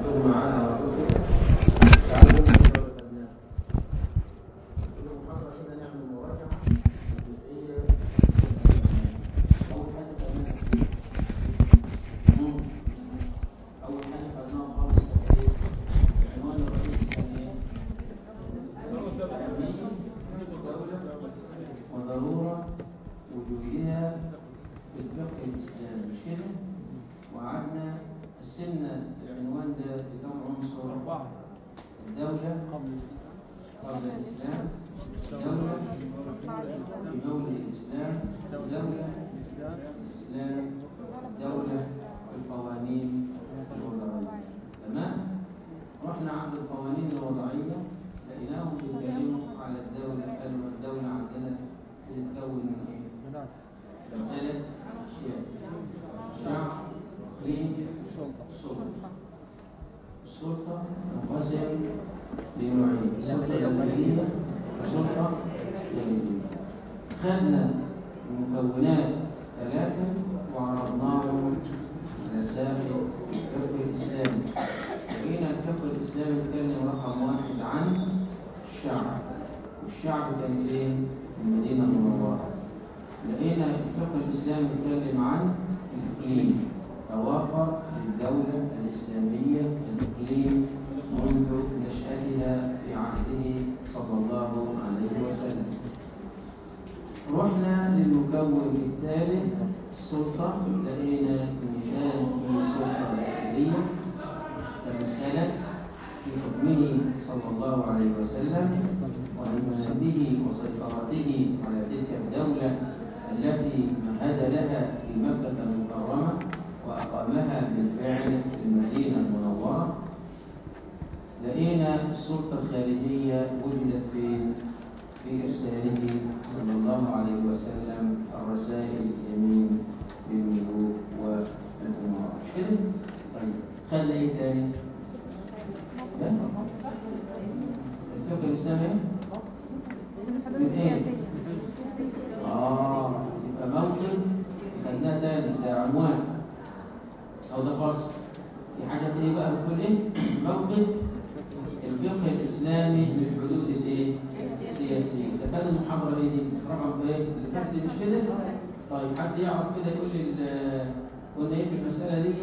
تكونوا معانا على طول كده تعالوا نبدأ الدورة الأبناء. كل محاضرة كده نعمل مراجعة جزئية أول حاجة خدناها مم. أول حاجة خدناها خالص كانت إيه؟ العنوان الرئيسي كان إيه؟ أهمية الدولة وضرورة وجودها في الفقه الإسلامي مش كده؟ وقعدنا قسمنا العنوان ده لكم عنصر أربعة الدولة قبل الإسلام قبل الإسلام دولة في دولة الإسلام دولة الإسلام الإسلام دولة القوانين الوضعية تمام؟ رحنا عند القوانين الوضعية لقيناهم بيتكلموا على الدولة قالوا الدولة عندنا بتتكون من إيه؟ ثلاث من ثلاث أشياء شعب إقليم سلطة السلطة السلطة تنقسم لنوعين سلطة داخلية وسلطة جانبية خدنا المكونات ثلاثة وعرضناهم على ساحة الفقه الإسلامي لقينا الفقه الإسلامي اتكلم رقم واحد عن الشعب والشعب كان فين؟ في المدينة المنورة لقينا الفقه الإسلامي اتكلم عن الإقليم توافر للدولة الإسلامية الإقليم منذ نشأتها في عهده صلى الله عليه وسلم رحنا للمكون الثالث السلطة لقينا إن كان في سلطة داخلية تمثلت في حكمه صلى الله عليه وسلم وإمامته وسيطرته على تلك الدولة التي مهد لها في مكة المكرمة وأقامها بالفعل في المدينة المنورة لقينا السلطة الخارجية وجدت في في إرساله صلى الله عليه وسلم الرسائل اليمين للملوك والأمراء مش كده؟ طيب خلى إيه تاني؟ لا؟ الفقه الإسلامي من إيه؟ آه يبقى موقف خدناه تاني ده عنوان أو ده فصل في حاجة تانية بقى بتقول إيه؟ موقف الفقه الإسلامي من حدود الإيه؟ السياسية ده كان المحاضرة إيه دي؟ رقم إيه؟ اللي فاتت دي مش كده؟ طيب حد يعرف كده يقول لي ال- قلنا إيه في المسألة دي؟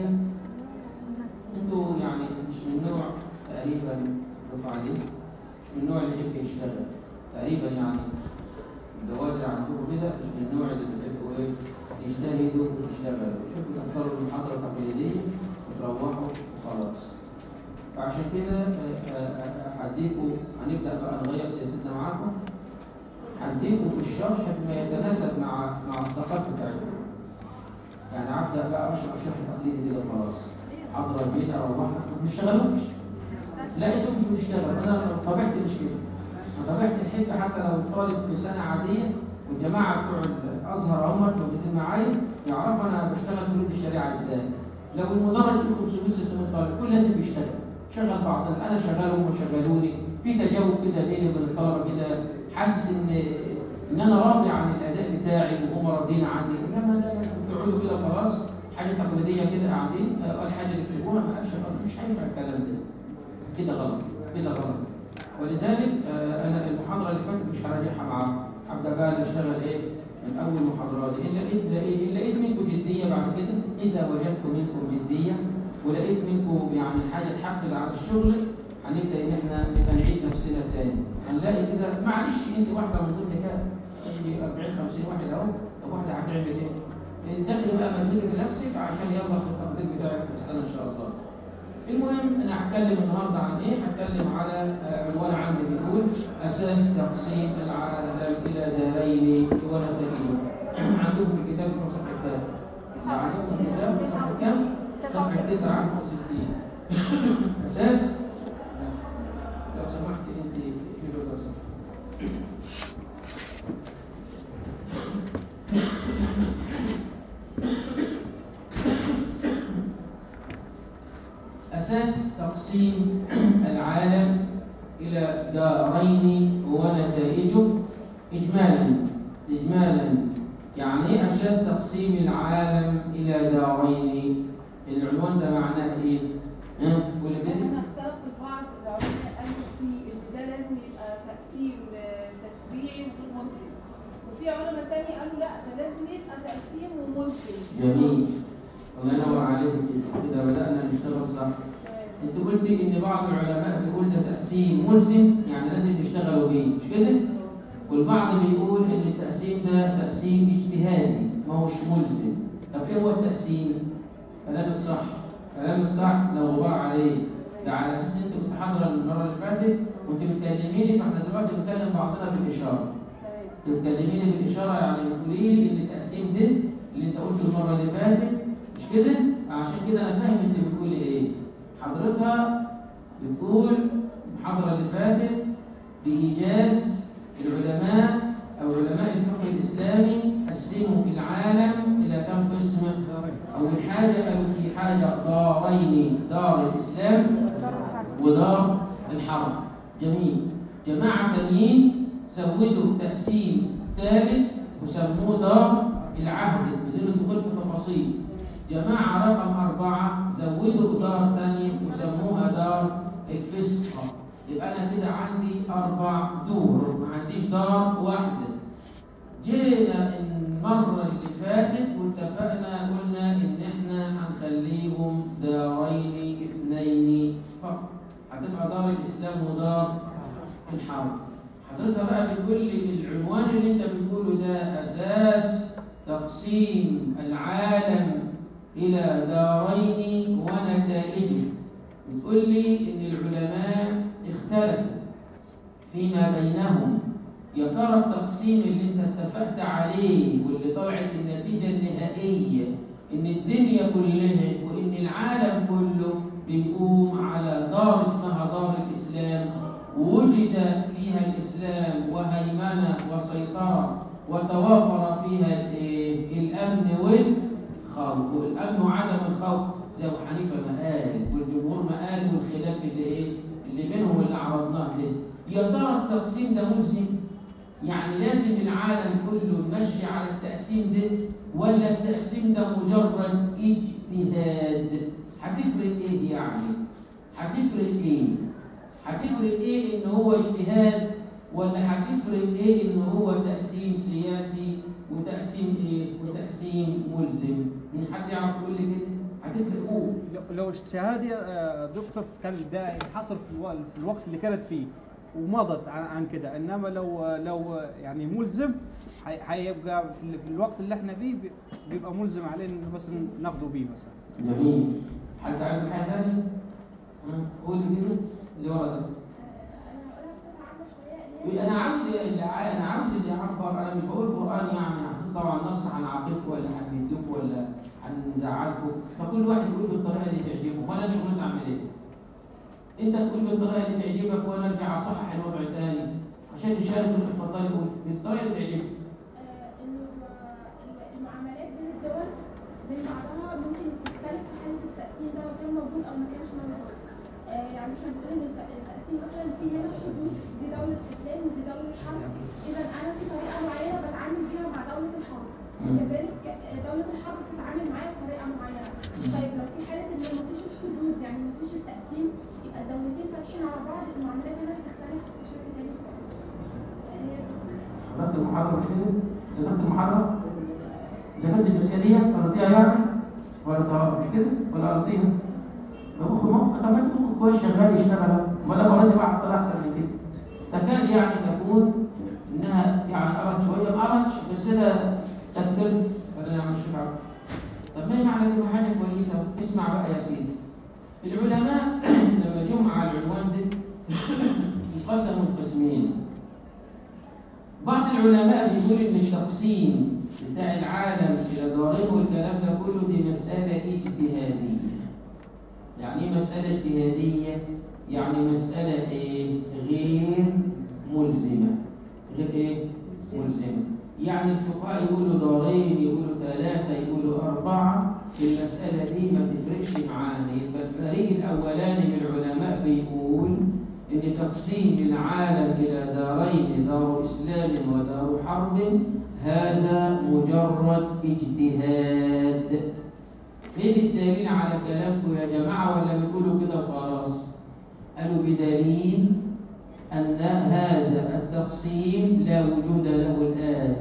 أنتوا يعني مش من نوع تقريبا الدفعة دي مش من النوع اللي يحب يشتغل تقريبا يعني الدوائر عندكم كده مش من النوع اللي بيحبوا ايه يجتهدوا ويشتغلوا يحبوا تحضروا المحاضرة التقليدية وتروحوا وخلاص فعشان كده آه، آه، هديكوا هنبدأ بقى نغير سياستنا معاكم هديكوا في الشرح بما يتناسب مع مع الطاقات بتاعتكم يعني هبدأ بقى اشرح شرح تقليدي كده خلاص حضر البيت اروحنا ما بتشتغلوش لا انتوا مش بتشتغلوا انا طبيعتي مش كده انا طبيعتي الحته حتى لو طالب في سنه عاديه والجماعه بتوع الازهر هم موجودين معايا يعرفوا انا بشتغل في ولد الشريعه ازاي لو المدرج فيه 500 600 طالب كل لازم بيشتغل شغل بعضنا انا شغال هم شغلوني في تجاوب كده بيني وبين الطلبه كده حاسس ان ان انا راضي عن الاداء بتاعي وهم راضيين عني انما لا لا بتقعدوا كده خلاص حاجه تقليديه كده قاعدين آه، قال حاجه اللي بتكتبوها ما قالش غلط مش هينفع الكلام ده كده غلط كده غلط ولذلك آه، انا المحاضره اللي فاتت مش هراجعها معاكم هبدا بقى نشتغل ايه من اول محاضرات ان لقيت لقيت إن لقيت منكم جديه بعد كده اذا وجدت منكم جديه ولقيت منكم يعني حاجه تحفز على الشغل هنبدا ان احنا نبقى نعيد نفسنا تاني هنلاقي كده معلش انت واحده من ضمن كده تجي 40 50 واحد اهو طب واحده هتعمل ايه؟ دخل بقى مجهود بنفسك عشان يظهر في التقدير بتاعك في السنه ان شاء الله. المهم انا هتكلم النهارده عن ايه؟ هتكلم على آه، عنوان عام بيقول اساس تقسيم العالم الى دارين ونتائجه. عندكم في الكتاب في صفحه كام؟ اللي عندكم في الكتاب في صفحه كام؟ صفحه 69 اساس لو سمحت انت في لو سمحت أساس تقسيم العالم إلى دارين ونتائجه إجمالا إجمالا يعني إيه أساس تقسيم العالم إلى دارين العنوان ده معناه إيه؟ ها؟ قول كده الثانيه قالوا لا ده لازم يبقى تقسيم وملزم جميل الله ينور عليك كده كده بدأنا نشتغل صح انت قلتي ان بعض العلماء بيقول ده تقسيم ملزم يعني لازم تشتغلوا بيه مش كده؟ والبعض بيقول ان التقسيم ده تقسيم اجتهادي ما هوش ملزم طب ايه هو التقسيم؟ كلامك صح كلامك صح لو غبار عليه ده على اساس انت كنت حاضره المره اللي فاتت وانت بتكلميني فاحنا دلوقتي بنتكلم بعضنا بالاشاره بتكلميني بالاشاره يعني بتقولي لي ان التقسيم ده اللي انت قلته المره اللي فاتت مش كده؟ عشان كده انا فاهم انت بتقولي ايه حضرتها بتقول المحاضره اللي فاتت بإيجاز العلماء أو علماء الفقه الإسلامي قسموا العالم إلى كم قسم؟ أول حاجة قالوا في حاجة دارين دار الإسلام ودار الحرب جميل جماعة تانيين زودوا تقسيم ثالث وسموه دار العهد بدون الدخول في تفاصيل جماعة رقم أربعة زودوا دار ثانية وسموها دار الفسق يبقى أنا كده عندي أربع دور ما عنديش دار واحدة جينا المرة اللي فاتت واتفقنا قلنا إن إحنا هنخليهم دارين اثنين فقط هتبقى دار الإسلام ودار الحرب حضرتك بقى بتقول لي العنوان اللي أنت بتقوله ده أساس تقسيم العالم إلى دارين ونتائجه بتقول لي إن العلماء اختلفوا فيما بينهم يا ترى التقسيم اللي انت اتفقت عليه واللي طلعت النتيجة النهائية إن الدنيا كلها وإن العالم كله بيقوم على دار اسمها دار الإسلام وجد فيها الإسلام وهيمنة وسيطرة وتوافر فيها الإيه؟ الأمن والخوف والأمن وعدم الخوف زي أبو حنيفة ما قال والجمهور ما قال والخلاف اللي إيه اللي بينهم اللي عرضناه ده يا ترى التقسيم ده ملزم يعني لازم العالم كله يمشي على التقسيم ده ولا التقسيم ده مجرد اجتهاد هتفرق ايه يعني هتفرق ايه هتفرق ايه ان هو اجتهاد ولا هتفرق ايه ان هو تقسيم سياسي وتقسيم ايه وتقسيم ملزم من حد يعرف يقول لي كده هتفرق قول لو- لو اجتهادي يا دكتور كان ده ينحصر في الو- في الوقت اللي كانت فيه ومضت عن عن كده انما لو لو يعني ملزم هي- هيبقى في ال- في الوقت اللي احنا فيه بي- بيبقى ملزم علينا إن بس ناخده بيه مثلا جميل حد عايز حاجه ثانيه قول لي كده اللي ورا ده انا عاوز اللي ع- انا عاوز اللي يعبر انا مش بقول قران يعني طبعا نص هنعاقبكم ولا هنهدكم ولا هنزعلكم فكل واحد يقول بالطريقه اللي تعجبه وانا شغلتي اعمل ايه انت تقول بالطريقه اللي تعجبك وانا ارجع اصحح الوضع تاني عشان نشارك اتفضلي قول بالطريقه اللي تعجبك انه المعاملات بين الدول بين بعضها ممكن تختلف في حاله التقسيم ده لو كان موجود او ما كانش موجود آه، يعني احنا بنقول ان الت- التقسيم مثلا في هنا حدود دي دوله اسلام ودي دوله حرب اذا انا في طريقه معينه بتعامل بيها مع دوله الحرب مم. كذلك آه، دوله الحرب بتتعامل معايا بطريقه معينه طيب لو في حاله ان مفيش الحدود يعني مفيش التقسيم يبقى الدولتين فاتحين على بعض المعاملات هنا بتختلف بشكل تاني خالص آه، هي ذكرت المحاضره مش كده ذكرت المحاضره ذكرت الاشكاليه قرأتيها يعني ولا طه- مش كده ولا قرأتيها لو مخ مخ طب ما انت مخك كويس شغال يشتغل اهو ولا قرأتي واحد طلع احسن من كده تكاد يعني تكون انها يعني قرأت شويه ما قرأتش بس ده تفكير ولا نعمل شيء عارف. طب ما هي معنى كده حاجه كويسه اسمع بقى يا سيدي العلماء لما جم على العنوان ده انقسموا قسمين بعض العلماء بيقول ان التقسيم بتاع العالم الى دارين والكلام ده كله دي مساله اجتهاديه يعني ايه مساله اجتهاديه يعني مساله ايه غير ملزمه غير ايه ملزمه يعني الفقهاء يقولوا دارين يقولوا ثلاثه يقولوا اربعه المساله دي ما تفرقش معانا يبقى الفريق الاولاني من العلماء بيقول ان تقسيم العالم الى دارين دار اسلام ودار حرب هذا مجرد اجتهاد فين الدليل على كلامكم يا جماعه ولا بتقولوا كده وخلاص قالوا بدليل ان هذا التقسيم لا وجود له الان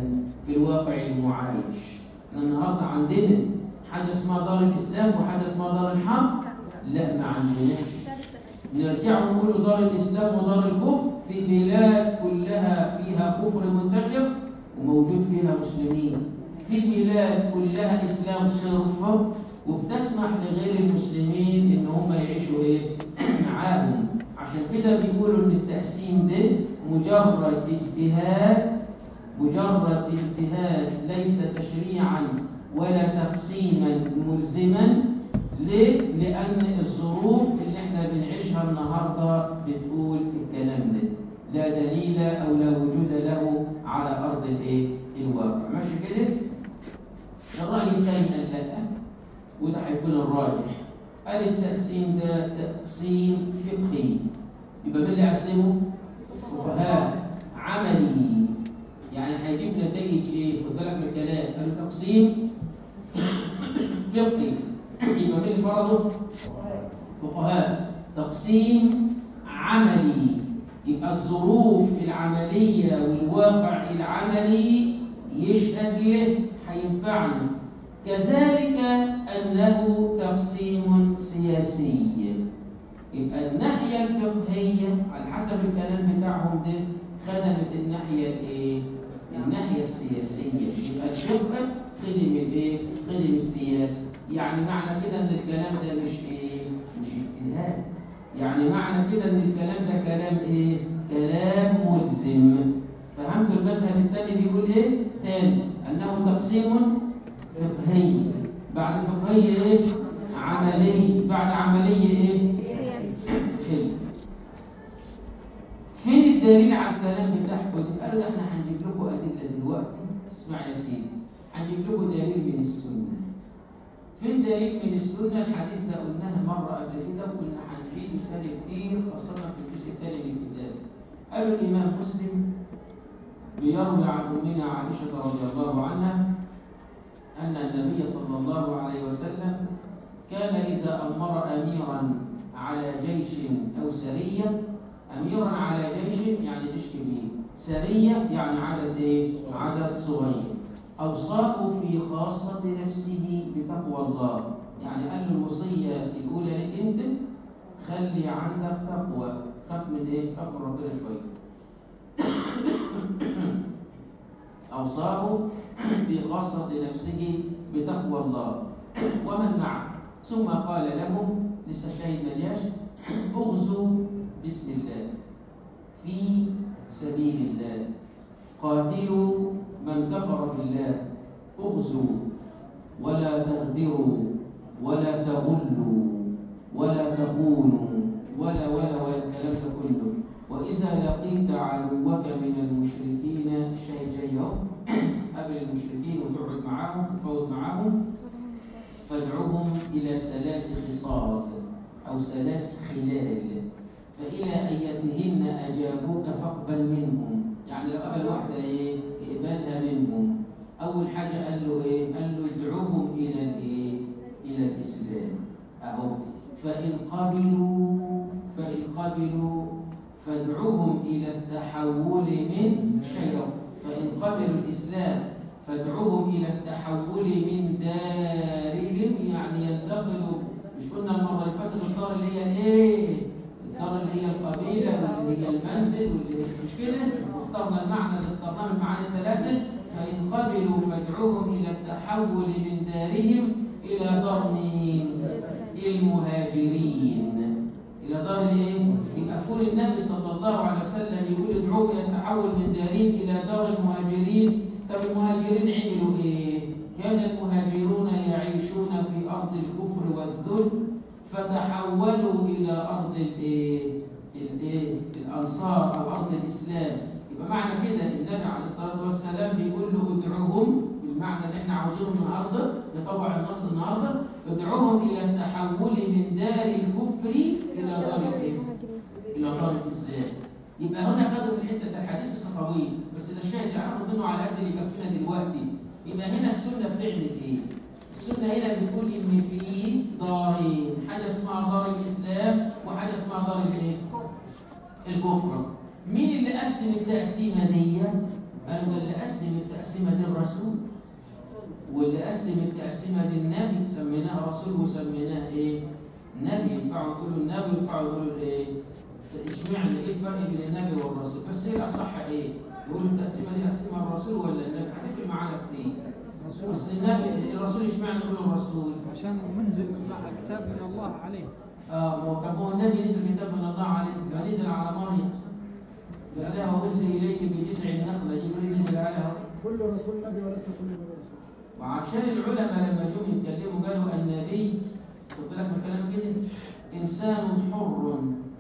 في الواقع المعايش احنا النهارده عندنا حاجه اسمها دار الاسلام وحاجه اسمها دار الحرب لا ما عندناش نرجع ونقول دار الاسلام ودار الكفر في بلاد كلها فيها كفر منتشر وموجود فيها مسلمين في بلاد كلها اسلام صرف وبتسمح لغير المسلمين ان هم يعيشوا ايه معاهم عشان كده بيقولوا ان التقسيم ده مجرد اجتهاد مجرد اجتهاد ليس تشريعا ولا تقسيما ملزما ليه؟ لأن الظروف اللي احنا بنعيشها النهارده بتقول الكلام ده لا دليل أو لا وجود له على أرض الايه؟ الواقع ماشي كده؟ الرأي الثاني قال لا وده هيكون الراجح قال التقسيم ده تقسيم فقهي يبقى مين اللي قسمه؟ فقهاء عملي يعني هيجيب نتائج ايه؟ خد بالك من الكلام قالوا تقسيم فقهي يبقى مين اللي فرضه؟ فقهاء تقسيم عملي يبقى الظروف العملية والواقع العملي يشهد له هينفعنا كذلك أنه تقسيم سياسي يبقى الناحية الفقهية على حسب الكلام بتاعهم ده خدمت الناحية الايه؟ الناحية السياسية يبقى الفقه خدم الايه؟ خدم السياسة يعني معنى كده ان الكلام ده مش ايه؟ مش اجتهاد يعني معنى كده ان الكلام ده كلام ايه؟ كلام ملزم فهمت المذهب الثاني بيقول ايه؟ تاني انه تقسيم فقهي بعد فقهي ايه؟ عملي بعد عملية ايه؟ حلو فين الدليل على الكلام بتاعكم ده؟ قالوا ده احنا هنجيب لكم ادله دلوقتي اسمع يا سيدي هنجيب لكم دليل من السنه فين دليل من السنه الحديث ده قلناها مره قبل كده وكنا هنعيده تاني كتير خاصه في الجزء الثاني من الكتاب قالوا الامام مسلم بيروي عن امنا عائشه رضي الله عنها ان النبي صلى الله عليه وسلم كان اذا امر اميرا على جيش او سريه أميرا على جيش يعني جيش كبير سرية يعني عدد إيه؟ عدد صغير أوصاه في خاصة نفسه بتقوى الله يعني قال له الوصية الأولى لك أنت خلي عندك تقوى خاف من إيه؟ خاف من ربنا شوية أوصاه في خاصة نفسه بتقوى الله ومن معه ثم قال لهم لسه شاهد ملياش اغزوا بسم الله في سبيل الله قاتلوا من كفر بالله اغزوا ولا تغدروا ولا تغلوا ولا تخونوا ولا ولا ولا الكلام ده كله واذا لقيت عدوك من المشركين شيء جايهم قبل المشركين وتقعد معاهم تفاوض معاهم فادعوهم الى ثلاث خصال او ثلاث خلال فإلى أيتهن أجابوك فاقبل منهم يعني لو قبل واحدة إيه اقبلها منهم أول حاجة قال له إيه قال له ادعوهم إلى الإيه إلى الإسلام أهو فإن قبلوا فإن قبلوا فادعوهم إلى التحول من شيء فإن قبلوا الإسلام فادعوهم إلى التحول من دارهم يعني ينتقلوا مش قلنا المرة اللي فاتت الدار اللي هي إيه الدار اللي هي القبيلة واللي هي المنزل واللي هي مش كده واخترنا المعنى اللي اخترناه من المعاني الثلاثة فإن قبلوا فادعوهم إلى التحول من دارهم إلى دار مين؟ المهاجرين إلى دار الإيه؟ يبقى كل النبي صلى الله عليه وسلم يقول ادعوهم إلى التحول من دارهم إلى دار المهاجرين طب المهاجرين عملوا إيه؟ كان المهاجرون يعيشون في أرض الكفر والذل فتحولوا الى ارض الايه الايه الانصار او ارض الاسلام يبقى معنى كده النبي عليه الصلاه والسلام بيقول له ادعوهم بالمعنى اللي احنا عاوزينه النهارده نطبع النص النهارده ادعوهم الى التحول من دار الكفر الى دار الايه الى دار الاسلام يبقى هنا خدوا من حته الحديث بس طويل بس ده الشاهد يعرفوا منه على قد اللي يكفينا دلوقتي يبقى هنا السنه بتعمل ايه السنة هنا بتقول إن في دارين حاجة اسمها دار الإسلام وحاجة اسمها دار الإيه؟ الكفر مين اللي قسم التقسيمة دي؟ قالوا اللي قسم التقسيمه دي الرسول واللي قسم التقسيمه دي النبي سميناه رسول وسميناه ايه؟ نبي ينفعوا يقولوا النبي ينفعوا يقولوا الايه؟ اشمعنى ايه الفرق بين النبي والرسول؟ بس هي الاصح ايه؟ يقولوا التقسيمه دي قسمها الرسول ولا النبي؟ هتفرق معانا كتير. اصل النبي الرسول اشمعنى يقولوا الرسول؟ عشان منزل مع كتاب من الله عليه اه ما هو طب هو النبي نزل كتاب من الله عليه ما نزل على مريم قال لها وارسل اليك بجذع النخله جبريل نزل عليها كل رسول نبي وليس كل نبي رسول وعشان العلماء لما جم يتكلموا قالوا النبي خد بالك من الكلام كده انسان حر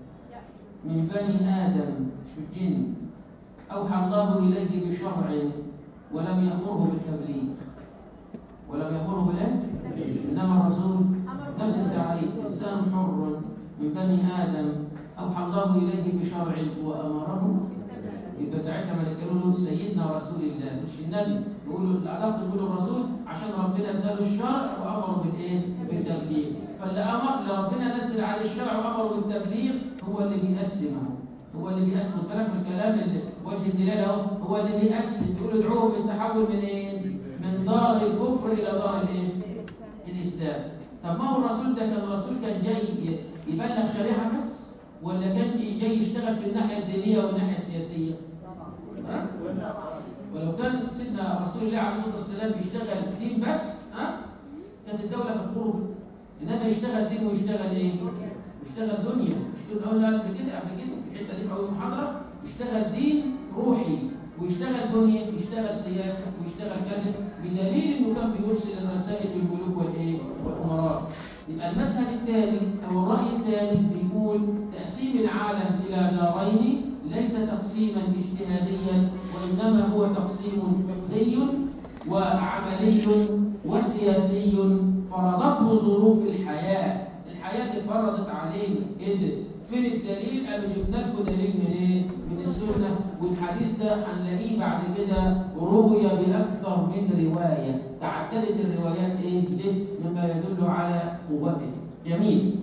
من بني ادم مش الجن اوحى الله اليه بشرع ولم يامره بالتبليغ ولم يامره بالايه؟ انما الرسول نفس التعريف انسان حر من بني ادم اوحى الله اليه بشرع وامره يبقى ساعتها ما يقولوا له سيدنا رسول الله مش النبي يقولوا الادق يقولوا الرسول عشان ربنا اداله الشرع وامره بالايه؟ بالتبليغ فاللي امر اللي ربنا نزل عليه الشرع وامره بالتبليغ هو اللي بيقسمه هو اللي بيقسم بالك من الكلام اللي وجه الدلاله اهو هو اللي بيقسم يقول ادعوهم بالتحول من ايه؟ من دار الكفر الى دار الايه؟ الاسلام طب ما هو الرسول ده كان الرسول كان جاي يبلغ شريعه بس ولا كان جاي يشتغل في الناحيه الدينيه والناحيه السياسيه؟ ها؟ ولو كان سيدنا رسول الله عليه الصلاه والسلام بيشتغل دين بس ها كانت الدوله كانت خربت انما يشتغل دين ويشتغل ايه؟ يشتغل دنيا مش كده قلنا قبل كده قبل كده في الحته دي في اول محاضره يشتغل دين روحي ويشتغل دنيا يشتغل سياسه ويشتغل كذا بدليل انه كان بيرسل الرسائل للملوك والايه؟ والامراء يبقى المذهب الثاني او الراي الثاني بيقول تقسيم العالم الى دارين ليس تقسيما اجتهاديا وانما هو تقسيم فقهي وعملي وسياسي فرضته ظروف الحياه الحياه دي فرضت علينا كده فين الدليل قالوا جبنا لكم دليل من ايه من السنه والحديث ده هنلاقيه بعد كده روي باكثر من روايه تعددت الروايات ايه ليه مما يدل على قوته جميل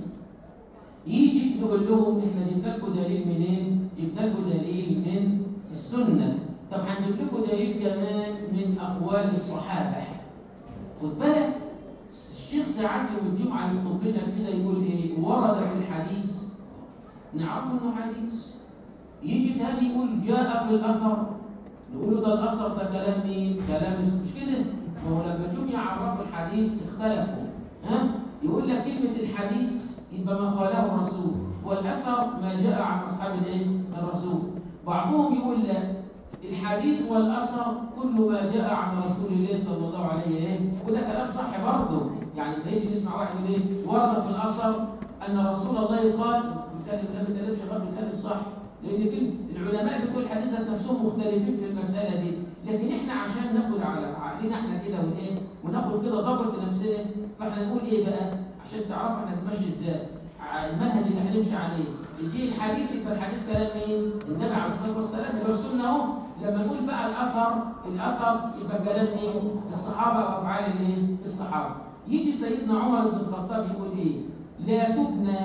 يجي نقول لهم احنا جبنا لكم دليل منين؟ جبنا لكم دليل من السنه طب هنجيب لكم دليل كمان من اقوال الصحابه خد بالك الشيخ ساعات يوم الجمعه يخطب لنا كده يقول ايه؟ ورد في الحديث نعرف انه حديث يجي تاني يقول جاء في الاثر نقول له ده الاثر ده كلام مين؟ كلام مش كده؟ ما هو لما جم يعرفوا الحديث اختلفوا ها؟ يقول لك كلمه الحديث يبقى ما قاله الرسول والاثر ما جاء عن اصحاب الايه؟ الرسول بعضهم يقول لا الحديث والاثر كل ما جاء عن رسول الله صلى الله عليه وسلم وده كلام صح برضه يعني لما يجي نسمع واحد يقول ايه ورد في الاثر ان رسول الله قال بيتكلم لا بيتكلمش غلط بيتكلم صح لان كل العلماء بكل حديثات نفسهم مختلفين في المساله دي لكن احنا عشان ناخد على عقلنا احنا كده وايه وناخد كده ضبط لنفسنا فاحنا نقول ايه بقى عشان تعرف احنا نمشي ازاي المنهج اللي هنمشي عليه يجي الحديث يبقى الحديث كلام مين؟ النبي عليه الصلاه والسلام يبقى السنه اهو لما نقول بقى الاثر الاثر يبقى كلام مين؟ الصحابه وافعال الايه؟ الصحابه يجي سيدنا عمر بن الخطاب يقول ايه؟ لا تبنى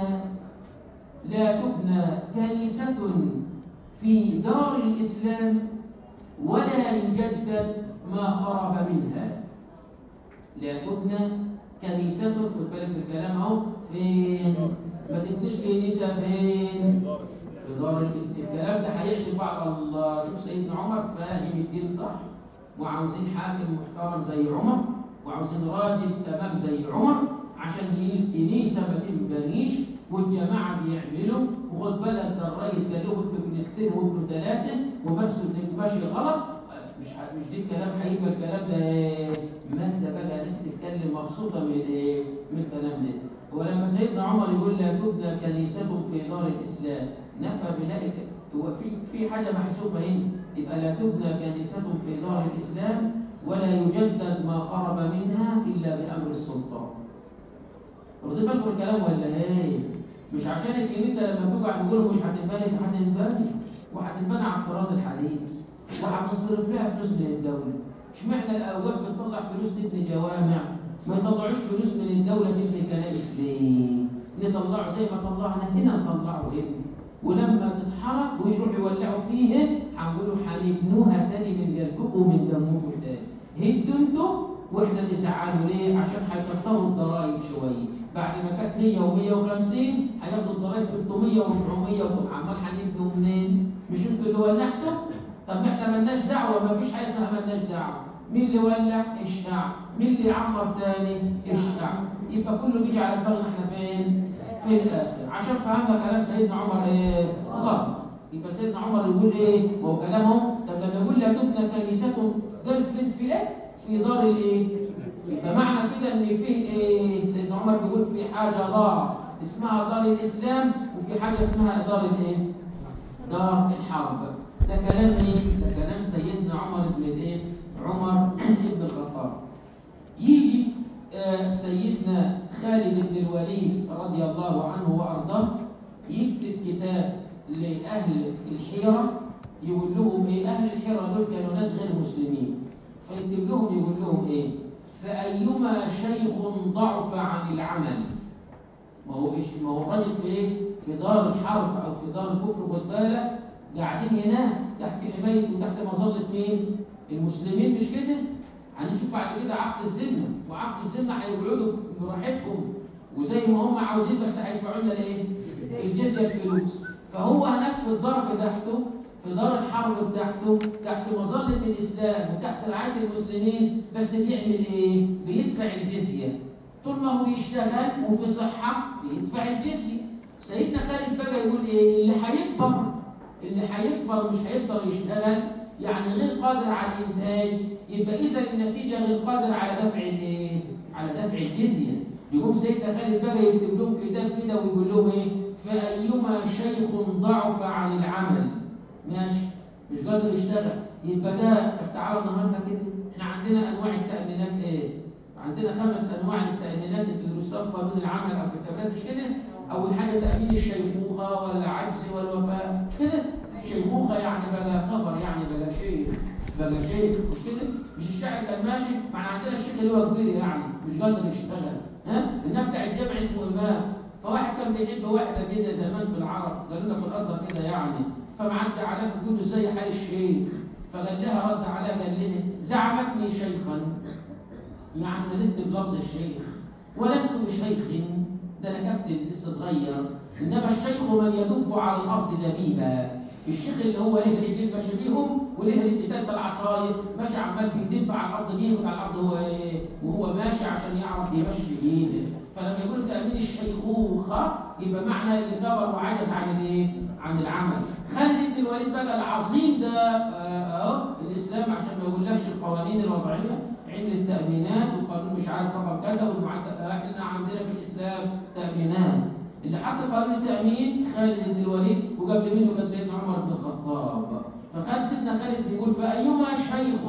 لا تبنى كنيسة في دار الإسلام ولا يجدد ما خرب منها لا تبنى كنيسة خد بالك من الكلام اهو فين؟ ما تبنيش كنيسة فين؟ في دار الإسلام الكلام ده هيعجب بعض الله شوف سيدنا عمر فاهم الدين صح وعاوزين حاكم محترم زي عمر وعاوزين راجل تمام زي عمر عشان الكنيسة ما تنبنيش والجماعة بيعملوا وخد بالك ده الرئيس قال له ابن فلسطين وابن ثلاثة وبس انك ماشي غلط مش ح... مش دي الكلام هيبقى الكلام ده ما انت بقى ناس تتكلم مبسوطة من ايه؟ من الكلام ده ولما سيدنا عمر يقول لا تبنى كنيسة في دار الإسلام نفى بناء هو في في حاجة محسوبة هنا يبقى لا تبنى كنيسة في دار الإسلام ولا يجدد ما خرب منها إلا بأمر السلطان واخدين بالكم الكلام ولا ايه؟ مش عشان الكنيسه لما تقع نقول مش هتنبني هتنبني وهتنبني على الطراز الحديث وهتنصرف لها فلوس من الدوله اشمعنى الاوقات بتطلع فلوس تبني جوامع ما يطلعوش فلوس من الدوله تبني كنائس ليه؟ نطلعه زي ما طلعنا هنا نطلعه هنا ولما تتحرق ويروحوا يولعوا فيه هنقولوا هنبنوها تاني من قلبكم ومن دمكم تاني هدوا انتوا واحنا نزعلوا ليه؟ عشان هيكتروا الضرايب شويه بعد ما كانت 100 و150 هياخدوا الضرايب 300 و400 عمال هنبنوا منين؟ مش انتوا اللي ولعتوا؟ طب احنا مالناش دعوه ما فيش حاجه اسمها مالناش دعوه مين اللي ولع؟ الشعب مين اللي يعمر تاني؟ الشعب يبقى كله بيجي على دماغنا احنا فين؟ في الاخر عشان فهمنا كلام سيدنا عمر ايه؟ غلط يبقى سيدنا عمر يقول ايه؟ ما هو كلامه طب لما يقول لا تبنى كنيسة ده فين في ايه؟ في دار الايه؟ يبقى معنى كده ان فيه ايه؟ سيدنا عمر بيقول في حاجه دار اسمها دار الاسلام وفي حاجه اسمها دار الايه؟ دار الحرب ده كلام مين؟ ده كلام سيدنا عمر بن الايه؟ عمر بن الخطاب يجي آه، سيدنا خالد بن الوليد رضي الله عنه وارضاه يكتب كتاب لاهل الحيره يقول لهم ايه اهل الحيره دول كانوا ناس غير مسلمين فيكتب لهم يقول لهم ايه فايما شيخ ضعف عن العمل ما هو ايش ما هو الراجل في ايه في دار الحرب او في دار الكفر خد بالك قاعدين هناك تحت حمايه وتحت مظله مين المسلمين مش كده هنشوف بعد كده عقد الذمه وعقد الذمه هيقعدوا براحتهم وزي ما هم عاوزين بس هيدفعوا لنا الايه الجزيه الفلوس فهو هناك في الدار بتاعته في دار الحرب بتاعته تحت مظله الاسلام وتحت رعايه المسلمين بس بيعمل ايه بيدفع الجزيه طول ما هو بيشتغل وفي صحه بيدفع الجزيه سيدنا خالد بقى يقول ايه اللي هيكبر اللي هيكبر مش هيقدر يشتغل يعني غير قادر على الانتاج يبقى اذا النتيجه غير قادر على دفع الايه؟ على دفع الجزيه يقوم سيدنا خالد بقى يكتب لهم كتاب كده ويقول لهم ايه؟ فايما شيخ ضعف عن العمل ماشي مش قادر يشتغل يبقى ده طب تعالوا النهارده كده احنا عندنا انواع التامينات ايه؟ عندنا خمس انواع للتامينات اللي بتدرسوها في قانون العمل او في التامينات مش كده؟ اول حاجه تامين الشيخوخه والعجز والوفاه مش كده؟ شيخوخه يعني بقى خبر يعني بقى شيخ بقى شيخ مش كده؟ مش الشاعر كان ماشي مع عندنا الشيخ اللي هو كبير يعني مش قادر يشتغل ها؟ النبي بتاع الجامع اسمه امام فواحد كان بيحب واحده كده زمان في العرب قالوا لنا في الازهر كده يعني فمعدى عليها بتقول له ازاي حال الشيخ فقال لها رد عليها قال لها زعمتني شيخا يعني نددت بلفظ الشيخ ولست بشيخ ده انا كابتن لسه صغير انما الشيخ من يدب على الارض دبيبا الشيخ اللي هو له رجلين ماشي بيهم وله رجل تلت العصايه ماشي عمال بيدب على الارض بيهم على الارض هو ايه وهو ماشي عشان يعرف يمشي بايده فلما يقول تامين الشيخوخه يبقى معنى اللي كبر وعجز عن الايه؟ عن العمل. خالد بن الوليد بقى العظيم ده اهو الاسلام عشان ما يقولكش القوانين الوضعيه علم التامينات وقانون مش عارف رقم كذا والمعدل احنا عندنا في الاسلام تامينات. اللي حط قانون التامين خالد بن الوليد وقبل منه كان سيدنا عمر بن الخطاب. فخالد سيدنا خالد بيقول فايما شيخ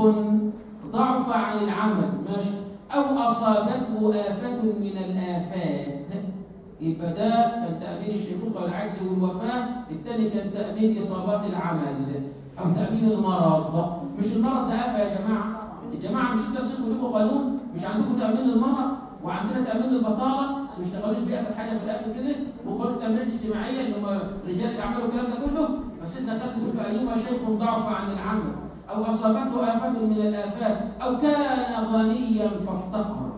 ضعف عن العمل ماشي أو أصابته آفة من الآفات يبقى ده كان تأمين الشيخوخة والعجز والوفاة الثاني كان تأمين إصابات العمل أو تأمين المرض مش المرض ده آفة يا جماعة الجماعة مش انتوا تسيبوا لكم قانون مش عندكم تأمين المرض وعندنا تأمين البطالة بس ما اشتغلوش بيه آخر حاجة في الآخر كده وقانون التأمينات الاجتماعية اللي هم رجال اللي عملوا الكلام ده كله فسيدنا خالد يقول فأيما شيخ ضعف عن العمل أو أصابته آفة من الآفات أو كان غنيا فافتقر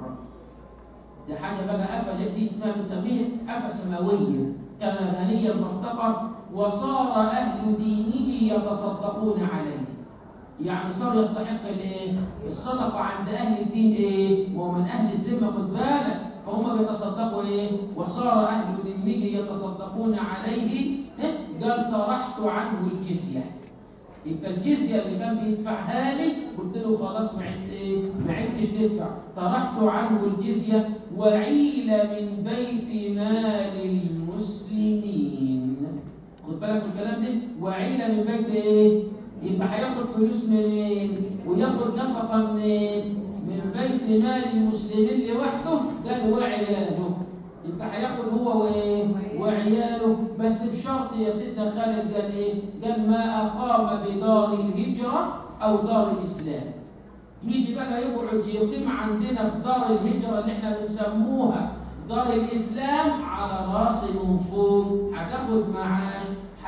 دي حاجة بقى آفة دي اسمها بنسميها آفة سماوية كان غنيا فافتقر وصار أهل دينه يتصدقون عليه يعني صار يستحق الايه؟ الصدقة عند أهل الدين إيه؟ وهو من أهل الذمة خد بالك فهم بيتصدقوا إيه؟ وصار أهل دينه يتصدقون عليه قال طرحت عنه الجزية يبقى الجزيه اللي كان بيدفعها لي قلت له خلاص ما عدت ايه ما عدتش تدفع طرحت عنه الجزيه وعيل من بيت مال المسلمين خد بالك من الكلام ده وعيل من بيت ايه يبقى هياخد فلوس منين وياخد نفقه منين من بيت مال المسلمين لوحده قال وعياله يبقى هياخد هو وايه وعياله بس بشرط يا سيدنا خالد قال ايه قال ما اقام بدار الهجره او دار الاسلام يجي بقى يقعد يقيم عندنا في دار الهجره اللي احنا بنسموها دار الاسلام على راسي من فوق هتاخد معاش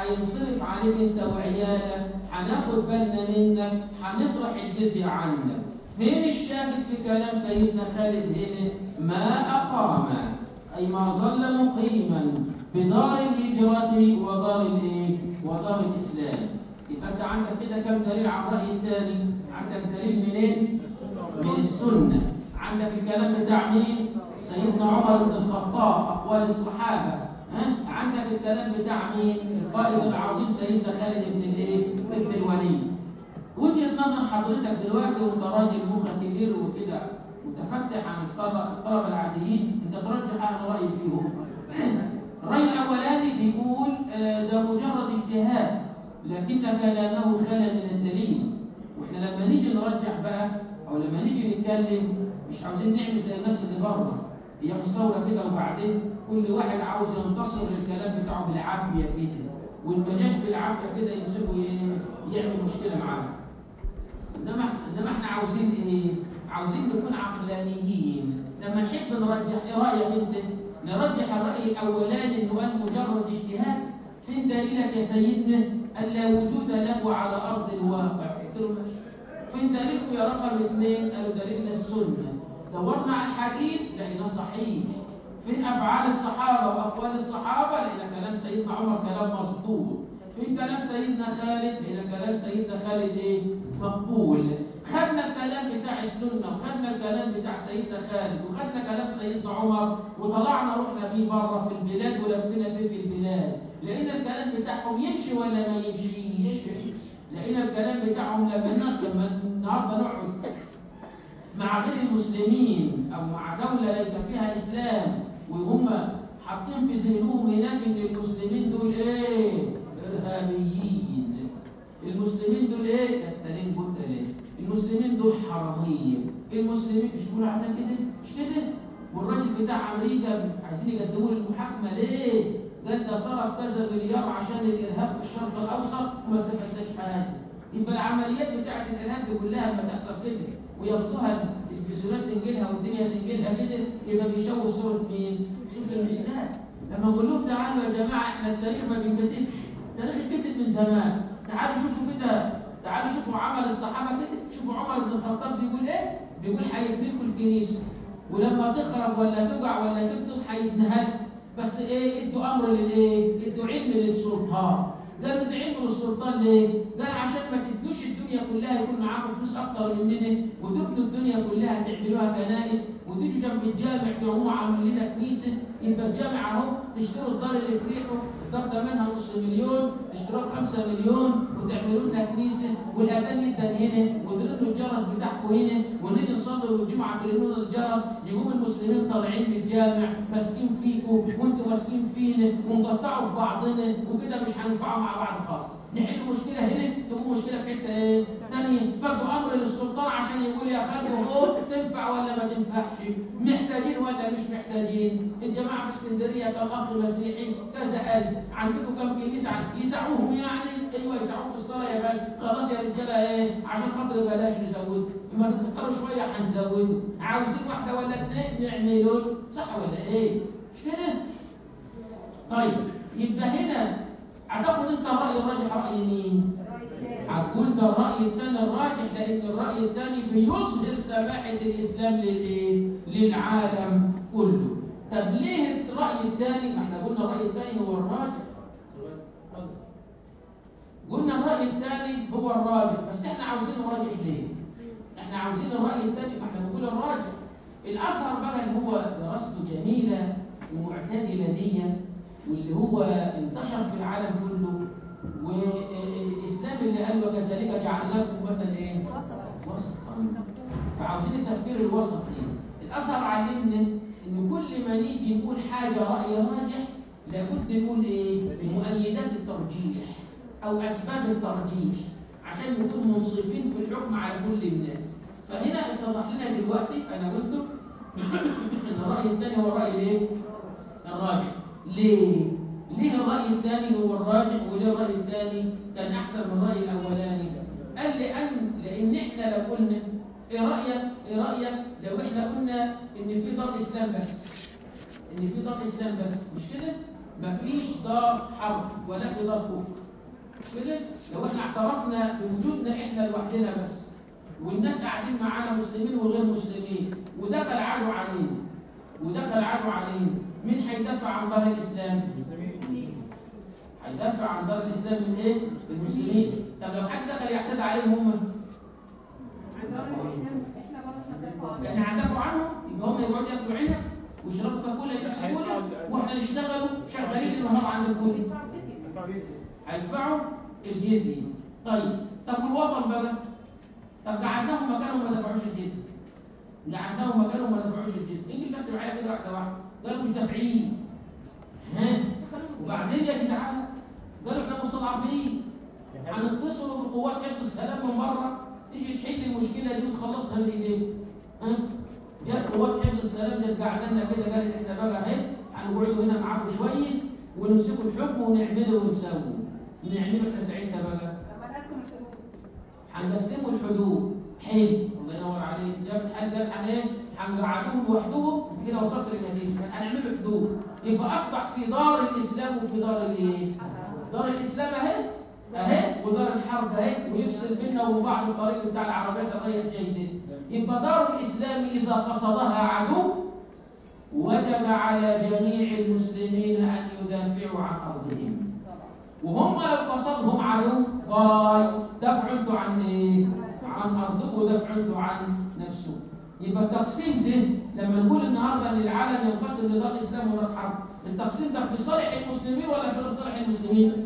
هينصرف عليك انت وعيالك هناخد بالنا منك هنطرح الجزية عنك فين الشاهد في كلام سيدنا خالد هنا ما أقام أي ما ظل مقيما بدار الهجرة ودار الايه ودار الإسلام يبقى أنت عندك كده كم دليل على الرأي الثاني عندك دليل منين؟ من السنة عندك الكلام بتاع مين؟ سيدنا عمر بن الخطاب أقوال الصحابة ها؟ عندك الكلام بتاع مين؟ القائد العظيم سيدنا خالد بن الايه؟ بن الوليد وجهة نظر حضرتك دلوقتي وانت راجل مخك كبير وكده متفتح عن الطلبة الطلبة العاديين انت ترجح اهل رأي فيهم الرأي الأولاني بيقول آه، ده مجرد اجتهاد لكن كلامه خلا من الدليل واحنا لما نيجي نرجح بقى او لما نيجي نتكلم مش عاوزين نعمل زي الناس اللي بره هي الثوره كده وبعدين كل واحد عاوز ينتصر للكلام بتاعه بالعافيه كده واللي ما جاش بالعافيه كده يمسكه ي- يعمل مشكله معاه انما انما احنا عاوزين ايه؟ عاوزين نكون عقلانيين لما نحب نرجح ايه رايك انت؟ نرجح الراي الاولاني انه قال مجرد اجتهاد فين دليلك يا سيدنا؟ الا وجود له على ارض الواقع قلت له ماشي فين دليلكم يا رقم اثنين؟ قالوا دليلنا السنه دورنا على الحديث لقيناه صحيح فين افعال الصحابه واقوال الصحابه لقينا كلام سيدنا عمر كلام مظبوط فين كلام سيدنا خالد لقينا كلام سيدنا خالد ايه مقبول خدنا الكلام بتاع السنه وخدنا الكلام بتاع سيدنا خالد وخدنا كلام سيدنا عمر وطلعنا رحنا بيه بره في البلاد ولفينا فيه في البلاد لقينا الكلام بتاعهم يمشي ولا ما يمشيش لقينا الكلام بتاعهم لما ن- لما النهارده نقعد مع غير المسلمين او مع دوله ليس فيها اسلام وهم حاطين في ذهنهم هناك ان المسلمين دول ايه؟ ارهابيين المسلمين دول ايه؟ كتالين قلت ليه؟ المسلمين دول حراميه المسلمين مش بيقولوا عنها كده؟ مش كده؟ والراجل بتاع امريكا عايزين يقدموا له المحاكمه ليه؟ قال ده صرف كذا مليار عشان الارهاب في الشرق الاوسط وما استفدناش حاجه يبقى العمليات بتاعت الارهاب دي كلها لما تحصل كده وياخدوها التلفزيونات تنجلها والدنيا تنجلها كده يبقى بيشوه صوره مين؟ صوره الاسلام لما نقول لهم تعالوا يا جماعه احنا التاريخ ما بينكتبش التاريخ اتكتب من زمان تعالوا شوفوا كده تعالوا شوفوا عمل الصحابه كده شوفوا عمر بن الخطاب بيقول ايه؟ بيقول هيبنيكوا الكنيسه ولما تخرب ولا تقع ولا تكتب هيدنها لكم. بس ايه ادوا امر للايه؟ ادوا علم للسلطان قالوا ادوا علم للسلطان ليه؟ قال عشان ما تدوش الدنيا كلها يكون معاكم فلوس اكتر مننا وتبنوا الدنيا كلها تعملوها كنائس وتيجوا جنب الجامع تقوموا عاملين لنا كنيسه يبقى الجامع اهو تشتروا الدار اللي في ريحه الدار ده منها نص مليون تشتروها بخمسة مليون وتعملوا لنا كنيسه والاذان يدن هنا وترنوا الجرس بتاعكم هنا ونيجي نصلي والجمعه ترنوا الجرس يقوم المسلمين طالعين من الجامع ماسكين فيكم وانتوا ماسكين فينا ونقطعوا في بعضنا وكده مش هننفعوا مع بعض خالص نحل مشكله هنا تكون مشكله في حته ايه؟ ثانيه فادوا امر للسلطان عشان يقول يا خالد اهو تنفع ولا ما تنفعش؟ محتاجين ولا مش محتاجين؟ الجماعه في اسكندريه كم اخ مسيحي كذا الف عندكم كم كنيسه يسعوهم يعني؟ ايوه يسعوهم في الصلاه يا بل خلاص يا رجاله ايه؟ عشان خاطر بلاش نزود اما تكتروا شويه هنزودوا عاوزين واحده ولا اثنين نعملوا صح ولا ايه؟ مش كده؟ طيب يبقى هنا هتاخد انت الراي الراجح راي مين؟ هتقول ده الراي الثاني الراجح لان الراي الثاني بيظهر سماحه الاسلام للايه؟ للعالم كله. طب ليه الراي الثاني؟ ما احنا قلنا الراي الثاني هو الراجح. قلنا الراي الثاني هو الراجح بس احنا عاوزين الراجح ليه؟ احنا عاوزين الراي الثاني فاحنا بنقول الراجح. الازهر بقى اللي هو دراسته جميله ومعتدله دي واللي هو انتشر في العالم كله والاسلام اللي قال وكذلك جعلناكم امه ايه؟ وسطا وسطا فعاوزين التفكير الوسطي الازهر علمنا ان كل ما نيجي نقول حاجه راي راجح لابد نقول ايه؟ مؤيدات الترجيح او اسباب الترجيح عشان نكون منصفين في الحكم على كل الناس فهنا اتضح لنا دلوقتي انا وانتم ان الراي الثاني هو الراي الايه؟ الراجح ليه؟ ليه الرأي الثاني هو الراجح وليه الرأي الثاني كان أحسن من الرأي الأولاني؟ قال لأن لأن إحنا لو قلنا إيه رأيك؟ إيه رأيك لو إحنا قلنا إن في دار إسلام بس؟ إن في دار إسلام بس مش كده؟ مفيش دار حرب ولا في دار كفر مش كده؟ لو احنا اعترفنا بوجودنا احنا لوحدنا بس والناس قاعدين معانا مسلمين وغير مسلمين ودخل عدو علينا ودخل عدو علينا مين هيدافع عن دار الاسلام؟ هيدافع عن دار الاسلام من ايه؟ المسلمين طب لو حد دخل يعتدي عليهم هم عندنا الاسلام احنا برضه هندافع عنه. احنا هندافع عنهم يبقى هم يقعدوا ياكلوا عينها ويشربوا كاكولا يلبسوا كولا واحنا نشتغلوا شغالين النهار عند الكل هيدفعوا الجزية طيب طب والوطن بقى طب قعدناهم مكانهم ما دفعوش الجزية قعدناهم مكانهم ما دفعوش الجزية انجل بس معايا كده واحدة واحدة قالوا مش دافعين ها وبعدين يا جدعان قالوا احنا مستضعفين هنتصلوا بقوات حفظ السلام من بره تيجي تحل المشكلة دي وتخلصها من ايديهم ها جت قوات حفظ السلام دي قاعدة لنا كده قالت احنا بقى اهي هنقعدوا هنا معاكم شوية ونمسكوا الحكم ونعمله ونسوي نعمله احنا ساعتها بقى لما نقسم الحدود هنقسموا الحدود حلو الله ينور عليك جاب الحاج قال عن ايه هنقعدوهم لوحدهم انت كده وصلت للنتيجه هنعمله حدود يبقى اصبح في دار الاسلام وفي دار الايه دار الاسلام اهي اهي ودار الحرب اهي ويفصل بيننا وبين بعض الطريق بتاع العربيات الرايح جاي ده يبقى دار الاسلام اذا قصدها عدو وجب على جميع المسلمين ان يدافعوا عن ارضهم وهم لو قصدهم عدو باي دافعوا انتوا عن ايه؟ عن ارضكم ودافعوا انتوا عن نفسكم يبقى التقسيم ده لما نقول النهارده ان العالم ينقسم لدار الاسلام ودار الحرب التقسيم ده في صالح المسلمين ولا في صالح المسلمين؟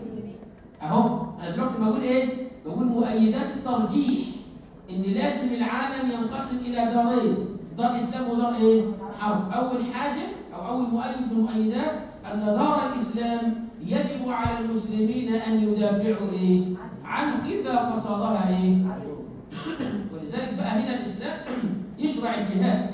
اهو انا دلوقتي بقول ايه؟ بقول مؤيدات الترجيح ان لازم العالم ينقسم الى دارين دار اسلام ودار ايه؟ حرب اول حاجه او اول مؤيد من المؤيدات ان دار الاسلام يجب على المسلمين ان يدافعوا ايه؟ عنه اذا قصدها ايه؟ ولذلك بقى هنا الاسلام يشرع الجهاد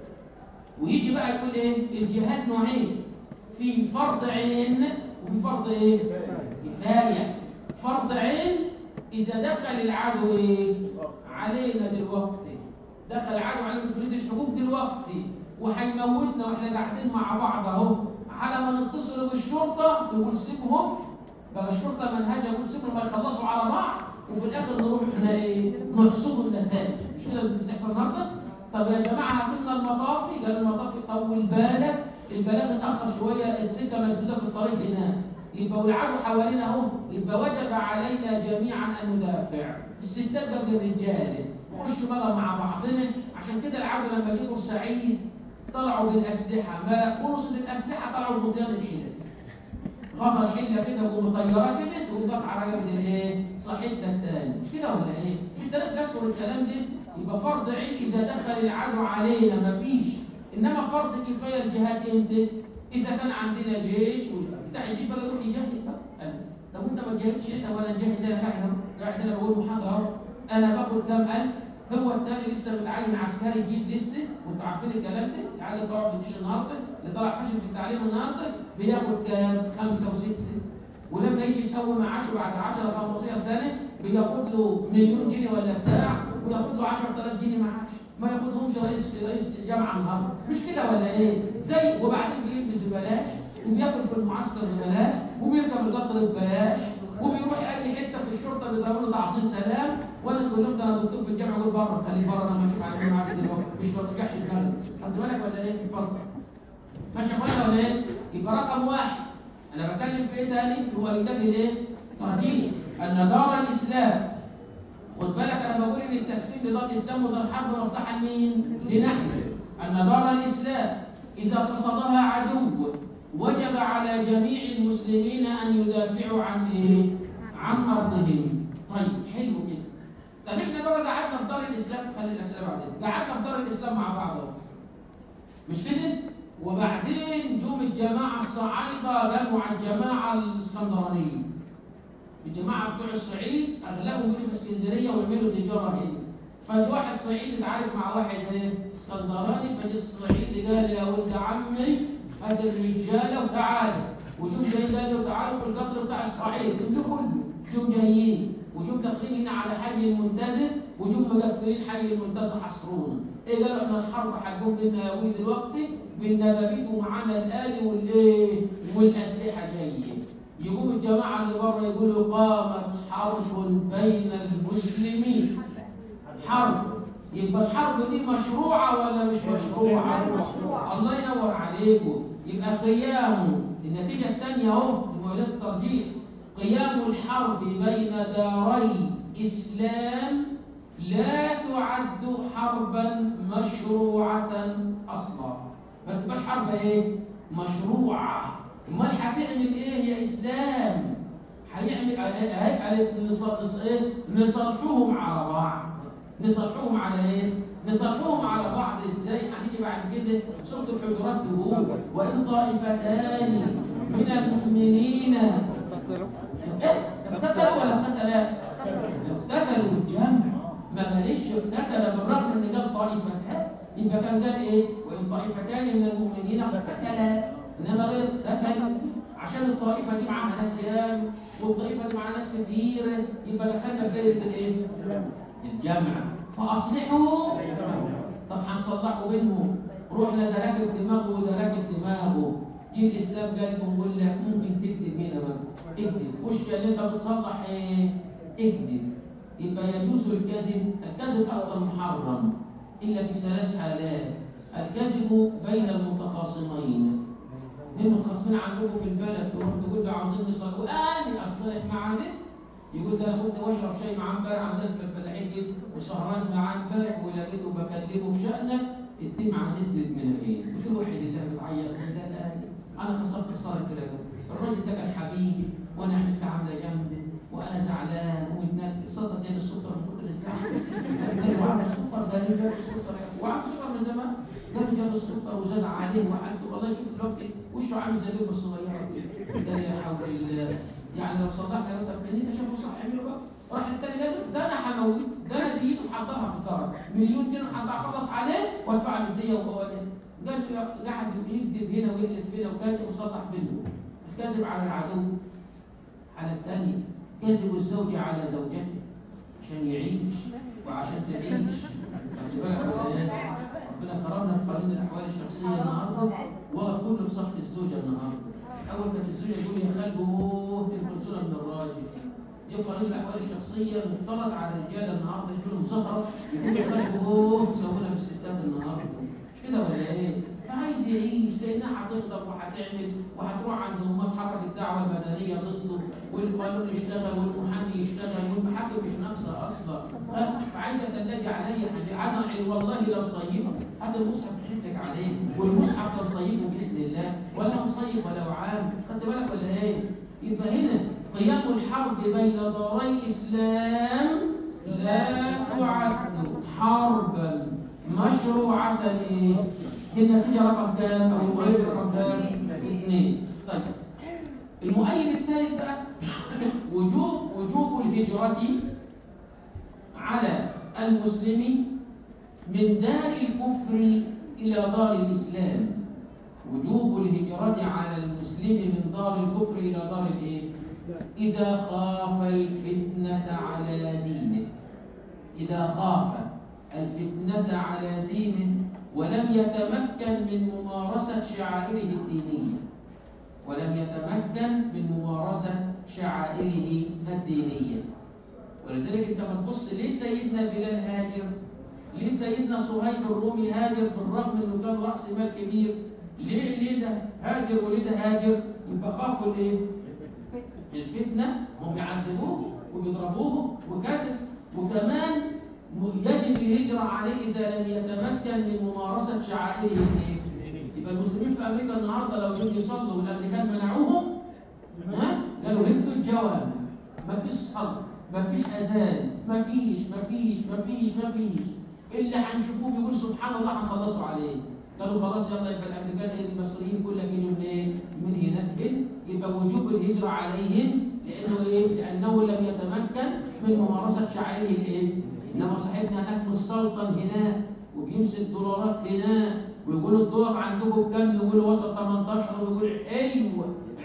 ويجي بقى يقول ايه؟ الجهاد نوعين في فرض عين وفي فرض ايه؟ كفايه فرض عين اذا دخل العدو ايه؟ علينا دلوقتي دخل العدو علينا تريد الحقوق دلوقتي وهيموتنا واحنا قاعدين مع بعض اهو على ما نتصل بالشرطه نقول سيبهم بقى الشرطه منهجها يقول سيبهم ما يخلصوا على بعض وفي الاخر نروح احنا ايه؟ نحصد النتائج مش كده اللي بتحصل النهارده؟ طب يا جماعه هاتوا المطافي قال المطافي طول بالك البلاغ اتاخر شويه السكه مسدوده في الطريق هناك يبقى والعدو حوالينا اهو يبقى وجب علينا جميعا ان ندافع الستات قبل الرجال خشوا بقى مع بعضنا عشان كده العدو لما جه بورسعيد طلعوا بالاسلحه ما فرصه الاسلحه طلعوا بمطيان الحلل غفر حله كده ومطيره كده تقوم قطع رقبه الايه؟ صاحبنا الثاني مش كده ولا ايه؟ مش انت لازم تذكر الكلام ده يبقى فرض عين اذا دخل العدو علينا مفيش انما فرض كفايه الجهاد امتى؟ اذا كان عندنا جيش بتاع الجيش بقى يروح يجاهد بقى قال طب وانت ما تجاهدش ليه؟ طب انا نجاهد انا قاعد اهو قاعد انا بقول محاضره اهو انا باخد كام الف هو الثاني لسه متعين عسكري جديد لسه وانتوا عارفين الكلام ده العيال اللي طلعوا في الجيش النهارده اللي طلع فاشل في التعليم النهارده بياخد كام؟ خمسه وسته ولما يجي يسوي معاشه بعد 10 15 سنه بياخد له مليون جنيه ولا بتاع وياخد له 10000 جنيه معاش ما ياخدهمش رئيس رئيس الجامعه النهارده مش كده ولا ايه؟ زي وبعدين بيلبس ببلاش وبياكل في المعسكر ببلاش وبيركب القطر ببلاش وبيروح اي حته في الشرطه بيضربوا له تعظيم سلام وانا اقول لهم ده انا دكتور في الجامعه اقول بره خليه بره انا ماشي معاك معاك دلوقتي مش ما ترجعش البلد خدت بالك ولا ايه؟ الفرق ماشي يا اخوانا ولا ايه؟ يبقى رقم واحد انا بتكلم في ايه تاني؟ في مؤيدات الايه؟ ترجيح ان دار الاسلام خد بالك انا بقول ان التقسيم لدار الاسلام ودار حرب مصلحه لمين؟ لنحن ان دار الاسلام اذا قصدها عدو وجب على جميع المسلمين ان يدافعوا عن ايه؟ عن ارضهم. طيب حلو كده. طب احنا بقى قعدنا في دار الاسلام خلي الاسئله بعدين، قعدنا في دار الاسلام مع بعض اهو. مش كده؟ وبعدين جم الجماعه الصعايده جمعوا على الجماعه الاسكندرانيه. الجماعه بتوع الصعيد اغلبهم من في اسكندريه ويعملوا تجاره هنا. فجي واحد صعيدي اتعارك مع واحد ايه؟ اسكندراني فجي الصعيدي قال يا ولد عمي هات الرجاله وتعالوا وجم جايين قالوا تعالوا في القطر بتاع الصعيد اللي كله جم جايين وجم داخلين هنا على حي المنتزه وجم مقفلين حي المنتزه حصرونا ايه قالوا احنا الحرب هتقوم بينا يا ابوي دلوقتي بالنبابيت ومعانا الآلي والايه والاسلحه جايه يقوم الجماعه اللي بره يقولوا قامت حرب بين المسلمين حرب يبقى الحرب دي مشروعه ولا مش مشروعه؟ مشروعة. الله ينور عليكم يبقى قيام النتيجه الثانيه اهو لمعادله الترجيح قيام الحرب بين داري اسلام لا تعد حربا مشروعه اصلا ما تبقاش حرب ايه؟ مشروعه امال هتعمل ايه يا اسلام؟ هيعمل هي قالت نص- نص- ايه؟ نصلحوهم على بعض نصلحوهم على ايه؟ نصلحوهم على بعض ازاي؟ هنيجي بعد كده سوره الحجرات تقول وان طائفتان من المؤمنين إيه؟ اقتتلوا ولا قتلا؟ اقتتلوا الجمع ما قالش اقتتل بالرغم ان قال طائفتان يبقى كان قال ايه؟ وان طائفتان من المؤمنين اقتتلا انما غير اقتتل عشان الطائفه دي معاها ناس يام والطائفه دي معاها ناس كتير يبقى دخلنا في دايره الايه؟ الجمع فاصلحوا طب هنصلحوا بينهم رحنا ده راكب دماغه وده راكب دماغه جه الاسلام قال بنقول لك ممكن تكذب هنا بقى اكذب خش اللي انت بتصلح ايه؟ اكذب يبقى يجوز الكذب الكذب اصلا محرم الا في ثلاث حالات الكذب بين المتخاصمين اتنين متخاصمين عندكم في البلد تروح تقول له عاوزين نصلي واني اصلح مع ده يقول ده انا كنت بشرب شاي معاه امبارح عندنا في الفلاحين كده وسهران معاه امبارح ولقيته بكلمه في شأنك الدمعه نزلت من عيني قلت له وحد الله بتعيط لا لا انا خسرت خساره كده الراجل ده كان حبيبي وانا عملت عامله جامده وانا زعلان ومتنكد صدق جاني السكر من كتر الزعل قال له وعم السكر قال لي جاب السكر وعم السكر من زمان قال لي جاب السكر وزاد عليه وحالته والله شوف دلوقتي وشه عامل زي البيضه الصغيره كده قال يا حول الله يعني لو صدقت يا طب انت شافه صح اعمله بقى راح التاني قال له ده انا هموت ده انا ديته حطها في الدار مليون جنيه حطها اخلص عليه وادفع له الديه وهو ده قال له قاعد يكذب هنا ويلف هنا وكاذب وصلح بينهم الكذب على العدو على الثاني كذب الزوج على زوجته عشان يعيش وعشان تعيش خد بالك ولا إيه؟ ربنا كرمنا في قانون الاحوال الشخصيه النهارده وقف كله في صف الزوجه النهارده اول كانت الزوجه تقول يا خالد اوه تلفزيون من الراجل دي قانون الاحوال الشخصيه المفترض على الرجاله النهارده يجوا لهم سهره يقول يا خالد اوه سوونا بالستات النهارده مش كده ولا ايه؟ فعايز يعيش لانها هتغضب وهتعمل وهتروح عند امها تحرك الدعوه المدنيه ضده والقانون يشتغل والمحامي يشتغل والمحاكم مش ناقصه اصلا ها؟ فعايزه تلاقي عليا حاجه عايزه أعيد والله لو صيفه هات المصحف تحلك عليه والمصحف لو صيفه باذن الله ولا مصيف ولا عام خدت بالك ولا ايه؟ يبقى هنا قيام الحرب بين داري اسلام لا تعد حربا مشروعة ايه؟ النتيجة رقم كام أو المؤيد رقم كام؟ اثنين. طيب. المؤيد الثالث بقى وجوب وجوب الهجرة على المسلم من دار الكفر إلى دار الإسلام. وجوب الهجرة على المسلم من دار الكفر إلى دار الإيه؟ إذا خاف الفتنة على دينه. إذا خاف الفتنة على دينه ولم يتمكن من ممارسة شعائره الدينية ولم يتمكن من ممارسة شعائره الدينية ولذلك انت ما تبص ليه سيدنا بلال هاجر ليه سيدنا صهيب الرومي هاجر بالرغم انه كان راس مال كبير ليه ليه ده هاجر وليه ده هاجر يبقى خافوا الايه الفتنه هم يعذبوه وبيضربوه وكذب وكمان يجب الهجرة عليه إذا لم يتمكن من ممارسة شعائره الإيه؟ يبقى المسلمين في أمريكا النهاردة لو يجوا يصلوا والأمريكان منعوهم ها؟ قالوا هدوا الجوامع ما فيش صلاة ما فيش أذان ما فيش ما فيش ما فيش ما فيش اللي هنشوفوه بيقول سبحان الله هنخلصوا عليه قالوا خلاص يلا يبقى الأمريكان المصريين كلهم يجوا منين؟ من هناك يبقى وجوب الهجرة عليهم لأنه إيه؟ لأنه لم يتمكن من ممارسة شعائره الإيه؟ انما صاحبنا هناك مستوطن هناك وبيمسك دولارات هناك ويقول الدولار عندكم بكام يقول وصل 18 ويقول حلو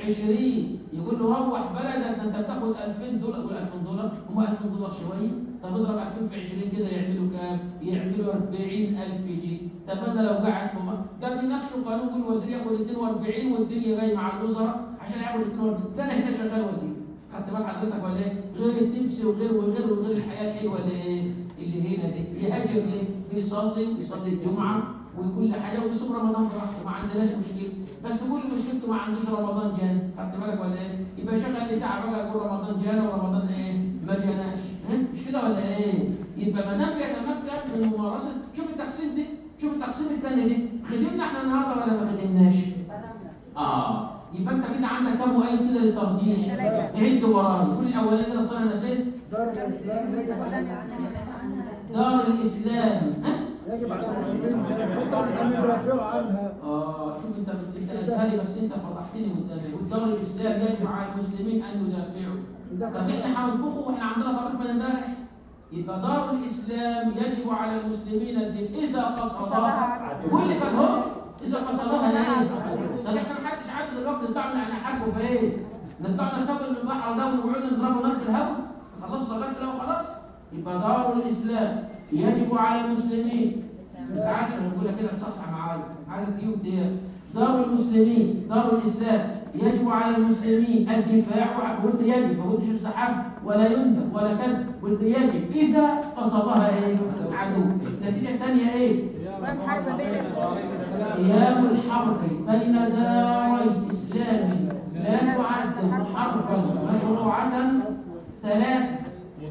20 يقول له روح بلدك ده انت بتاخد 2000 دولار يقول 2000 دولار هم 2000 دولار شويه طب اضرب 2000 في 20 كده يعملوا كام؟ يعملوا 40000 جنيه طب انا لو قاعد في مصر ده بيناقشوا قانون يقول الوزير ياخد 42 والدنيا جاي مع الوزراء عشان ياخد 42 ده انا هنا شغال وزير خدت بال حضرتك ولا ايه؟ غير التبس وغير وغير وغير الحياه الحلوه اللي ايه؟ اللي هنا دي يهاجر ليه؟ بيصلي ويصلي الجمعه وكل حاجه ويصوم رمضان براحته ما عندناش مشكله بس كل مشكلته ما عندوش رمضان جانا خدت بالك ولا ايه؟ يبقى شغل لي ساعه بقى يقول رمضان جانا ورمضان ايه؟ ما جاناش ها؟ مش كده ولا ايه؟ يبقى ما دام بيتمكن من ممارسه شوف التقسيم دي شوف التقسيم الثاني دي خدمنا احنا النهارده ولا ما خدمناش؟ اه يبقى انت كده عندك كم مؤيد كده للترجيح؟ عد وراي كل الاولاني كده اصل انا نسيت دار الاسلام يجب على دار الاسلام ها؟ يجب على المسلمين ان يدافعوا عنها اه شوف انت انت ازهري بس انت فضحتني قدامي والدار الاسلام يجب على المسلمين ان يدافعوا اذا طب احنا هنطبخه واحنا عندنا طبخ من امبارح يبقى دار الاسلام يجب على المسلمين الدين اذا قصدها واللي كان هو اذا قصدها ايه؟ طب احنا ما حدش عارف دلوقتي نطلع على حربه في ايه؟ نطلع نكمل من البحر ده ونقعد نضربه نار في الهواء خلصنا لغايه في الهواء خلاص يبقى دار الاسلام يجب على المسلمين ما تزعلش انا بقولها كده بتصحصح معايا عايزك تجيب ديت دار المسلمين دار الاسلام يجب على المسلمين الدفاع عنه قلت يجب ما قلتش يستحب ولا يندب ولا كذا قلت يجب اذا قصدها ايه؟ عدو النتيجه الثانيه ايه؟ قام حرب بين قيام الحرب بين داري اسلام لا تعد حربا مشروعه ثلاثه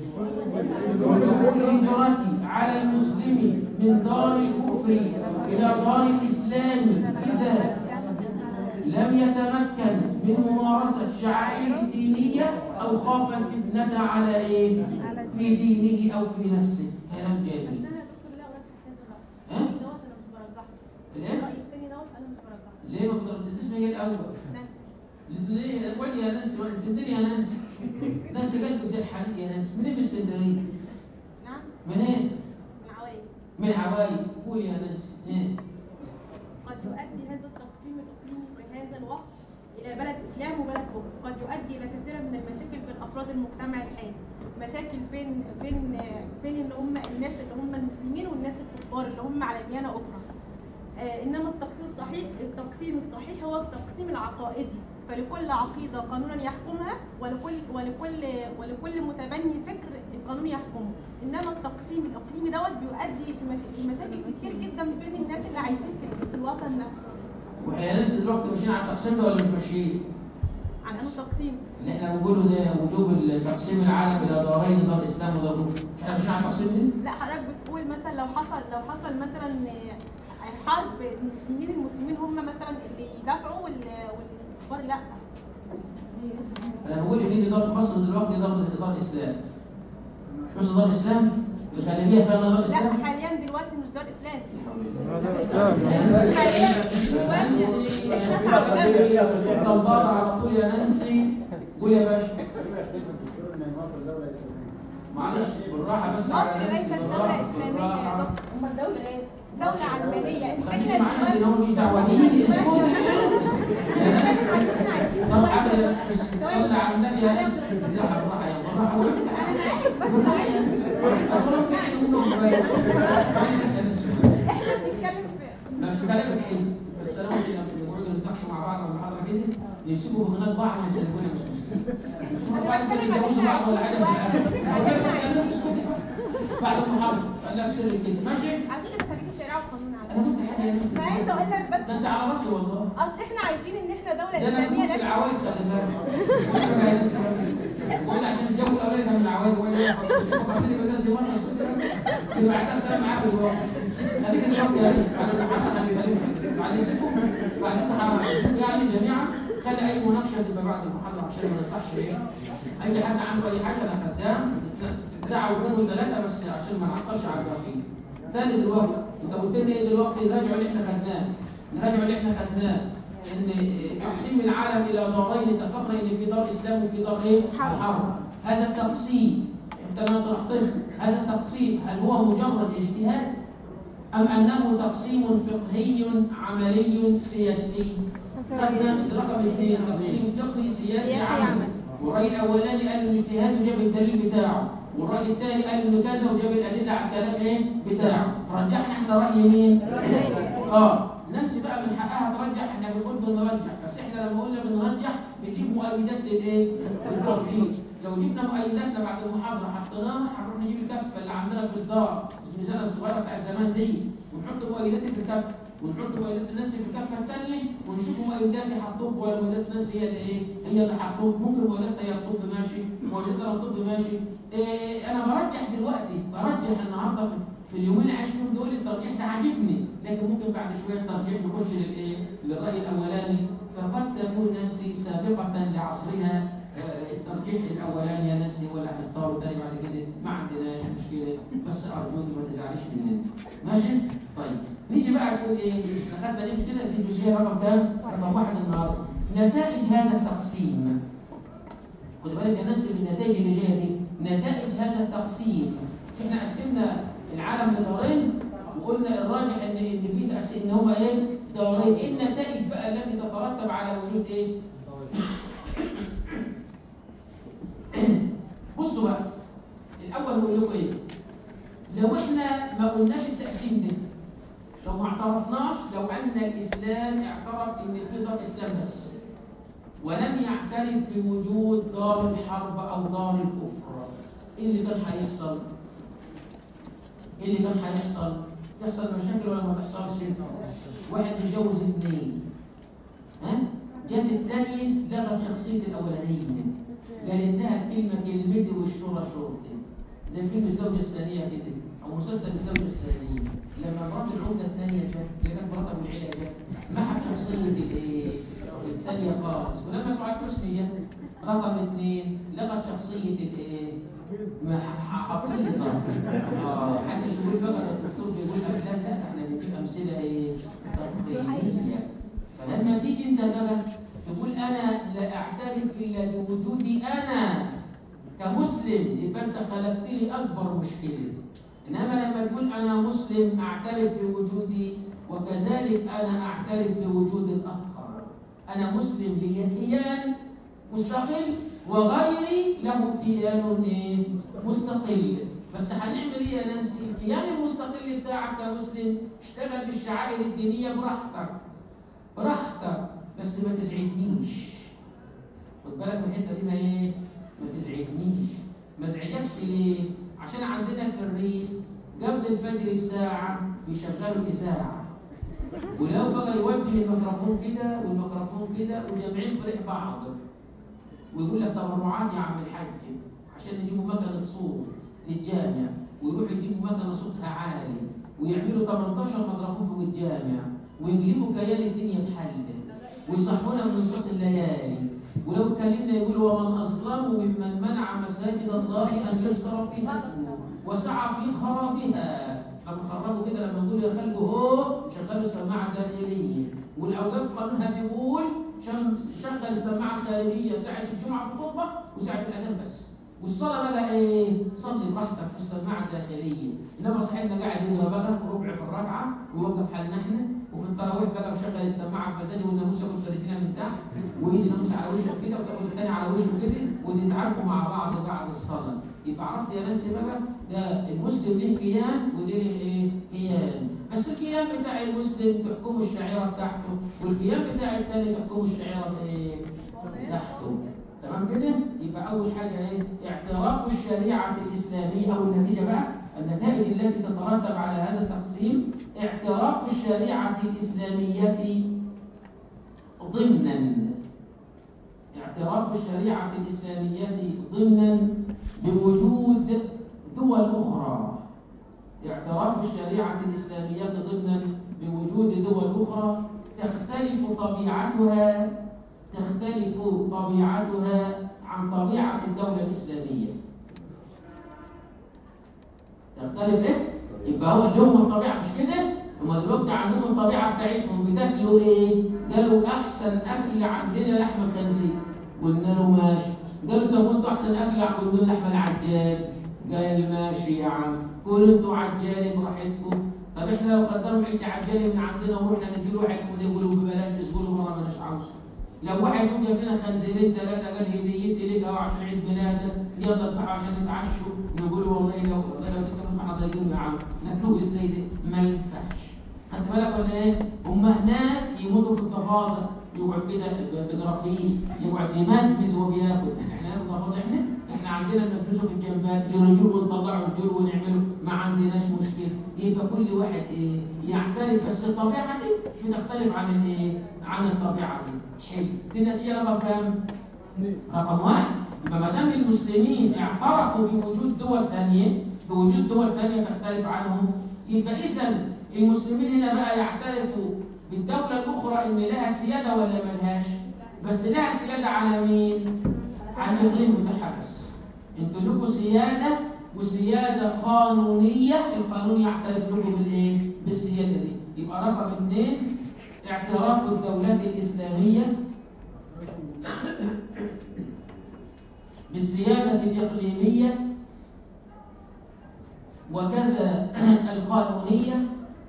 دخول الهجرة على المسلم من دار الكفر إلى دار الإسلام إذا لم يتمكن من ممارسة شعائر الدينية أو خاف الفتنة على إيه؟ في دينه أو في نفسه كلام جميل ها؟ الإيه؟ ليه ما بتردد اسمها هي الأول؟ ليه؟ قول يا ناس تدري يا ناس ده أنت قلبك زي الحديد يا ناس منين من اسكندرية؟ نعم منين؟ من عوائل من عوايد قول يا ناس إيه؟ قد يؤدي هذا التقسيم الإقليمي في هذا الوقت إلى بلد إسلام وبلد كفر قد يؤدي إلى كثير من المشاكل بين أفراد المجتمع الحالي مشاكل بين بين بين اللي هم الناس اللي هم المسلمين والناس الكفار اللي هم على ديانة أخرى آه، إنما التقسيم الصحيح التقسيم الصحيح هو التقسيم العقائدي فلكل عقيدة قانونا يحكمها ولكل ولكل ولكل متبني فكر القانون يحكمه انما التقسيم الاقليمي دوت بيؤدي في مش- في مشاكل كتير جدا بين الناس اللي عايشين في في الوطن نفسه واحنا يا ناس دلوقتي ماشيين على التقسيم ده ولا مش ماشيين؟ عن انه تقسيم اللي احنا بنقوله ده وجوب التقسيم العالم الى دارين دار الاسلام ودار الكفر مش احنا ماشيين على التقسيم دي؟ لا حضرتك بتقول مثلا لو حصل لو حصل مثلا آه، حرب المسلمين المسلمين هم مثلا اللي يدافعوا وال- والكفار لا انا بقول ان دي دار مصر دلوقتي دار دار اسلام مش بس دار اسلام الغالبيه فيها دار لا اسلام حاليا دلوقتي مش دار اسلام هذا الاسلام حاليا دلوقتي طبارة على طول يا نانسي قول يا باشا معلش بالراحه بس على مصر نانسي ليست بالراحه دولة إسلامية بالراحه هم دولة إيه؟ دولة علمانية خليكي إحنا معايا دلوقتي دي هو مش دعوه دي اسمه يا نانسي طب حاجه يا نانسي صلي على النبي يا نانسي بالراحه بالراحه يا بالراحه أنا عارف بس أقول يعني منهم شوية. إحنا بنتكلم في مش كلامك حلو بس انا ممكن لما نقعد نتناقشوا مع بعض في المحاضره كده يمسكوا بخناق بعض ويسلكونا مش مشكله يمسكوا بعض كده يتجوزوا بعض ولا حاجه هتكلم بس الناس اسكتي بقى. بعد المحاضره قال لك سر كده ماشي على فكرة خليك الشريعة والقانون انا على كنت حاجه يا ناس فعايزة أقول لك بس ده انت على راسي والله أصل إحنا عايشين إن إحنا دولة ده انا كنت إسلامية في لكن العوايد خلي بالك وأنا قاعد أسمع. وأنا عشان الجو الاولاني كان من العوايد وانا فكرتني بالناس دي مره اسكتي بقى كنت بعتها السلام معاكم دلوقتي خليك دلوقتي يا ناس انا المحاضره هنكلمها بعد اذنكم بعد اذن يعني جميعا خلي اي مناقشه تبقى بعد المحاضره عشان ما نطلعش ايه اي حد عنده اي حاجه انا خدام ساعه واثنين وثلاثه بس عشان ما نعطلش على الجرافين تاني دلوقتي انت قلت لي ايه دلوقتي نراجع اللي احنا خدناه نراجع اللي احنا خدناه ان تقسيم العالم الى دارين اتفقنا ان في دار اسلام وفي دار ايه؟ حرب هذا التقسيم انت ما طرحته هذا التقسيم هل هو مجرد اجتهاد ام انه تقسيم فقهي عملي سياسي؟ خدنا رقم اثنين تقسيم فقهي سياسي سياسي عمل عمل. والرأي الأولاني قال إنه اجتهاد وجاب الدليل بتاعه والرأي الثاني قال إنه كذا وجاب الأدلة على الكلام إيه بتاعه رجحنا إحنا رأي مين؟ اه نانسي بقى من حقها ترجح احنا بنقول بنرجح بس احنا لما قلنا بنرجح بنجيب مؤيدات للايه؟ للترجيح لو جبنا مؤيداتنا بعد المحاضره حطيناها هنروح نجيب الكفه اللي عندنا في الدار الميزانه الصغيره بتاعت زمان دي ونحط مؤيداتي في الكفه ونحط مؤيدات الناس في الكفه الثانيه ونشوف مؤيداتي هتطب ولا مؤيدات الناس هي اللي ايه؟ هي اللي هتطب ممكن مؤيداتها هي الطب ماشي مؤيداتها الطب ماشي إيه انا برجح دلوقتي برجح النهارده في في اليومين اللي عايش فيهم دول الترجيح ده عاجبني لكن ممكن بعد شويه الترجيح نخش للايه؟ للراي الاولاني فقد تكون نفسي سابقه لعصرها آه، الترجيح الاولاني يا نفسي هو اللي هنختاره الثاني بعد كده ما عندناش مشكله بس ارجوكي ما تزعليش مننا ماشي؟ طيب نيجي بقى نقول ايه؟ احنا خدنا ايه كده دي الجزئيه رقم كام؟ رقم واحد النهارده نتائج هذا التقسيم خد بالك يا ناس من النتائج اللي جايه دي نتائج هذا التقسيم احنا قسمنا العالم لدورين وقلنا الراجح ان ان في تقسيم ان هما ايه دورين ايه النتائج بقى التي تترتب على وجود ايه بصوا بقى الاول نقول لكم ايه لو احنا ما قلناش التقسيم ده لو ما اعترفناش لو ان الاسلام اعترف ان في دار اسلام بس ولم يعترف بوجود دار الحرب او دار الكفر ايه اللي كان هيحصل؟ ايه اللي كان هيحصل؟ تحصل مشاكل ولا ما تحصلش؟ واحد يتجوز اثنين ها؟ جت الثانية لغت شخصية الأولانية قالت لها كلمة كلمتي والشورى شورتي زي فيلم الزوجة الثانية كده أو مسلسل الزوجة الثانية لما مرات العودة الثانية جت كانت مرات أبو العيلة جت محت شخصية الإيه؟ الثانية خالص ولما سعاد حسني جت رقم اثنين لغت شخصية الإيه؟ ما حافظ اه حد يقول بقى ده الدكتور بيقول افلام لا احنا بنجيب امثله ايه تقريبيه فلما تيجي انت بقى تقول انا لا اعترف الا بوجودي انا كمسلم يبقى انت خلقت لي اكبر مشكله انما لما تقول انا مسلم اعترف بوجودي وكذلك انا اعترف بوجود الاخر انا مسلم لي كيان مستقل وغيري له كيان ايه؟ مستقل بس هنعمل ايه يا نانسي؟ الكيان المستقل بتاعك كمسلم اشتغل بالشعائر الدينيه براحتك براحتك بس ما تزعجنيش خد بالك من الحته دي ما ايه؟ ما تزعجنيش ما ازعجكش ليه؟ عشان عندنا في الريف قبل الفجر بساعه بيشغلوا اذاعه ولو بقى يوجه الميكروفون كده والميكروفون كده وجامعين فريق بعض ويقول لك تبرعات يا عم الحاج عشان يجيبوا مكنه صوت للجامع ويروحوا يجيبوا مكنه صوتها عالي ويعملوا 18 ميكروفون فوق الجامع ويقلبوا كيان الدنيا بحل ويصحونا من نصوص الليالي ولو اتكلمنا يقولوا ومن اظلم ممن منع مساجد الله ان يذكر فيها اسمه وسعى في خرابها لما خربوا كده لما نقول يا خلق هو شغلوا السماعه الداخليه والاوقاف قانونها بيقول شمس شغل السماعه الخارجيه ساعه الجمعه في الخطبه وساعه الاذان بس والصلاه بقى ايه؟ صلي براحتك في السماعه الداخليه انما صاحبنا قاعد يقرا بقى ربع في الركعه ويوقف حالنا احنا وفي التراويح بقى مشغل السماعه بمزاجه والناموس ياخد ترجينا من تحت ويجي ناموس على وشه كده وتاخد الثاني على وشه كده وتتعاركوا مع بعض بعد الصلاه يبقى عرفت يا نانسي بقى ده المسلم له كيان وده له ايه؟ كيان بس الكيان بتاع المسلم تحكمه الشعيره بتاعته والكيان بتاع الثاني تحكمه الشعيره ايه؟ تحته تمام كده؟ يبقى أول حاجة إيه؟ اعتراف الشريعة الإسلامية أو النتيجة بقى النتائج التي تترتب على هذا التقسيم اعتراف الشريعة الإسلامية ضمنا اعتراف الشريعة الإسلامية ضمنا بوجود دول أخرى اعتراف الشريعة الإسلامية ضمنا بوجود دول أخرى تختلف طبيعتها تختلف طبيعتها عن طبيعة الدولة الإسلامية تختلف إيه؟ يبقى هو لهم الطبيعة مش كده؟ هما دلوقتي عندهم الطبيعة بتاعتهم بتاكلوا إيه؟ قالوا أحسن أكل عندنا لحم الخنزير قلنا له ماشي قالوا طب وأنتوا أحسن أكل عندنا لحم العجال قال ماشي يا عم كلوا أنتوا عجال براحتكم طب احنا لو قدموا حته عجالي من عندنا ورحنا ندي واحد وده يقولوا ببلاش تقولوا مره ما عاوز لو واحد يقوم جاب لنا خنزيرين ثلاثه قال هديتي لك اهو عشان عيد ميلادك يلا اذبحوا عشان نتعشوا نقول والله لو والله لو انت كمان احنا ضايقين يا عم ناكلوه ازاي ده؟ ما ينفعش خدت بالك ولا ايه؟ هم هناك يموتوا في الضفادع يقعد كده بجرافين يقعد يمسمس وهو بياكل احنا ناكل ضفادع احنا احنا عندنا نمسمسه في الجنبات لرجول ونطلعه رجول ونعمله ما عندناش مشكله يبقى كل واحد ايه يعترف بس الطبيعه دي بتختلف عن الايه؟ عن الطبيعه دي حلو دي النتيجه رقم كام؟ رقم واحد يبقى ما دام المسلمين اعترفوا بوجود دول ثانيه بوجود دول ثانيه تختلف عنهم يبقى اذا المسلمين هنا بقى يعترفوا بالدوله الاخرى ان لها سياده ولا ملهاش؟ بس لها سياده على مين؟ على الاقليم بتاعها بس. انتوا لكم سياده وسياده قانونيه، القانون يعترف لكم بالايه؟ بالسياده دي. يبقى رقم اثنين اعتراف بالدولات الاسلاميه بالسيادة الإقليمية وكذا القانونية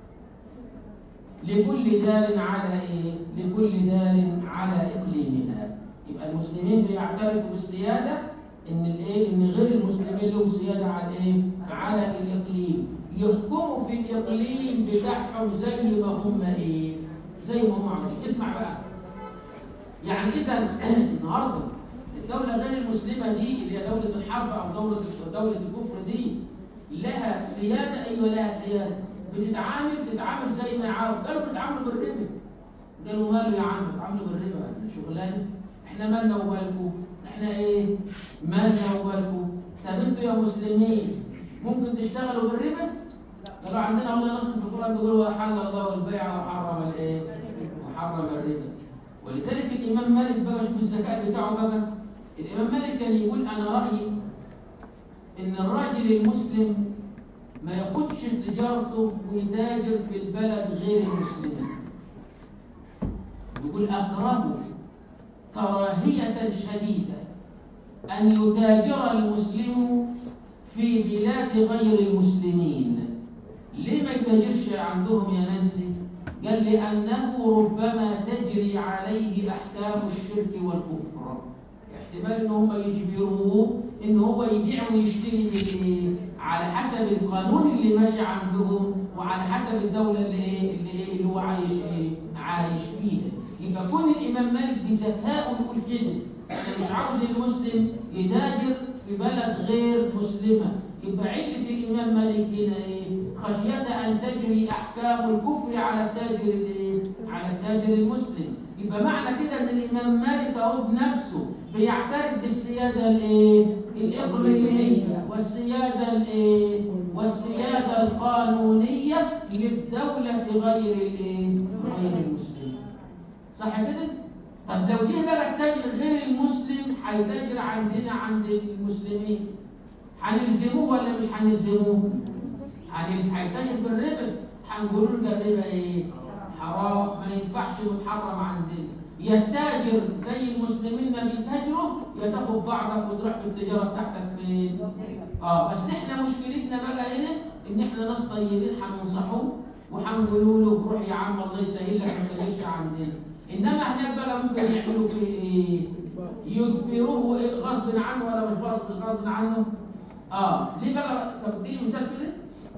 لكل دار على إيه؟ لكل دار على إقليمها يبقى المسلمين بيعترفوا بالسيادة إن الإيه؟ إن غير المسلمين لهم سيادة على إيه؟ على الإقليم يحكموا في الإقليم بتاعهم زي ما هم إيه؟ زي ما هم عاوزين اسمع بقى يعني إذا النهارده الدولة غير المسلمة دي اللي هي دولة الحرب أو دولة دولة الكفر دي لها سيادة أيوة لها سيادة بتتعامل تتعامل زي ما يعاود قالوا بتتعاملوا بالربا قالوا ماله يا عم بتتعاملوا بالربا احنا شغلانة احنا مالنا ومالكم احنا ايه مالنا ومالكم طب انتوا يا مسلمين ممكن تشتغلوا بالربا قالوا عندنا والله نص في القرآن بيقول وحل الله البيع وحرم الايه وحرم الربا ولذلك الإمام مالك بقى شوف الذكاء بتاعه بقى الإمام مالك كان يقول أنا رأيي إن الراجل المسلم ما ياخدش تجارته ويتاجر في البلد غير المسلمين يقول أكره كراهية شديدة أن يتاجر المسلم في بلاد غير المسلمين ليه ما يتاجرش عندهم يا نانسي؟ قال لأنه ربما تجري عليه أحكام الشرك والكفر احتمال ان هم يجبروه ان هو يبيع ويشتري بالايه؟ على حسب القانون اللي ماشي عندهم وعلى حسب الدوله اللي ايه اللي, إيه اللي هو عايش ايه؟ عايش فيها. يبقى كون الامام مالك بذكائه يقول كده انا مش عاوز المسلم يتاجر في بلد غير مسلمه يبقى علة الامام مالك هنا ايه؟ خشية ان تجري احكام الكفر على التاجر الايه؟ على التاجر المسلم. يبقى معنى كده ان الامام مالك اهو بنفسه بيعترف بالسياده الايه؟ الاقليميه والسياده الايه؟ والسياده القانونيه للدوله غير الايه؟ غير المسلمين. صح كده؟ طب لو جه بقى التاجر غير المسلم هيتاجر عندنا عند المسلمين هنلزموه ولا مش هنلزموه؟ هيتاجر بالربا هنقول له ده الربا ايه؟ حرام ما ينفعش متحرم عندنا يتاجر زي المسلمين ما بيتاجروا يا تاخد بعضك وتروح في التجاره بتاعتك فين؟ اه بس احنا مشكلتنا بقى هنا ان احنا ناس طيبين هننصحوه وهنقولوا له روح يا عم الله يسهل لك ما تجيش عندنا انما هناك بقى ممكن يعملوا فيه ايه؟ يجبروه إيه غصب عنه ولا مش غصب عنه؟ اه ليه بقى طب اديني مثال كده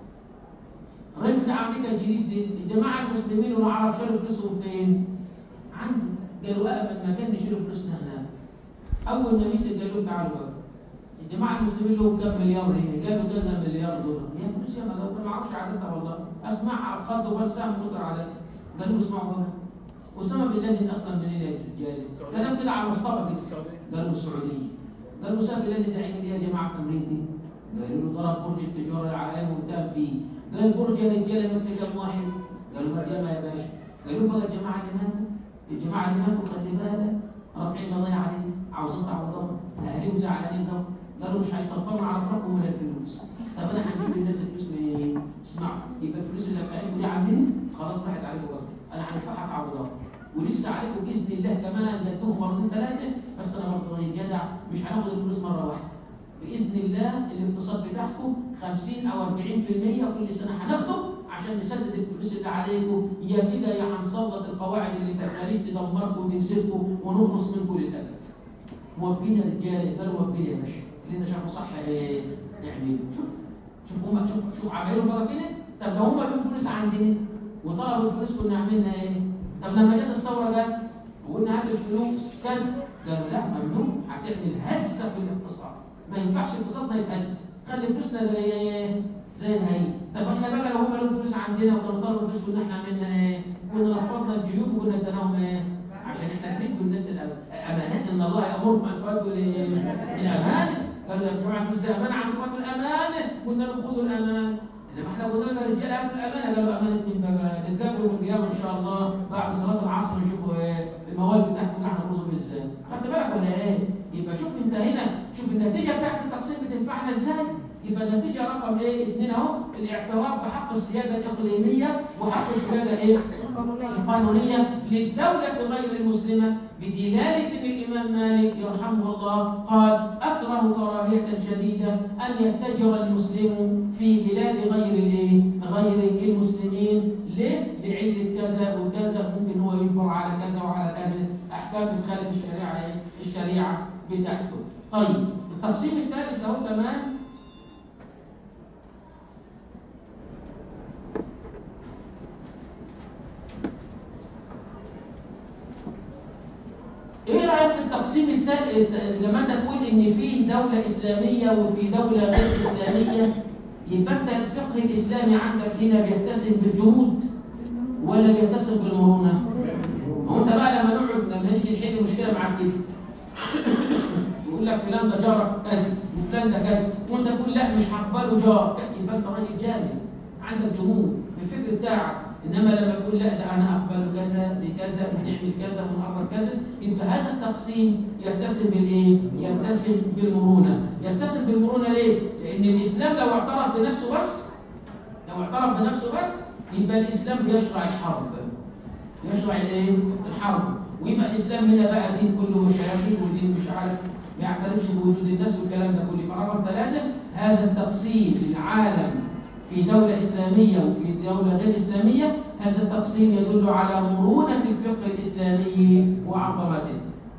الراجل بتاع امريكا الجديد دي الجماعه المسلمين والعرب شالوا فلوسهم فين؟ عنده قالوا بقى من مكان نشيلوا فلوسنا هناك اول ما مسك قال لهم تعالوا بقى الجماعه المسلمين لهم كام مليار هنا قالوا كذا مليار دولار يا فلوس يا ما ما اعرفش عادتها والله اسمعها خط وبس سهم قطر على قالوا اسمعوا بقى اسامه بن لادن اصلا منين يا رجاله؟ كلام كده على مصطفى كده قالوا السعوديه قالوا اسامه بن لادن ده عامل ايه يا جماعه في امريكا؟ قالوا له ضرب برج التجاره العالمي وانتهى فيه قال برج يا رجاله مات كم واحد؟ قالوا ما جمع يا باشا قالوا بقى الجماعه اللي ماتوا الجماعه اللي ماتوا خلي بالك رافعين قضايا عليه عاوزين تعوضهم اهاليهم زعلانين ده قالوا مش هيصفروا على فرقهم من الفلوس طب انا هجيب للناس الفلوس منين؟ اسمعوا يبقى الفلوس اللي بتاعتكم دي عندنا خلاص راحت عليكم بقى انا هندفعها تعويضات ولسه عليكم باذن الله كمان ندوهم مرتين ثلاثه بس انا برضه جدع مش هناخد الفلوس مره واحده باذن الله الاقتصاد بتاعكم 50 او 40% كل سنه هناخده عشان نسدد الفلوس اللي عليكم يا كده يا هنسلط القواعد اللي في الخليج تدمركم وتمسككم ونخلص منكم للابد موافقين يا رجاله قالوا موافقين يا باشا اللي انت شايفه صح ايه اعمله شوف شوف هم شوف شوف عمايلهم بقى فين طب لو هم لهم فلوس عندنا وطلبوا الفلوس كنا عملنا ايه؟ طب لما جت الثوره جت وقلنا هات الفلوس كذا قالوا لا ممنوع هتعمل هزه في الاقتصاد ما ينفعش اقتصادنا يتهز خلي فلوسنا زي ايه؟ زي الهي طب احنا بقى لو هم لهم فلوس عندنا وكانوا طلبوا الفلوس كنا احنا عملنا ايه؟ كنا رفضنا الجيوب وكنا اديناهم ايه؟ عشان احنا بندوا الناس الأم- الامانات ان الله يامركم ان تؤدوا ل- الامانه قالوا يا جماعه الفلوس دي امانه عندكم هاتوا الامانه قلنا لهم خذوا الامان انما احنا قلنا لهم يا رجاله هاتوا الامانه قالوا امانه مين بقى؟ نتقابلوا يوم القيامه ان شاء الله بعد صلاه العصر نشوفوا ايه المواد بتاعتكم احنا نرصهم ازاي خدت بالك ولا ايه؟ يبقى شوف انت هنا شوف النتيجه بتاعت التقسيم بتنفعنا ازاي؟ يبقى النتيجه رقم ايه؟ اثنين اهو الاعتراف بحق السياده الاقليميه وحق السياده ايه؟ القانونيه للدوله غير المسلمه بدلاله ان الامام مالك يرحمه الله قال اكره كراهيه شديده ان يتجر المسلم في بلاد غير الايه؟ غير المسلمين ليه؟ لعله كذا وكذا ممكن هو يجبر على كذا وعلى كذا احكام تخالف الشريعه ايه؟ الشريعه بتاعته. طيب التقسيم الثالث اهو كمان ايه رايك في التقسيم الثالث لما انت تقول ان في دوله اسلاميه وفي دوله غير اسلاميه يبقى انت الفقه الاسلامي عندك هنا بيتسم بالجمود ولا بيتسم بالمرونه؟ ما هو انت بقى لما نقعد لما نيجي نحل مشكله معاك كده يقول لك فلان ده جارك كذا وفلان ده كذا وانت تقول لا مش هقبله جار يبقى انت راجل جاهل عندك جمود في الفكر بتاعك انما لما تقول لا ده انا اقبل كذا بكذا ونعمل كذا ونقرب كذا يبقى هذا التقسيم يتسم بالايه؟ يتسم بالمرونه، يتسم بالمرونه ليه؟ لان الاسلام لو اعترف بنفسه بس لو اعترف بنفسه بس يبقى الاسلام بيشرع الحرب يشرع الايه؟ الحرب ويبقى الاسلام هنا بقى دين كله شياطين ودين مش عارف ما يعترفش بوجود الناس والكلام ده كله يبقى رقم ثلاثه هذا التقسيم للعالم في دولة إسلامية وفي دولة غير إسلامية هذا التقسيم يدل على مرونة الفقه الإسلامي وعظمته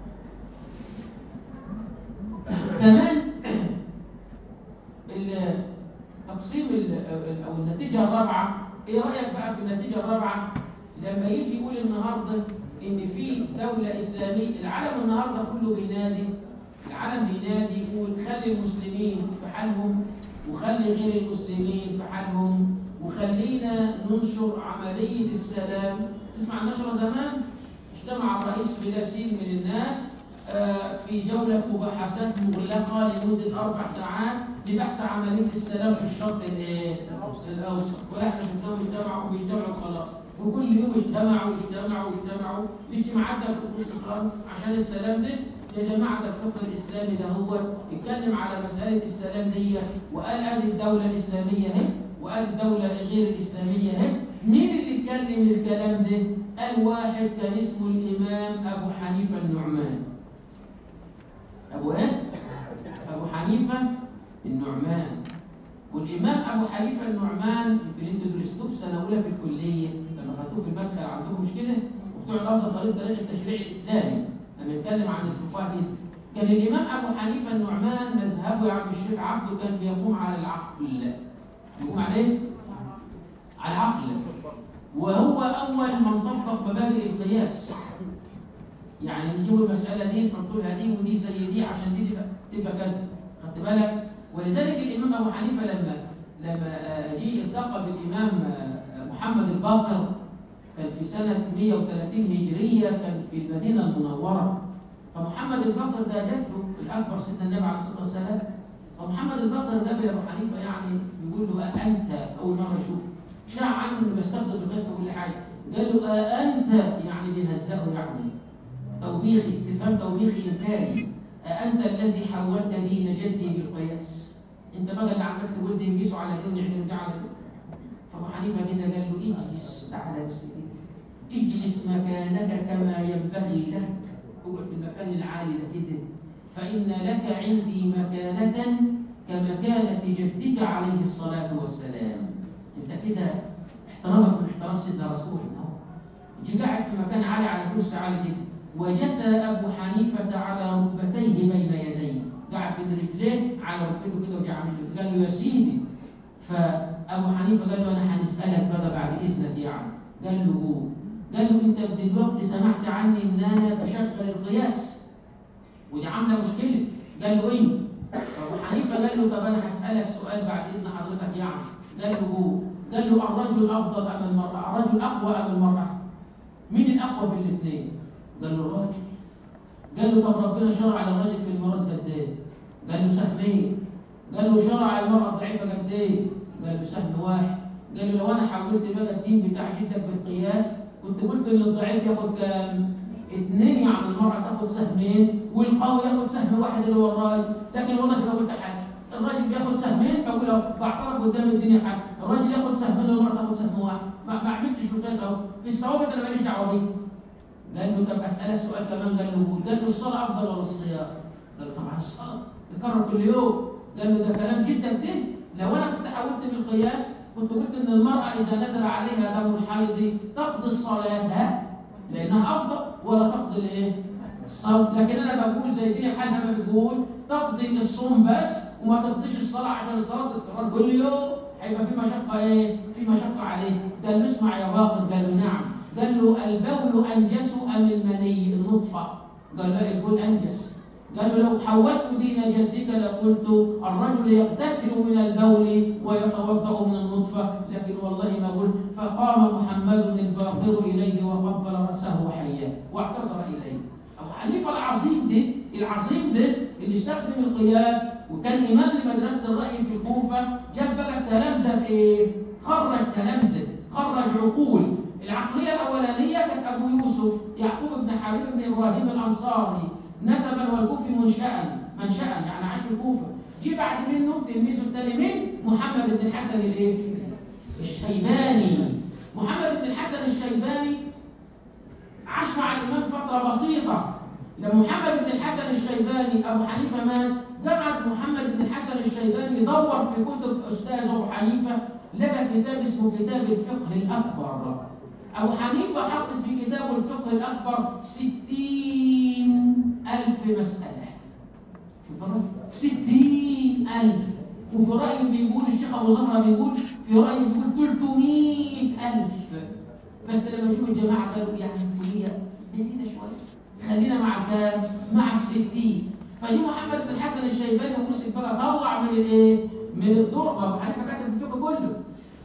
كمان التقسيم ال- أو النتيجة الرابعة إيه رأيك بقى في النتيجة الرابعة لما يجي يقول النهاردة إن في دولة إسلامية العالم النهاردة كله بينادي العالم بينادي يقول خلي المسلمين في حالهم وخلي غير المسلمين في حالهم وخلينا ننشر عملية السلام تسمع النشرة زمان اجتمع الرئيس بلا سين من الناس آه، في جولة مباحثات مغلقة لمدة أربع ساعات لبحث عملية السلام في الشرق الإيه؟ الأوسط وإحنا شفناهم اجتمعوا بيجتمعوا خلاص وكل يوم اجتمعوا اجتمعوا اجتمعوا الاجتماعات ده بتخلص خالص عشان السلام ده يا جماعة ده الفقه الإسلامي ده هو اتكلم على مسألة السلام دي وقال ادي الدولة الإسلامية اهي وقال الدولة غير الإسلامية اهي مين اللي اتكلم الكلام ده؟ قال واحد كان اسمه الإمام أبو حنيفة النعمان أبو إيه؟ أبو حنيفة النعمان والإمام أبو حنيفة النعمان يمكن أنتوا درستوه في سنة أولى في الكلية لما خدتوه في المدخل عندكم مش كده؟ وبتوع الأزهر طريق طريق التشريع الإسلامي لما يتكلم عن الفقهاء دي كان الإمام أبو حنيفة النعمان مذهبه يا عم الشيخ عبده كان بيقوم على العقل يقوم على إيه؟ على العقل وهو أول من طبق مبادئ القياس يعني نجيب المسألة دي نحط لها دي ودي زي دي عشان دي تبقى تبقى كذا خدت بالك ولذلك الإمام أبو حنيفة لما لما آه، جه التقى بالإمام آه، محمد الباقر كان في سنة 130 هجرية كان في المدينة المنورة فمحمد الباقر ده جده الأكبر سيدنا النبي عليه الصلاة والسلام فمحمد الباقر ده أبو حنيفة يعني بيقول له أنت أول مرة أشوفه شاع عنه إنه بيستخدم القسم كل حاجة قال له أنت يعني بيهزأه يعني توبيخي استفهام توبيخي إنكاري أأنت الذي حولت دين جدي بالقياس أنت بقى اللي عملت تقول دي نقيسه على دين نعمله ده على دين فأبو حنيفة كده قال له اجلس تعالى بس كده اجلس مكانك كما ينبغي لك اقعد في المكان العالي ده كده فإن لك عندي مكانة كمكانة جدك عليه الصلاة والسلام أنت كده احترامك من احترام سيدنا رسول الله جي قاعد في مكان عالي على كرسي عالي كده وجثى ابو حنيفه على ركبتيه بين يديه قاعد بين رجليه على ركبته كده وجا عامل له قال له يا سيدي فابو حنيفه قال له انا هنسالك بقى بعد اذنك يعني قال له قول قال له انت دلوقتي سمعت عني ان انا بشغل القياس ودي عامله مشكله قال له ايه ابو حنيفه قال له طب انا هسالك سؤال بعد اذن حضرتك يعني قال له قول قال له الرجل افضل ام المراه الرجل اقوى ام المراه مين الاقوى في الاثنين قال له الراجل قال له طب ربنا شرع على الراجل في الميراث قد ايه قال له سهمين قال له شرع على المراه الضعيفه قد ايه قال له سهم واحد قال له لو انا حولت بقى الدين بتاع جدك بالقياس كنت قلت ان الضعيف ياخد كام اثنين يعني المرأة تاخد سهمين والقوي ياخد سهم واحد اللي هو الراجل لكن والله ما قلت حاجة الراجل بياخد سهمين بقول له بعترف قدام الدنيا حاجة الراجل ياخد سهمين والمرأة تاخد سهم واحد ما, ما عملتش في القياس اهو في الثوابت انا ماليش دعوة بيه قال له طب اسالك سؤال كمان قال له قول قال له الصلاة افضل ولا الصيام؟ قال له طبعا الصلاة تكرر كل يوم قال له ده كلام جدا ده لو انا كنت حاولت بالقياس كنت قلت ان المرأة إذا نزل عليها دم الحيض تقضي الصلاة لأنها أفضل ولا تقضي الإيه؟ الصوم لكن أنا بقول زي دي حالها ما بتقول تقضي الصوم بس وما تقضيش الصلاة عشان الصلاة تتكرر كل يوم هيبقى في مشقة إيه؟ في مشقة عليه قال له اسمع يا باطل قال له نعم قال له البول أنجس أم المني النطفة؟ قال لا البول أنجس قال له لو حولت دين جدك لقلت الرجل يغتسل من البول ويتوضا من النطفه لكن والله ما قلت فقام محمد الباقر اليه وقبل راسه حيا واعتذر اليه ابو حنيفه العظيم ده العظيم ده اللي استخدم القياس وكان امام لمدرسه الراي في الكوفه جاب بقى التلامذه بايه؟ خرج تلامذه خرج عقول العقليه الاولانيه كانت ابو يوسف يعقوب بن حبيب بن ابراهيم الانصاري نسبا والكوفي منشأ منشأ يعني عاش في الكوفة جه بعد منه تلميذه الثاني من محمد بن الحسن الايه؟ الشيباني محمد بن الحسن الشيباني عاش مع الإمام فترة بسيطة لما محمد بن الحسن الشيباني أبو حنيفة مات قعد محمد بن الحسن الشيباني يدور في كتب أستاذ أبو حنيفة لقى كتاب اسمه كتاب الفقه الأكبر أبو حنيفة حط في كتابه الفقه الأكبر ستين ألف مسألة شوف الرأي ستين ألف وفي رأي بيقول الشيخ أبو زهرة بيقول في رأي بيقول 300 ألف بس لما يجوا الجماعة قالوا يعني الكلية بعيدة شوية خلينا مع كام؟ مع الستين فجي محمد بن الحسن الشيباني ومسك بقى طلع من الايه؟ من الدور ما ابو حنيفه كاتب الفقه كله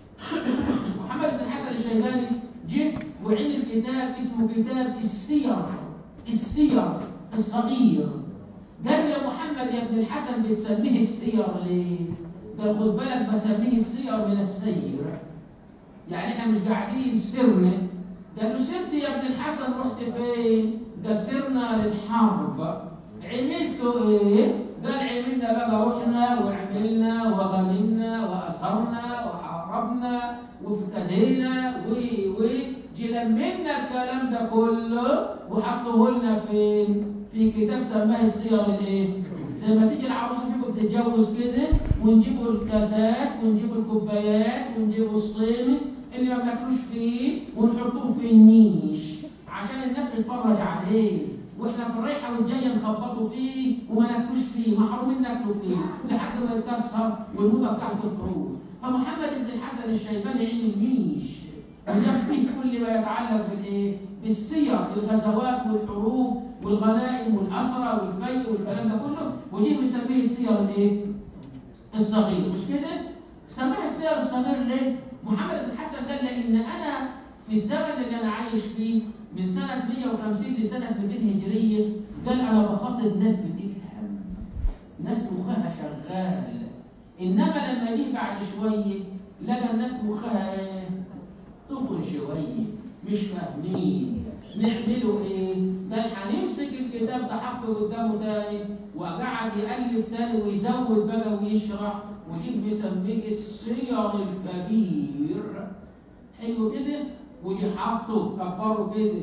محمد بن الحسن الشيباني جه وعمل كتاب اسمه كتاب السير السير الصغير قال يا محمد يا ابن الحسن بتسميه السير ليه؟ قال خد بالك بسميه السير من السير يعني احنا مش قاعدين سرنا قال له سرت يا ابن الحسن رحت فين؟ قال سرنا للحرب عملتوا ايه؟ قال عملنا بقى رحنا وعملنا وغنمنا واسرنا وحاربنا وافتدينا و و لمنا الكلام ده كله وحطوه لنا فين؟ في كتاب سماه السير الايه؟ زي ما تيجي العروسه فيكم بتتجوز كده ونجيبوا الكاسات ونجيبوا الكوبايات ونجيبوا الصين اللي ما بناكلوش فيه ونحطوه في النيش عشان الناس تتفرج عليه واحنا في الرايحه والجايه نخبطوا فيه وما ناكلوش فيه محرومين ناكلوا فيه لحد ما يتكسر والموضه بتاعته تخرج فمحمد بن الحسن الشيباني علم النيش وجاب فيه كل ما يتعلق بالايه؟ بالسير الغزوات والحروب والغنائم والاسرى والفيء والكلام ده كله وجه مسميه السير الايه؟ الصغير مش كده؟ سماه السير الصغير ليه؟ محمد بن الحسن قال لان انا في الزمن اللي انا عايش فيه من سنه 150 لسنه 200 هجريه قال انا بخاطب ناس بتفهم ناس مخها شغال انما لما جه بعد شويه لقى الناس مخها ايه؟ تخن شويه مش فاهمين نعمله ايه؟ قال هنمسك الكتاب ده حطه قدامه تاني وقعد يألف تاني ويزود بقى ويشرح وجه مسميه السير الكبير حلو كده وجه حاطه كبره كده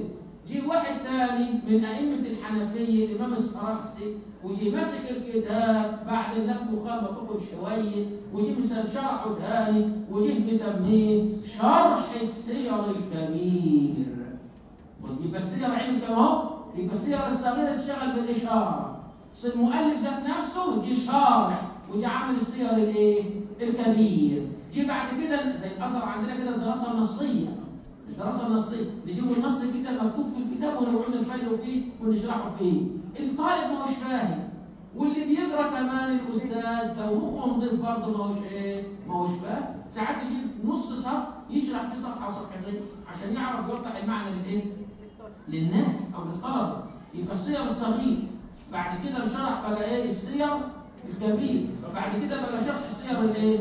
جه واحد تاني من أئمة الحنفية الإمام السراخسي وجي ماسك الكتاب بعد الناس مخالفة تخرج شوية وجي مسم شرحه تاني وجه مسميه شرح السير الكبير يبقى السير علم كما هو يبقى السير الصغيرة اشتغل بالإشارة المؤلف ذات نفسه جه شارح وجي عامل السير الايه؟ الكبير جه بعد كده زي الأثر عندنا كده الدراسة النصية الدراسة النصية نجيبوا النص كده مكتوب في الكتاب ونقعد نفرق فيه ونشرحه فيه الطالب ما هوش فاهم واللي بيقرا كمان الاستاذ لو مخه نضيف برضه ما هوش ايه؟ ما هوش فاهم ساعات يجيب نص صفحه يشرح في صفحه وصفحتين عشان يعرف يوضح المعنى للايه؟ للناس او للطلبه يبقى السير الصغير بعد كده الشرح بقى ايه؟ السير الكبير بعد كده بقى شرح السير الايه؟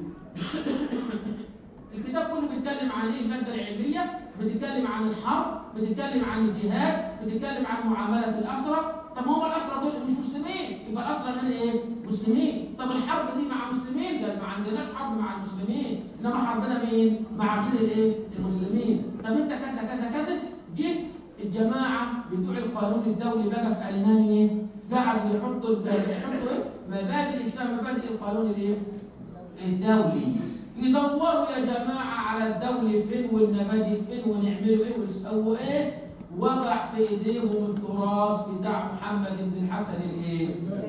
الكتاب كله بيتكلم عن ايه الماده العلميه بتتكلم عن الحرب بتتكلم عن الجهاد بتتكلم عن معامله الاسرى طب ما هو الاسرى دول مش مسلمين يبقى الاسرى من ايه مسلمين طب الحرب دي مع مسلمين ده ما عندناش حرب مع المسلمين انما حربنا مين مع غير الايه المسلمين طب انت كذا كذا كذا جه الجماعه بتوع القانون الدولي بقى في المانيا قعدوا يحطوا يحطوا ايه مبادئ الاسلام مبادئ القانون الايه الدولي يدوروا يا جماعة على الدولة فين والمبادئ فين ونعملوا ايه ونسووا ايه وقع في ايديهم التراث بتاع محمد بن الحسن الايه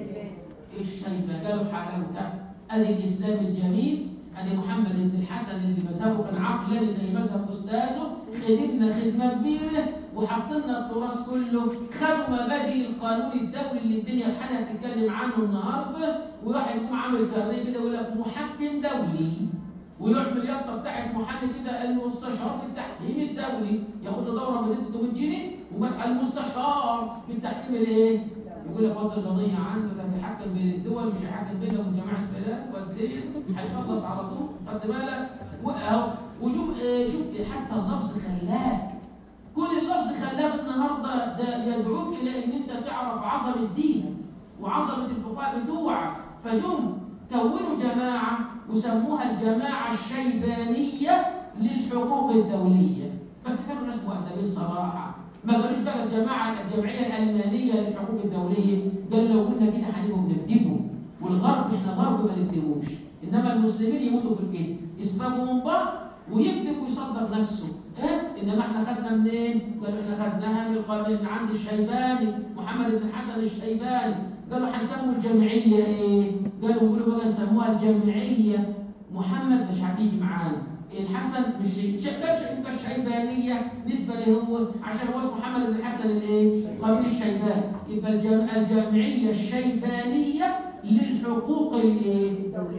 الشيبة قالوا حلاوته ادي الاسلام الجميل ادي محمد بن الحسن اللي مذهبه كان عقلاني زي مذهب استاذه خدمنا خدمه كبيره وحطلنا التراث كله خدوا مبادئ القانون الدولي اللي الدنيا بحالها بتتكلم عنه النهارده وواحد يقوم عامل كارنيه كده يقول لك محكم دولي ويعمل اليافطه بتاعت محامي كده المستشار بالتحكيم الدولي ياخد له دوره ب 300 جنيه وبقى المستشار بالتحكيم الايه؟ يقول لك وقت القضيه عنده ده بيحكم بين الدول مش هيحكم بينك وبين جماعه فلان والدين هيخلص على طول خدت بالك؟ واهو وشوف آه، شوف حتى اللفظ خلاك كل اللفظ خلاك النهارده ده يدعوك الى ان انت تعرف عظمه دينك وعظمه الفقهاء بتوعك فجم كونوا جماعه وسموها الجماعه الشيبانيه للحقوق الدوليه بس كانوا ناس مؤدبين صراحه ما قالوش بقى الجماعه الجمعيه الالمانيه للحقوق الدوليه قالوا لو قلنا كده هنبقوا بنكذبوا والغرب احنا غرب ما نكذبوش انما المسلمين يموتوا في الكذب يسبقوا من بعض ويكذب ويصدق نفسه ايه انما احنا خدنا منين؟ قالوا احنا خدناها من القانون من عند الشيباني محمد بن الحسن الشيباني قالوا هنسموا الجمعيه ايه؟ قالوا قولوا بقى نسموها الجمعيه محمد مش هتيجي معانا الحسن مش ش- قالش يبقى الشيبانيه نسبه له هو عشان هو اسمه محمد بن الحسن الايه؟ قبيل الشيبان يبقى الجم... الجمعيه الشيبانيه للحقوق الايه؟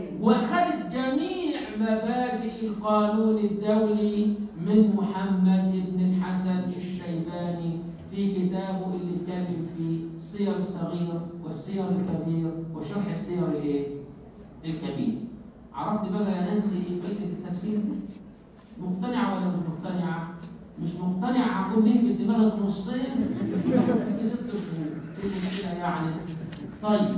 واخذت جميع مبادئ القانون الدولي من محمد بن الحسن الشيباني في كتابه اللي اتكلم فيه السير الصغير والسير الكبير وشرح السير الايه؟ الكبير. عرفت بقى يا نانسي ايه فائده التفسير دي؟ مقتنعه ولا مش مقتنعه؟ مش مقتنعه هكون نهبط دماغك نصين في ست شهور. ايه اللي كده يعني؟ طيب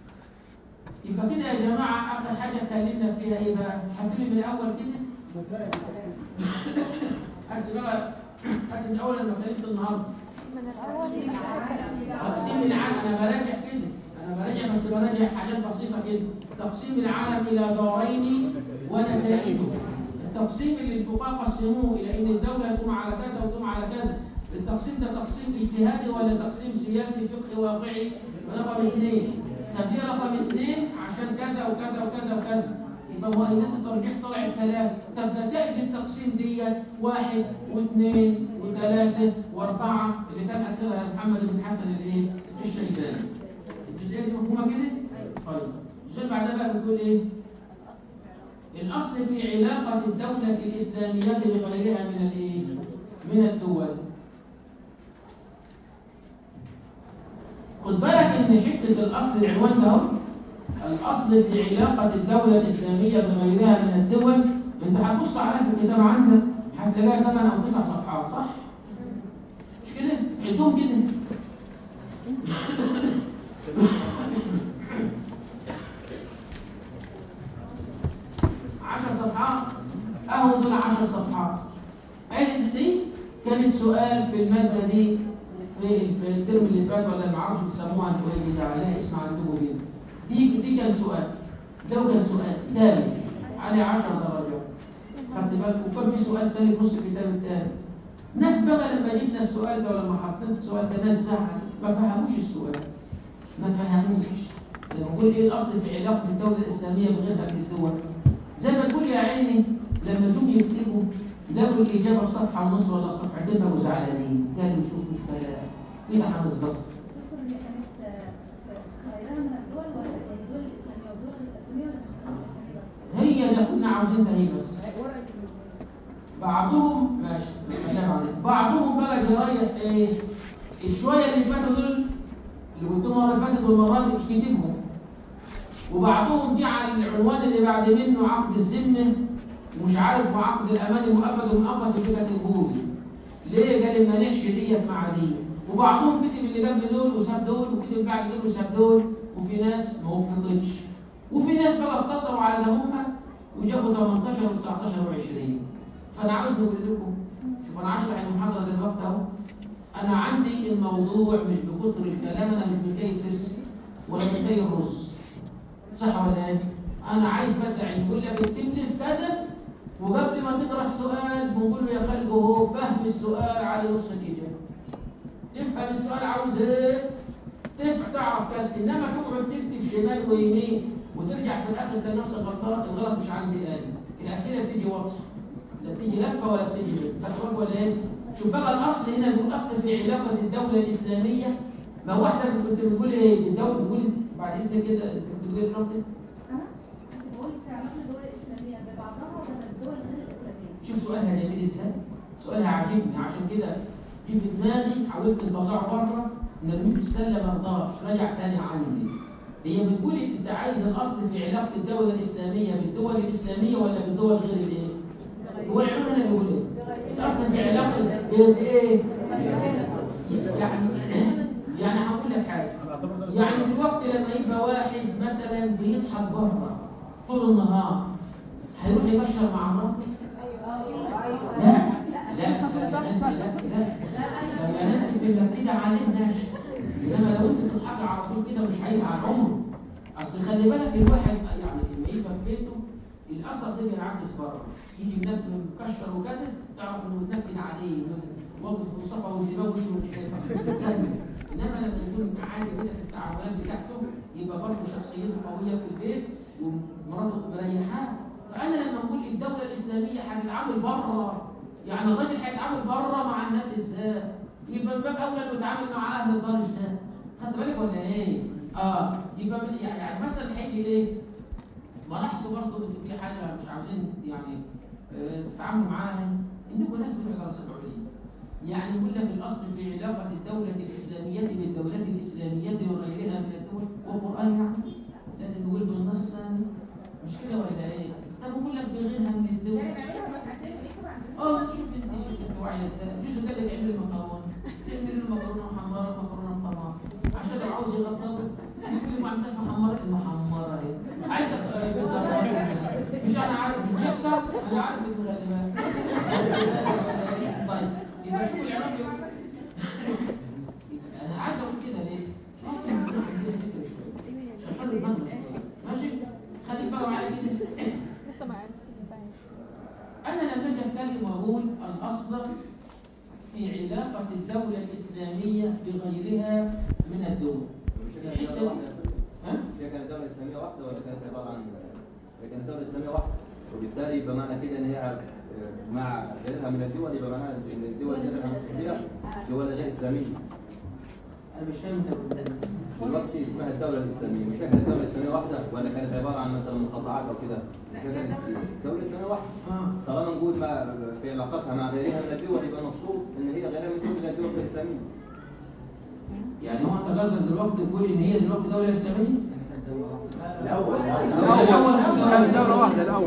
يبقى كده يا جماعه اخر حاجه اتكلمنا فيها ايه بقى؟ هتقولي من الاول كده؟ نتائج التقسيم هات بقى هات من اول لما اتكلمت النهارده من الأول تقسيم العالم انا براجع كده انا براجع بس براجع حاجات بسيطه كده تقسيم العالم الى دارين ونتائجه التقسيم اللي الفقهاء قسموه الى ان الدوله تقوم على كذا وتقوم على كذا التقسيم ده تقسيم اجتهادي ولا تقسيم سياسي فقهي واقعي رقم اثنين طب ليه رقم اثنين عشان كذا وكذا وكذا وكذا يبقى مؤيدات الترجيح طلعت ثلاثة طب نتائج التقسيم ديت واحد واثنين وثلاثة وأربعة اللي كان أكلها محمد بن حسن الإيه؟ الشيباني الجزئية دي مفهومة كده؟ طيب الجزئية اللي بعدها بقى بتقول إيه؟ الأصل في علاقة الدولة الإسلامية بغيرها من الإيه؟ من الدول خد بالك إن حتة الأصل العنوان ده أهو الأصل في علاقة الدولة الإسلامية بغيرها من الدول أنت هتبص عليها في الكتاب عندك هتلاقيها ثمان أو تسع صفحات صح؟ مش كده؟ عدهم كده عشر صفحات أهو دول عشر صفحات أهي دي كانت سؤال في المادة دي في في الترم اللي فات ولا ما اعرفش بتسموها انتوا ايه بتاع لها اسم عندكم كده دي دي كان سؤال ده كان سؤال ثاني عليه 10 درجات خدت بالك وكان في سؤال ثاني في نص الكتاب الثاني ناس بقى لما جبنا السؤال ده ولما حطيت السؤال ده ناس زعل ما فهموش السؤال ما فهموش لما بقول ايه الاصل في علاقه الدوله الاسلاميه بغيرها من الدول زي ما تقول يا عيني لما جم يكتبوا لقوا الاجابه في صفحه ونص ولا صفحتين بقوا زعلانين قالوا شوفوا الكلام كده هنظبط دكتور اللي كانت آه، غيرها من الدول ولا الدول الاسلاميه والدول الاسلاميه ولا الدول الاسلاميه بس؟ هي ده كنا عاوزينها هي بس بعضهم ماشي كلام عليك بعضهم بقى جرايح ايه الشويه اللي فاتوا دول اللي قلتهم المره اللي فاتت والمرات دي كتبهم وبعضهم جعل العنوان اللي بعد منه عقد الذمه ومش عارف وعقد الامان المؤبد والمؤقت في كاتبه لي ليه قال ما نحش ديت مع دي وبعضهم كتب اللي قبل دول وساب دول وكتب بعد دول وساب دول وفي ناس ما وفقتش وفي ناس بقى اقتصروا على ده هم وجابوا 18 و19 و20 فانا عاوز نقول لكم شوف انا هشرح المحاضره دلوقتي اهو انا عندي الموضوع مش بكتر الكلام انا مش بكي سرسي ولا بكي الرز صح ولا ايه؟ انا عايز بدع يقول لك اكتب لي في كذا وقبل ما تقرا السؤال بنقول له يا خالد هو فهم السؤال على نص الاجابه تفهم السؤال عاوز ايه تفهم تعرف كذا انما تقعد تكتب شمال ويمين وترجع في الاخر تلاقي نفسك غلطان الغلط مش عندي انا الاسئله بتيجي واضحه لا بتيجي لفه ولا بتيجي لفه هتقول ولا ايه شوف بقى الاصل هنا بيقول اصل في علاقه الدوله الاسلاميه ما واحده كنت بتقول ايه الدوله بتقول بعد اذنك كده انت كنت بتقول ايه دلوقتي؟ انا كنت بقول في علاقه الدول الاسلاميه ببعضها ولا الدول غير الاسلاميه؟ شوف سؤالها جميل ازاي سؤالها عاجبني عشان كده في في دماغي حاولت نطلعه بره نرميه في السله ما رضاش رجع تاني عندي هي بتقول انت عايز الاصل في علاقه الدوله الاسلاميه بالدول الاسلاميه ولا بالدول غير الايه؟ هو العلوم هنا بيقول ايه؟ الاصل في علاقه بالايه؟ يعني يعني هقول لك حاجه يعني دلوقتي لما يبقى واحد مثلا بيضحك بره طول النهار هيروح يبشر مع مراته؟ لا لا لا لا لا لا يا ناس بيبقى كده عليه ناشف انما لو انت بتضحك على طول كده مش عايز على عمره اصل خلي بالك الواحد يعني لما يبقى في بيته الاثر ده بينعكس بره يجي الناس مكشر وكذا تعرف انه متنكد عليه واقف مصطفى والدماغ وشه متحرك انما لما يكون عادي كده في التعاملات بتاعته يبقى برضه شخصيته قويه في البيت ومراته مريحاه فانا لما اقول الدوله الاسلاميه هتتعامل بره يعني الراجل هيتعامل بره مع الناس ازاي؟ يبقى من باب اولى انه يتعامل مع اهل الدار ازاي؟ خدت بالك ولا ايه؟ اه يبقى من يعني, يعني مثلا هيجي ايه؟ ملاحظوا برضه انتوا في حاجه مش عاوزين يعني آه تتعاملوا معاها انكم ناس بتوع دراسات عليا. يعني يقول لك الاصل في علاقه الدوله الاسلاميه بالدولات الاسلاميه وغيرها من الدول والقران يعني لازم نقول بالنص يعني مش كده ولا ايه؟ طب بقول لك بغيرها من الدول يعني نعملها مرتين ونكتب عندنا اه شوف انت شوف انت واعيه ازاي مفيش قال لك اعمل المكرونه تعمل المكرونه محمره مكرونه بطماطم عشان لو عاوز يغططك يقول لي ما عندك محمره المحمره اهي عايز مش انا عارف مش بيحصل انا عارف انت خلي بالك طيب يبقى شوف العلاج يقول انا عايز اقول كده ليه؟ لازم يكون عندنا فكره شويه عشان حل دماغنا شويه ماشي؟ خليك بقى معايا كده لسه معانا لسه أنا لما أجي أتكلم وأقول الأصل في علاقة الدولة الإسلامية بغيرها من الدول. الحتة دي ها؟ هي كانت دولة إسلامية واحدة ولا كانت عبارة عن هي كانت دولة إسلامية واحدة وبالتالي يبقى معنى كده إن هي مع غيرها من الدول يبقى معناها إن الدول غيرها المسلمية دول غير إسلامية أنا مش فاهم أنت بتقول إيه. دلوقتي اسمها الدولة الإسلامية مش هي كانت دولة إسلامية واحدة ولا كانت عبارة عن مثلا مقاطعات أو كده مش هي كانت دولة إسلامية واحدة آه طالما نقول ما في علاقتها مع غيرها من الدول يبقى مقصود إن هي غيرها من كل الدول الإسلامية يعني هو أنت قصدك دلوقتي تقول إن هي دلوقتي دولة إسلامية؟ الأول الأول كانت دولة واحدة الأول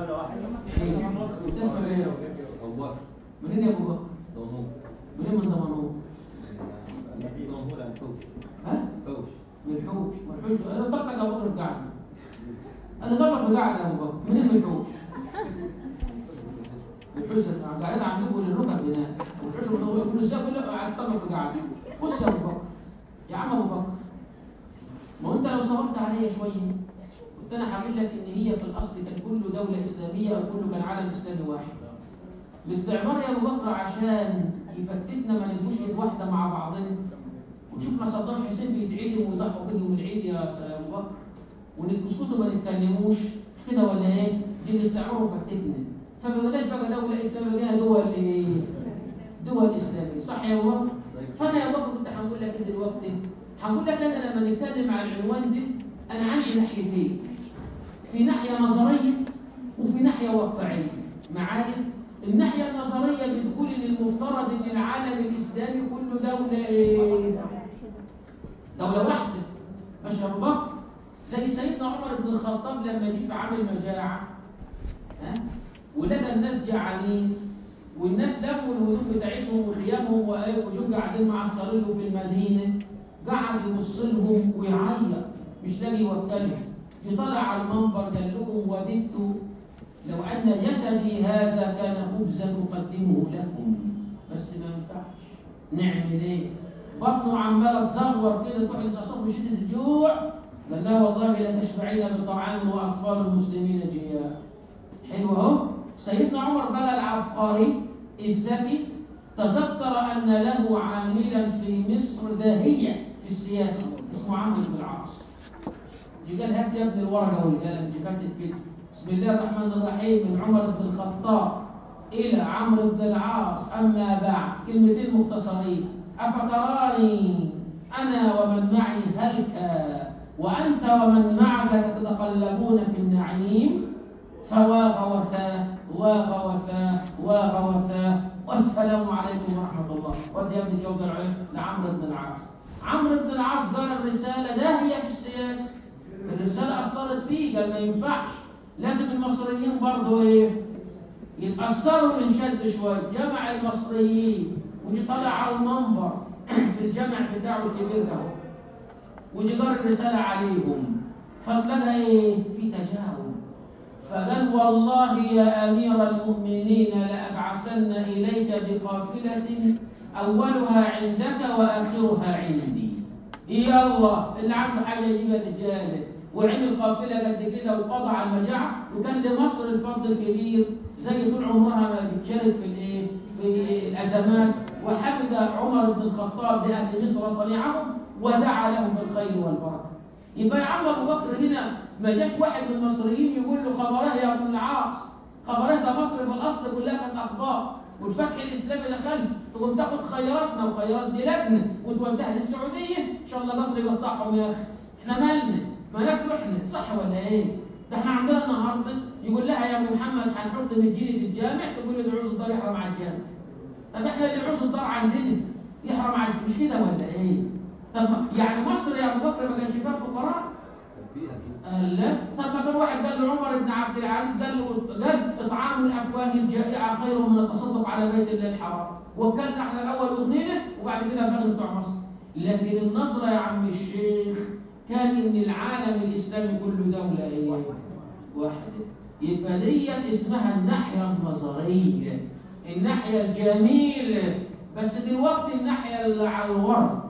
تسمع إيه؟ أبو بكر منين يا أبو بكر؟ دمنهور منين من دمنهور؟ دمنهور يعني حوش ها؟ حوش من الحوش من الحوش أنا طلقك أبو بكر في قاعدة أنا طلقك في قاعدة يا أبو بكر منين من الحوش؟ الحجة قاعدين عندكم للركب هناك والحجة بتقول كل ازاي كل قاعد طبق قاعد بص يا ابو بكر يا عم ابو بكر ما هو انت لو صبرت عليا شويه كنت انا هقول لك ان هي في الاصل كان كله دوله اسلاميه او كله كان عالم اسلامي واحد الاستعمار يا ابو بكر عشان يفتتنا ما نبقوش ايد واحده مع بعضنا وشفنا صدام حسين بيدعي لي ويضحوا كل يوم العيد يا س- ابو بكر ونسكتوا ما نتكلموش مش كده ولا ايه؟ دي الاستعمار وفتتنا فبلاش بقى دوله اسلاميه بقينا دول ايه؟ دول اسلاميه صح يا ابو بكر؟ فانا يا بكر كنت هقول لك إيه دلوقتي هقول لك انا لما نتكلم عن العنوان ده انا عندي ناحيتين في ناحيه نظريه وفي ناحيه واقعيه معايا الناحيه النظريه بتقول ان المفترض ان العالم الاسلامي كله دوله ايه دوله واحده ماشي يا ابو بكر زي سيدنا عمر بن الخطاب لما جه في عام المجاعه ها ولقى الناس جعانين والناس لموا الهدوم بتاعتهم وخيامهم وقالوا وجم قاعدين مع عسكريله في المدينه قعد يبص لهم ويعيط مش لاقي يوكلهم جه طلع على المنبر قال لهم وددت لو ان جسدي هذا كان خبزا اقدمه لكم بس ما ينفعش نعمل ايه؟ بطنه عماله تزور كده تحرس اصابه من شده الجوع قال لا والله لا تشبعين بطعام واطفال المسلمين جياع حلو اهو سيدنا عمر بقى العبقري الذكي تذكر ان له عاملا في مصر داهيه في السياسه اسمه عمرو بن العاص دي قال هات يا ابني الورقه والقلم دي كاتب كده بسم الله الرحمن الرحيم من عمر بن الخطاب الى عمرو بن العاص اما بعد كلمتين مختصرين افكراني انا ومن معي هلكا وانت ومن معك تتقلبون في النعيم فواغوثا واغوثا واغوثا والسلام عليكم ورحمه الله ودي يا ابني جوز العلم لعمرو بن العاص عمرو بن العاص قال الرساله داهيه في السياسه الرساله اثرت فيه قال ما ينفعش لازم المصريين برضه ايه يتاثروا ونشد شويه جمع المصريين وجي طالع على المنبر في الجامع بتاعه الكبير ده وجي قال الرساله عليهم فلقى ايه في تجاوب فقال والله يا امير المؤمنين لابعثن اليك بقافله اولها عندك واخرها عندي يا الله اللي عنده حاجه يجيبها رجاله وعمل قافله قد كده وقضى على المجاعه وكان لمصر الفضل الكبير زي طول عمرها ما بتشارك في الايه في الازمات وحمد عمر بن الخطاب لاهل مصر صنيعهم ودعا لهم بالخير والبركه يبقى يا عم ابو بكر هنا ما جاش واحد من المصريين يقول له خبره يا ابن العاص خبره ده مصر في الاصل كلها كانت اخبار والفتح الاسلامي دخل تقوم تاخد خيراتنا وخيرات بلادنا وتوديها للسعوديه ان شاء الله قطر يقطعهم يا اخي احنا مالنا ما ناكل احنا صح ولا ايه؟ ده احنا عندنا النهارده يقول لها يا ام محمد هنحط مديني في الجامع تقول لي العوز الدار يحرم على الجامع طب احنا اللي العوز الدار عندنا يحرم على مش كده ولا ايه؟ طب ما- يعني مصر يا ابو بكر ما كانش فيها فقراء؟ قال لا طب ما كان واحد قال لعمر بن عبد العزيز قال له قال اطعام الافواه الجائعه خير من التصدق على بيت الله الحرام وكلنا احنا الاول اغنينا وبعد كده بقى بتوع مصر لكن النظره يا عم الشيخ كان ان العالم الاسلامي كله دوله ايه؟ واحده يبقى ديت اسمها الناحيه النظريه الناحيه الجميله بس دلوقتي الناحيه اللي على الورق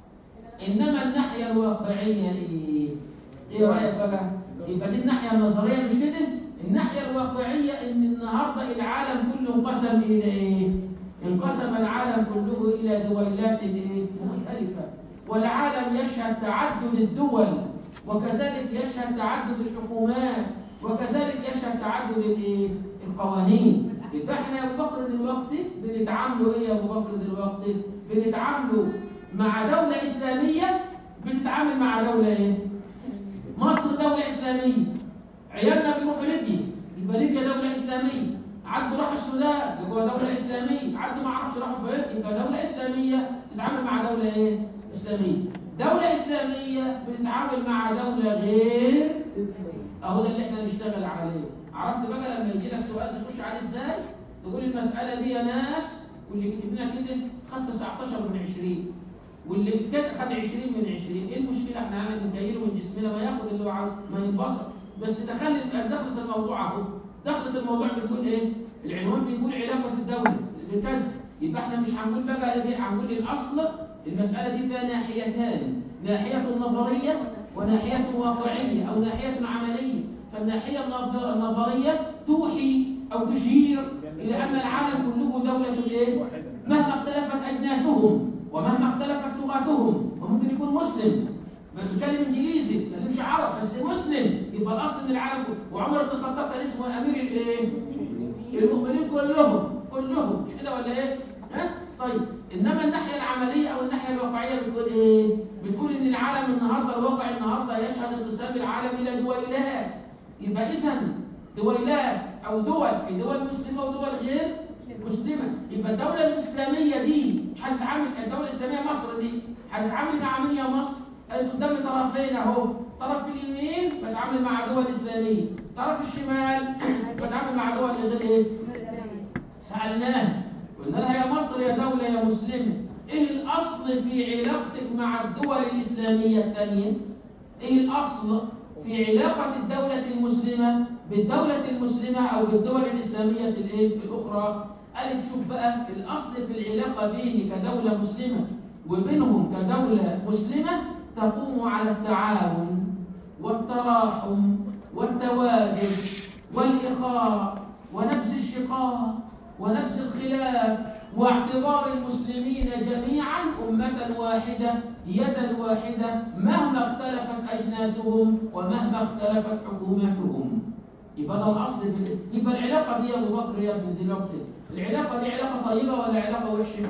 انما الناحيه الواقعيه ايه؟ ايه رايك بقى؟ يبقى دي الناحيه النظريه مش كده؟ الناحيه الواقعيه ان النهارده العالم كله انقسم الى ايه؟ انقسم العالم كله الى دويلات ايه؟ مختلفه والعالم يشهد تعدد الدول وكذلك يشهد تعدد الحكومات وكذلك يشهد تعدد الايه؟ القوانين يبقى احنا يا ابو بكر دلوقتي بنتعاملوا ايه يا ابو بكر دلوقتي؟ بنتعاملوا مع دوله اسلاميه بتتعامل مع دوله ايه؟ مصر دولة إسلامية عيالنا بيروحوا ليبيا يبقى ليبيا دولة إسلامية عدوا راحوا السودان يبقى دولة إسلامية عدوا ما أعرفش راحوا فين يبقى دولة إسلامية تتعامل مع دولة إيه؟ إسلامية دولة إسلامية بتتعامل مع دولة غير أهو ده اللي إحنا نشتغل عليه عرفت بقى لما يجي لك سؤال تخش عليه إزاي؟ تقول المسألة دي يا ناس واللي كتب لنا كده خد 19 من 20 واللي كان خد 20 من 20 ايه المشكله احنا يعني بنكيله من جسمنا ما ياخد اللي هو عاوزه ما ينبسط بس دخل دخلت الموضوع اهو دخلت الموضوع بتقول ايه العنوان بيقول علاقه الدوله بكذا يبقى احنا مش هنقول بقى دي هنقول الاصل المساله دي فيها ناحيتان ناحيه نظريه وناحيه واقعيه او ناحيه عمليه فالناحيه النظ- النظريه توحي او تشير الى ان العالم كله دوله ايه؟ مهما اختلفت اجناسهم ومهما اختلفت لغاتهم وممكن يكون مسلم ما بيتكلم انجليزي ما بيتكلمش عرب بس مسلم يبقى الاصل ان العالم كله وعمر بن الخطاب كان اسمه امير الايه؟ المؤمنين كلهم كلهم مش كده ولا ايه؟ ها؟ طيب انما الناحيه العمليه او الناحيه الواقعيه بتقول ايه؟ بتقول ان العالم النهارده الواقع النهارده يشهد انقسام العالم الى دويلات يبقى اذا دويلات او دول في دول مسلمه ودول غير مسلمه يبقى الدوله الاسلاميه دي هتتعامل الدوله الاسلاميه مصر دي هتتعامل مع مين يا مصر؟ قالت قدام طرفين اهو طرف اليمين بتعامل مع دول اسلاميه طرف الشمال بتعامل مع دول غير ايه؟ سألناه قلنا لها يا مصر يا دولة يا مسلمة ايه الأصل في علاقتك مع الدول الإسلامية الثانية؟ ايه الأصل في علاقة الدولة المسلمة بالدولة المسلمة أو بالدول الإسلامية الإيه؟ الأخرى؟ قالت شوف بقى الأصل في العلاقة بيني كدولة مسلمة وبينهم كدولة مسلمة تقوم على التعاون والتراحم والتوادد والإخاء ونبذ الشقاق ونبذ الخلاف واعتبار المسلمين جميعا أمة واحدة يدا واحدة مهما اختلفت أجناسهم ومهما اختلفت حكوماتهم يبقى ده الأصل في يبقى العلاقة دي يا أبو بكر يا ابن دلوقتي العلاقة دي علاقة طيبة ولا علاقة وحشة؟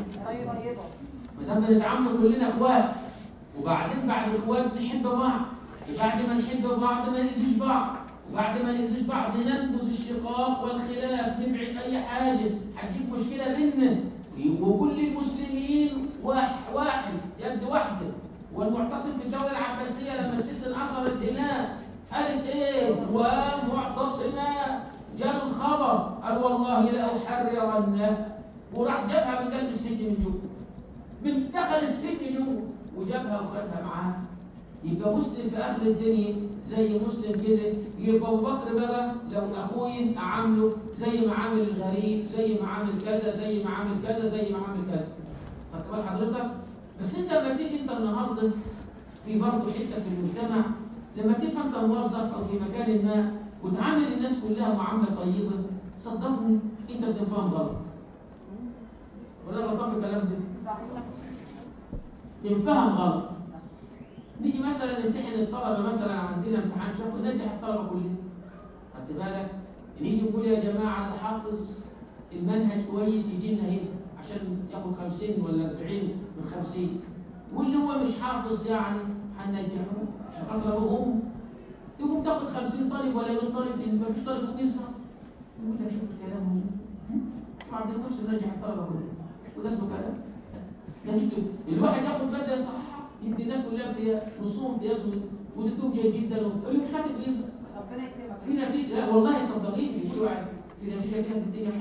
ما دام بنتعامل كلنا اخوات وبعدين بعد اخوات نحب بعض وبعد ما نحب بعض ما نأذيش بعض وبعد ما نأذيش بعض ننبذ الشقاق والخلاف نبعد اي حاجه هتجيب مشكله بيننا وكل المسلمين واحد واحد يد واحده والمعتصم في الدوله العباسيه لما الست انحصرت هناك قالت ايه ومعتصمه جاء الخبر قال والله لاحررنه وراح جابها من قلب السجن من جوه من دخل السجن جوه وجابها وخدها معاه يبقى مسلم في اخر الدنيا زي مسلم كده يبقى ابو بكر بقى لو اخوي اعامله زي ما عامل الغريب زي ما عامل كذا زي ما عامل كذا زي ما عامل كذا خدت بال حضرتك بس انت لما تيجي انت النهارده في برضه حته في المجتمع لما تبقى انت موظف او في مكان ما وتعامل الناس كلها معامله طيبه صدقني انت بتفهم غلط ولا غلطان في الكلام ده تنفهم غلط نيجي مثلا نمتحن الطلبه مثلا عندنا امتحان شافوا ننجح الطلبه كلهم خدت بالك نيجي نقول يا جماعه اللي حافظ المنهج كويس يجي لنا هنا عشان ياخد 50 ولا 40 من 50 واللي هو مش حافظ يعني هننجحه عشان خاطر ابوهم يقوم تاخد 50 طالب ولا 100 طالب لان ما فيش طالب بيسمع يقول لك شوف كلامهم شوف عبد الناصر نجح الطلبه كلهم وده اسمه كلام نجد الواحد ياخد ماده صح يدي الناس كلها امتياز نصهم امتياز وتدوم جيد جدا اللي مش كاتب يسمع ربنا يكرمك في نتيجه لا والله صدقيني كل واحد في نتيجه كده بتيجي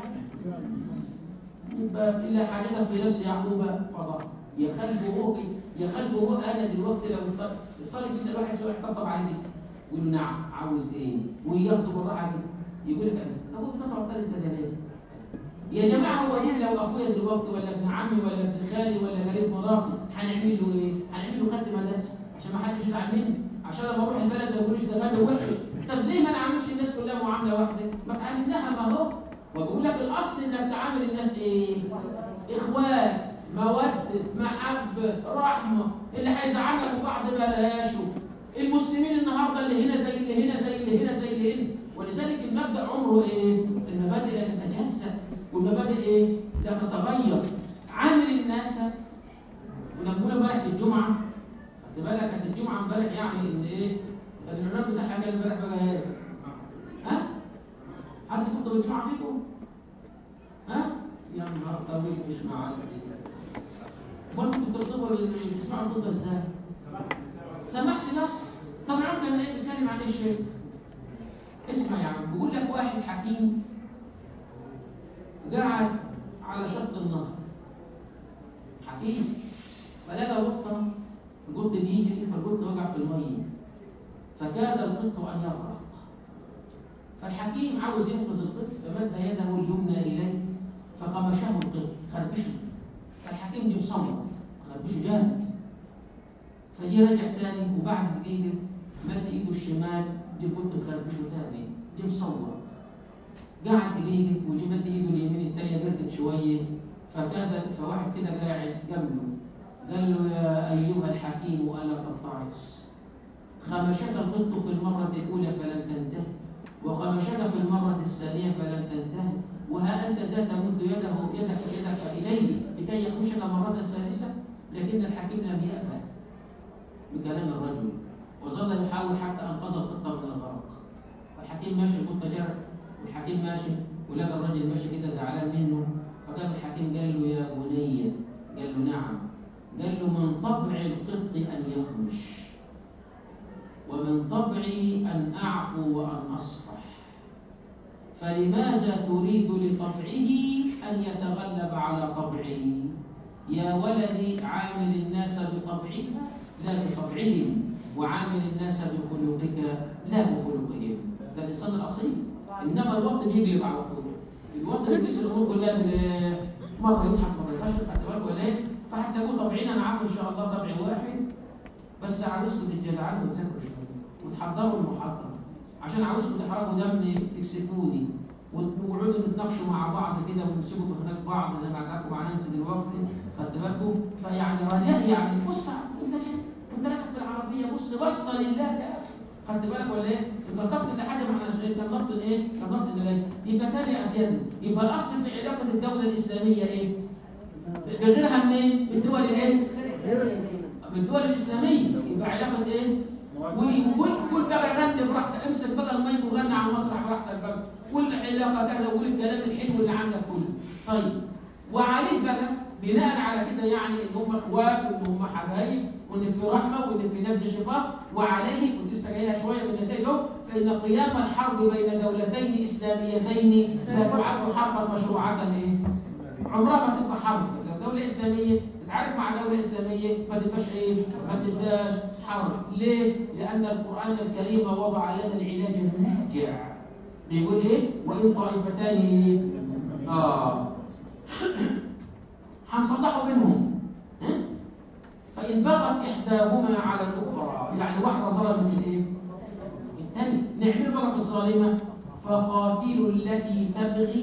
يبقى الا حاجه في نفس يعقوب قضاء يا قلبه هو يا قلبه هو انا دلوقتي لو الطالب الطالب يسال واحد سؤال يطبطب عليه كده يقول له نعم عاوز ايه وياخده بالراحه كده يقول لك انا طب هو بتطلع الطالب ده ليه؟ يا جماعه هو دي لو اخويا دلوقتي ولا ابن عمي ولا ابن خالي ولا قريب مراتي هنعمل له ايه؟ هنعمل له خاتم مدارس عشان ما حدش يزعل مني عشان لما اروح البلد ما يقولوش ده غالي وحش طب ليه ما نعملش الناس كلها معامله واحده؟ ما تعلمناها ما هو وبقول لك الاصل انك تعامل الناس ايه؟ اخوات مودة محبة رحمة اللي هيزعلنا من بعض بلاش المسلمين النهارده اللي هنا زي اللي هنا زي اللي هنا زي اللي هنا ولذلك المبدأ عمره ايه؟ المبادئ لا تتجسد والمبادئ ايه؟ لا تتغير عامل الناس كنا بنقول امبارح في الجمعة خدت بالك كانت الجمعة امبارح يعني ان ايه؟ كان العنوان بتاعها كان امبارح بقى ايه؟ ها؟ حد بيخطب الجمعة فيكم؟ ها؟ يا نهار طويل مش معدي امال كنتوا بتخطبوا بتسمعوا الخطبة ازاي؟ سمحت بس طبعا كان ايه بيتكلم عن الشيخ اسمع يا عم بيقول لك واحد حكيم قاعد على شط النهر حكيم فلقى قطة القط بيجري فالقط وقع في المية فكاد القط أن يغرق فالحكيم عاوز ينقذ الطفل فمد يده اليمنى اليه فخمشه الطفل خربشه فالحكيم دي مصمم خربشه جامد فجي رجع تاني وبعد دقيقة مد ايده الشمال دي كنت مخربشه تاني دي مصور قعد دقيقة وجي مد ايده اليمين التانية بردت شوية فكادت فواحد كده قاعد جنبه قال له يا أيها الحكيم ألا تتعظ خمشك القط في المرة الأولى فلم تنتهي وخمشك في المرة الثانية فلم تنتهي وها أنت ذات مد يده يدك يدك إليه لكي يخمشك مرة ثالثة لكن الحكيم لم يأبه بكلام الرجل وظل يحاول حتى أنقذ القطة من الغرق فالحكيم ماشي القطة جرت والحكيم ماشي ولقى الرجل ماشي كده زعلان منه فقام الحكيم قال له يا بني قال له نعم قال له من طبع القط أن يخمش ومن طبعي أن أعفو وأن أصفح فلماذا تريد لطبعه أن يتغلب على طبعي يا ولدي عامل الناس بطبعك لا بطبعهم وعامل الناس بخلقك لا بخلقهم ده الإنسان الأصيل إنما الوقت بيجلب على طول الوقت بيجلب الأمور كلها بال- مرة يضحك مرة يفشل خدت بالك ولا إيه؟ فحتى يقول طبعنا أنا عارف إن شاء الله طبعي واحد بس عاوزكم تتجدعنوا وتذاكروا شوية وتحضروا المحاضرة عشان عاوزكم تحرقوا دم تكسفوني وتقعدوا تتناقشوا مع بعض كده وتمسكوا في خناق بعض زي ما عملتوا مع نانسي دلوقتي خدت بالكم فيعني رجاء يعني بص انت جاي انت راكب في العربيه بص بصه لله يا اخي خدت بالك ولا ايه؟ يبقى طفل لحاجه ما احناش غير كان نفط ايه؟ كان نفط اليه يبقى تاني اسيادنا يبقى الاصل في علاقه الدوله الاسلاميه ايه؟ بغيرها منين؟ بالدول الايه؟ بالدول الاسلاميه يبقى علاقه ايه؟ وكل كل بقى غني براحتك امسك بقى المايك وغني على المسرح براحتك بقى والعلاقه كذا وقول الكلام الحلو اللي عندك كله طيب وعليه بقى بناء على كده يعني ان هم اخوات وان هم حبايب وان في رحمه وان في نبذ شقاق وعليه كنت لسه جايلها شويه من نتائجه فان قيام الحرب بين دولتين اسلاميتين لا تعد حربا مشروعه ايه؟ عمرها ما تبقى حرب لو دوله اسلاميه تتعارك مع دوله اسلاميه ما تبقاش ايه؟ ما تبقاش حرب ليه؟ لان القران الكريم وضع لنا العلاج الناجع بيقول ايه؟ وان طائفتان ايه؟ اه هنصلحوا بينهم ها؟ فإن بغت إحداهما على الأخرى يعني واحدة ظلمت الإيه؟ الثانية نعمل بقى في الظالمة فقاتلوا التي تبغي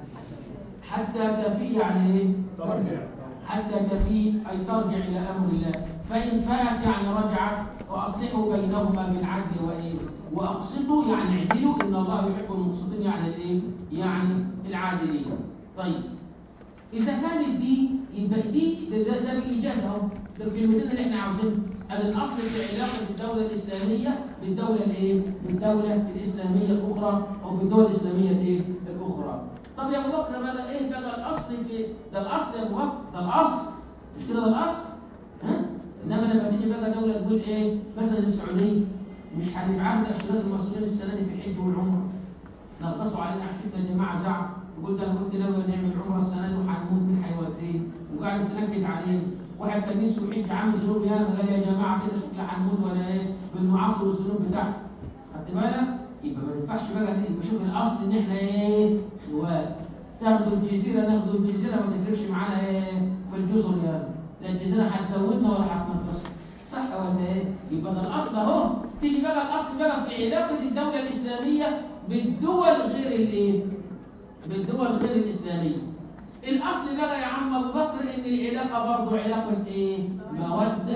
حتى تفيء يعني إيه؟ ترجع حتى تفيء أي ترجع إلى أمر الله فإن فاءت يعني رجعت فأصلحوا بينهما بالعدل وإيه؟ وأقسطوا يعني اعدلوا إن الله يحب المقسطين يعني الإيه؟ يعني العادلين طيب إذا كانت دي يبقى دي ده, ده, ده بإيجاز أهو ده الكلمتين اللي إحنا عاوزينهم هذا الأصل في علاقة الدولة الإسلامية بالدولة الإيه؟ بالدولة الإسلامية الأخرى أو بالدولة الإسلامية الإيه؟ الأخرى. طب يا أبو بكر بقى إيه بقى الأصل في ده الأصل يا أبو بكر ده الأصل مش كده ده الأصل؟ ها؟ إنما لما تيجي بقى دولة تقول إيه؟ مثلا السعودية مش هنبعت أشرار المصريين السنة دي في الحج والعمرة. نغصوا علينا عشان الجماعة زعل تقول ده انا كنت ناوي نعمل عمره السنه دي وهنموت مين هيوديه وقاعد تنكد عليه واحد كان نفسه يحج عامل ذنوب ياما قال يا جماعه كده شوف لا هنموت ولا ايه بالمعاصر والذنوب بتاعته خدت بالك يبقى ما ينفعش بقى يبقى شوف الاصل ان احنا ايه اخوات تاخدوا الجزيره ناخدوا الجزيره ما تفرقش معانا ايه في الجزر يا لا الجزيره هتزودنا ولا هتنقصنا صح ولا ايه؟ يبقى ده الاصل اهو تيجي بقى الاصل بقى في علاقه الدوله الاسلاميه بالدول غير الايه؟ بالدول غير الإسلامية الأصل بقى يا عم أبو بكر إن العلاقة برضه علاقة إيه؟ مودة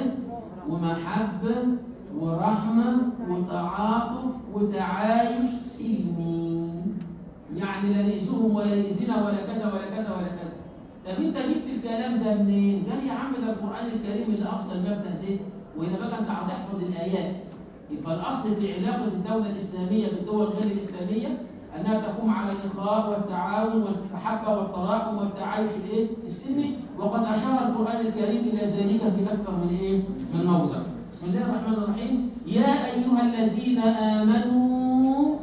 ومحبة ورحمة وتعاطف وتعايش سلمي يعني لا نأذوهم ولا نأذينا ولا كذا ولا كذا ولا كذا طب أنت جبت الكلام ده منين؟ قال يا عم ده القرآن الكريم اللي أصل المبدأ ده وهنا بقى أنت هتحفظ الآيات يبقى الأصل في علاقة الدولة الإسلامية بالدول غير الإسلامية انها تقوم على الاخاء والتعاون والمحبه والتراحم والتعايش الايه السلمي وقد اشار القران الكريم الى ذلك في اكثر من ايه من موضع بسم الله الرحمن الرحيم يا ايها الذين امنوا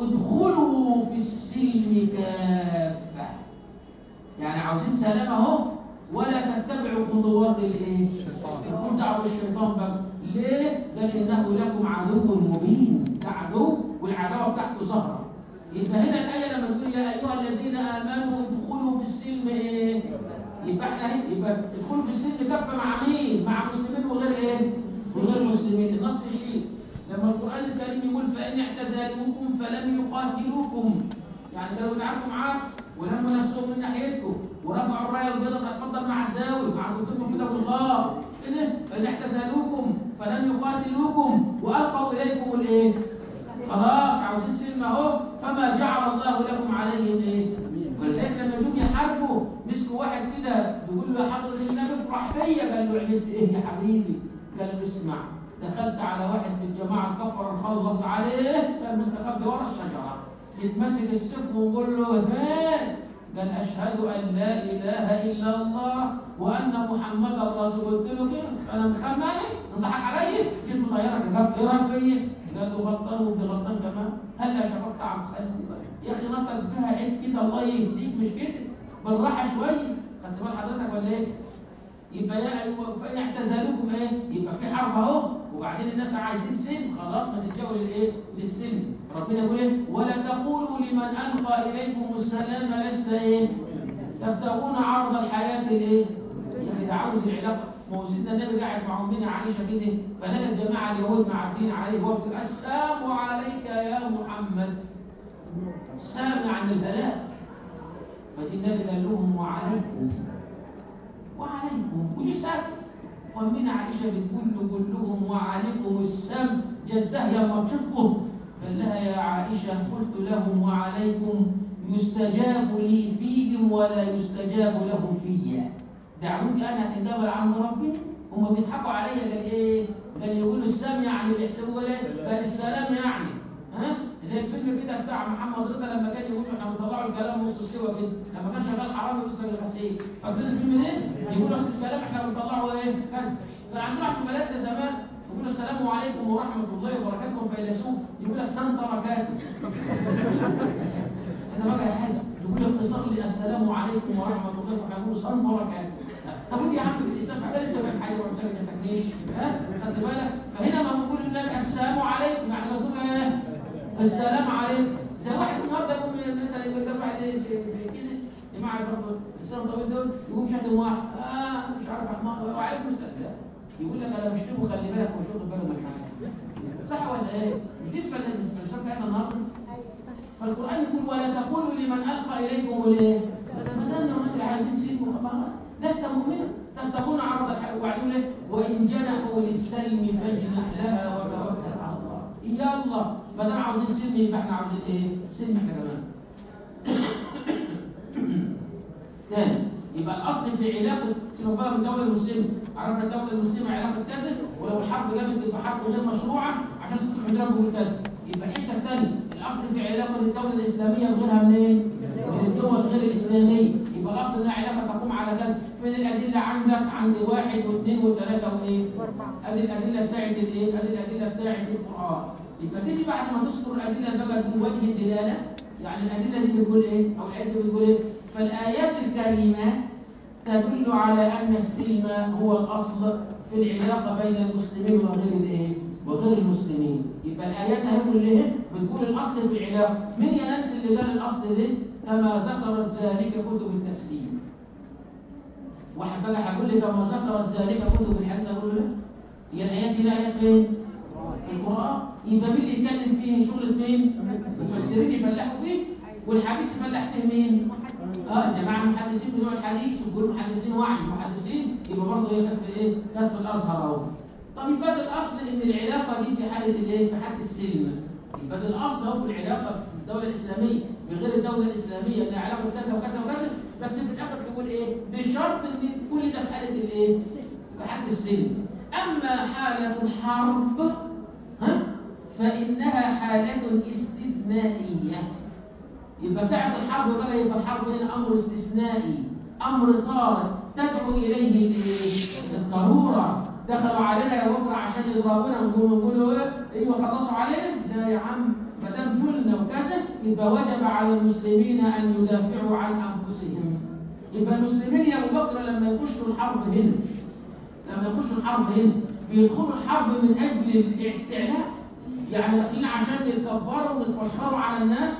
ادخلوا في السلم كافه يعني عاوزين سلام اهو ولا تتبعوا خطوات الايه الشيطان دعوه الشيطان بقى ليه؟ قال انه لكم عدو مبين ده عدو والعداوه بتاعته ظهرت يبقى هنا الآية لما تقول يا أيها الذين آمنوا ادخلوا في السلم إيه؟ يبقى احنا هنا- يبقى ادخلوا في السلم كفة مع مين؟ مع مسلمين وغير إيه؟ وغير مسلمين النص شيء لما القرآن الكريم يقول فإن اعتزلوكم فلم يقاتلوكم يعني كانوا بيتعاملوا معاك ولموا نفسهم من ناحيتكم ورفعوا الرايه البيضاء بتاعت اتفضل مع الداوي مع الدكتور مفيد ابو الغار كده فان اعتزلوكم فلم يقاتلوكم والقوا اليكم الايه؟ خلاص عاوزين سلم اهو فما جعل الله لكم عليهم ايه؟ ولذلك لما جم يحاربوا مسكوا واحد كده بيقول له يا حضرة النبي افرح فيا قال له عملت ايه يا حبيبي؟ قال له اسمع دخلت على واحد من الجماعه كفر نخلص عليه كان مستخبي ورا الشجره يتمسك السيف ونقول له ها قال اشهد ان لا اله الا الله وان محمدا رسول قلت له كده انا مخمني انضحك عليا جيت مطيرك جاب ايه رايك فيا؟ قال له غلطان وابن غلطان كمان هلا شفقت عن خلقي يا اخي نطق بها عيب كده الله يهديك مش كده بالراحه شويه خدت بال حضرتك ولا ايه؟ يبقى يا ايوه فان اعتزلوكم ايه؟ يبقى في حرب اهو وبعدين الناس عايزين سلم خلاص ما تلجأوا للايه؟ للسلم ربنا يقول ايه؟ ولا تقولوا لمن القى اليكم السلام لست ايه؟ تبتغون عرض الحياه الايه؟ يا اخي ده عاوز العلاقه ما هو سيدنا النبي قاعد مع امنا عائشه كده فلقى الجماعه اليهود معدين عليه هو بيقول السلام عليك يا محمد السلام عن الهلاك فجي النبي قال لهم وعليكم وعليكم ودي ساكت وامنا عائشه بتقول له قول لهم وعليكم السم جده يا مرشدكم قال لها يا عائشه قلت لهم وعليكم يستجاب لي فيهم ولا يستجاب لهم فيا دعوتي انا هتنجبل عند ربي هم بيضحكوا عليا قال ايه؟ قال يقولوا السام يعني بيحسبوا ايه؟ قال السلام يعني ها؟ زي الفيلم كده بتاع محمد رضا لما كان يقول احنا بنطلعوا الكلام نص سوا كده لما كان شغال حرامي بيسرق الغسيل فاكرين الفيلم ده؟ يقول اصل الكلام احنا بنطلعه ايه؟ كذا كان عندنا في بلدنا زمان يقول السلام عليكم ورحمه الله وبركاته فيلسوف يقول السلام بركاته انا بقى يا حاج يقول اختصار لي السلام عليكم ورحمه الله وبركاته سلام بركاته طب ودي يا عم في الاسلام حاجه انت فاهم حاجه ولا مش فاهم تكنيك ها خدت بالك فهنا ما بنقول النبي السلام عليكم يعني قصدهم ايه السلام عليكم زي واحد النهارده يقوم مثلا يقول لك واحد ايه في في كده جماعه برضه لسان طويل دول يقوم شاتم واحد اه مش عارف احمد وعليكم السلام لا. يقول لك انا بشتمه خلي بالك ومش واخد باله من حاجه صح ولا ايه؟ مش دي الفل- الفلسفه بتاعتنا النهارده فالقران يقول ولا تقولوا لمن القى اليكم الايه؟ ما دام الراجل عايزين سلم وخلاص لست مؤمنا تبتغون عرض الحق وبعدين إيه؟ وان جنحوا للسلم فاجنح لها وتوكل على الله يلا ما دام عاوزين سلم يبقى احنا عاوزين ايه؟ سلم احنا كمان تاني يبقى الاصل في علاقه سيبك بقى من الدوله المسلمه عرفنا الدوله المسلمه علاقه كذا ولو الحرب جابت تبقى حرب غير مشروعه عشان ستر حجرهم بالكذا يبقى حته ثانيه الاصل في علاقه الدوله الاسلاميه بغيرها منين؟ من الدول غير الاسلاميه يبقى الاصل انها علاقه تقوم على كذا فين الادله عندك؟ عند واحد واثنين وثلاثه وايه؟ ادي الادله بتاعت الايه؟ ادي الادله بتاعت القران يبقى تيجي بعد ما تذكر الادله بقى تقول وجه الدلاله يعني الادله دي بتقول ايه؟ او العده بتقول ايه؟ فالايات الكريمات تدل على ان السلم هو الاصل في العلاقه بين المسلمين وغير الايه؟ وغير المسلمين يبقى الايات اهي كلها بتقول الاصل في العلاقه مين يا نانسي اللي قال الاصل ده؟ كما ذكرت ذلك كتب التفسير واحد بقى هيقول لي كما ذكرت ذلك كتب الحديث اقول له لا هي الايات دي لا ايات فين؟ في القران يبقى مين اللي يتكلم فيه شغله مين؟ المفسرين يفلحوا فيه والحديث يفلح فيه مين؟ اه الجماعه المحدثين بتوع الحديث يقولوا محدثين وعي محدثين يبقى برضه هي كانت في ايه؟ كانت في الازهر اهو. طب يبقى ده الاصل ان العلاقه دي في حاله الايه؟ في حاله السلم. يبقى ده الاصل اهو في العلاقه في الدوله الاسلاميه بغير الدوله الاسلاميه ان علاقه كذا وكذا وكذا بس في الاخر تقول ايه؟ بشرط ان كل ده في حاله الايه؟ في حاله السلم. اما حاله الحرب ها؟ فانها حاله استثنائيه. يبقى ساعة الحرب بقى يبقى الحرب هنا أمر استثنائي أمر طارئ تدعو إليه الإيه؟ الضرورة دخلوا علينا يا بكرة عشان يضربونا نقول نقولوا إيه؟ أيوه خلصوا علينا لا يا عم ما دام جلنا وكذا يبقى وجب على المسلمين أن يدافعوا عن أنفسهم يبقى المسلمين يا أبو بكر لما يخشوا الحرب هنا لما يخشوا الحرب هنا بيدخلوا الحرب من أجل الاستعلاء يعني داخلين عشان يتكبروا ويتفشخروا على الناس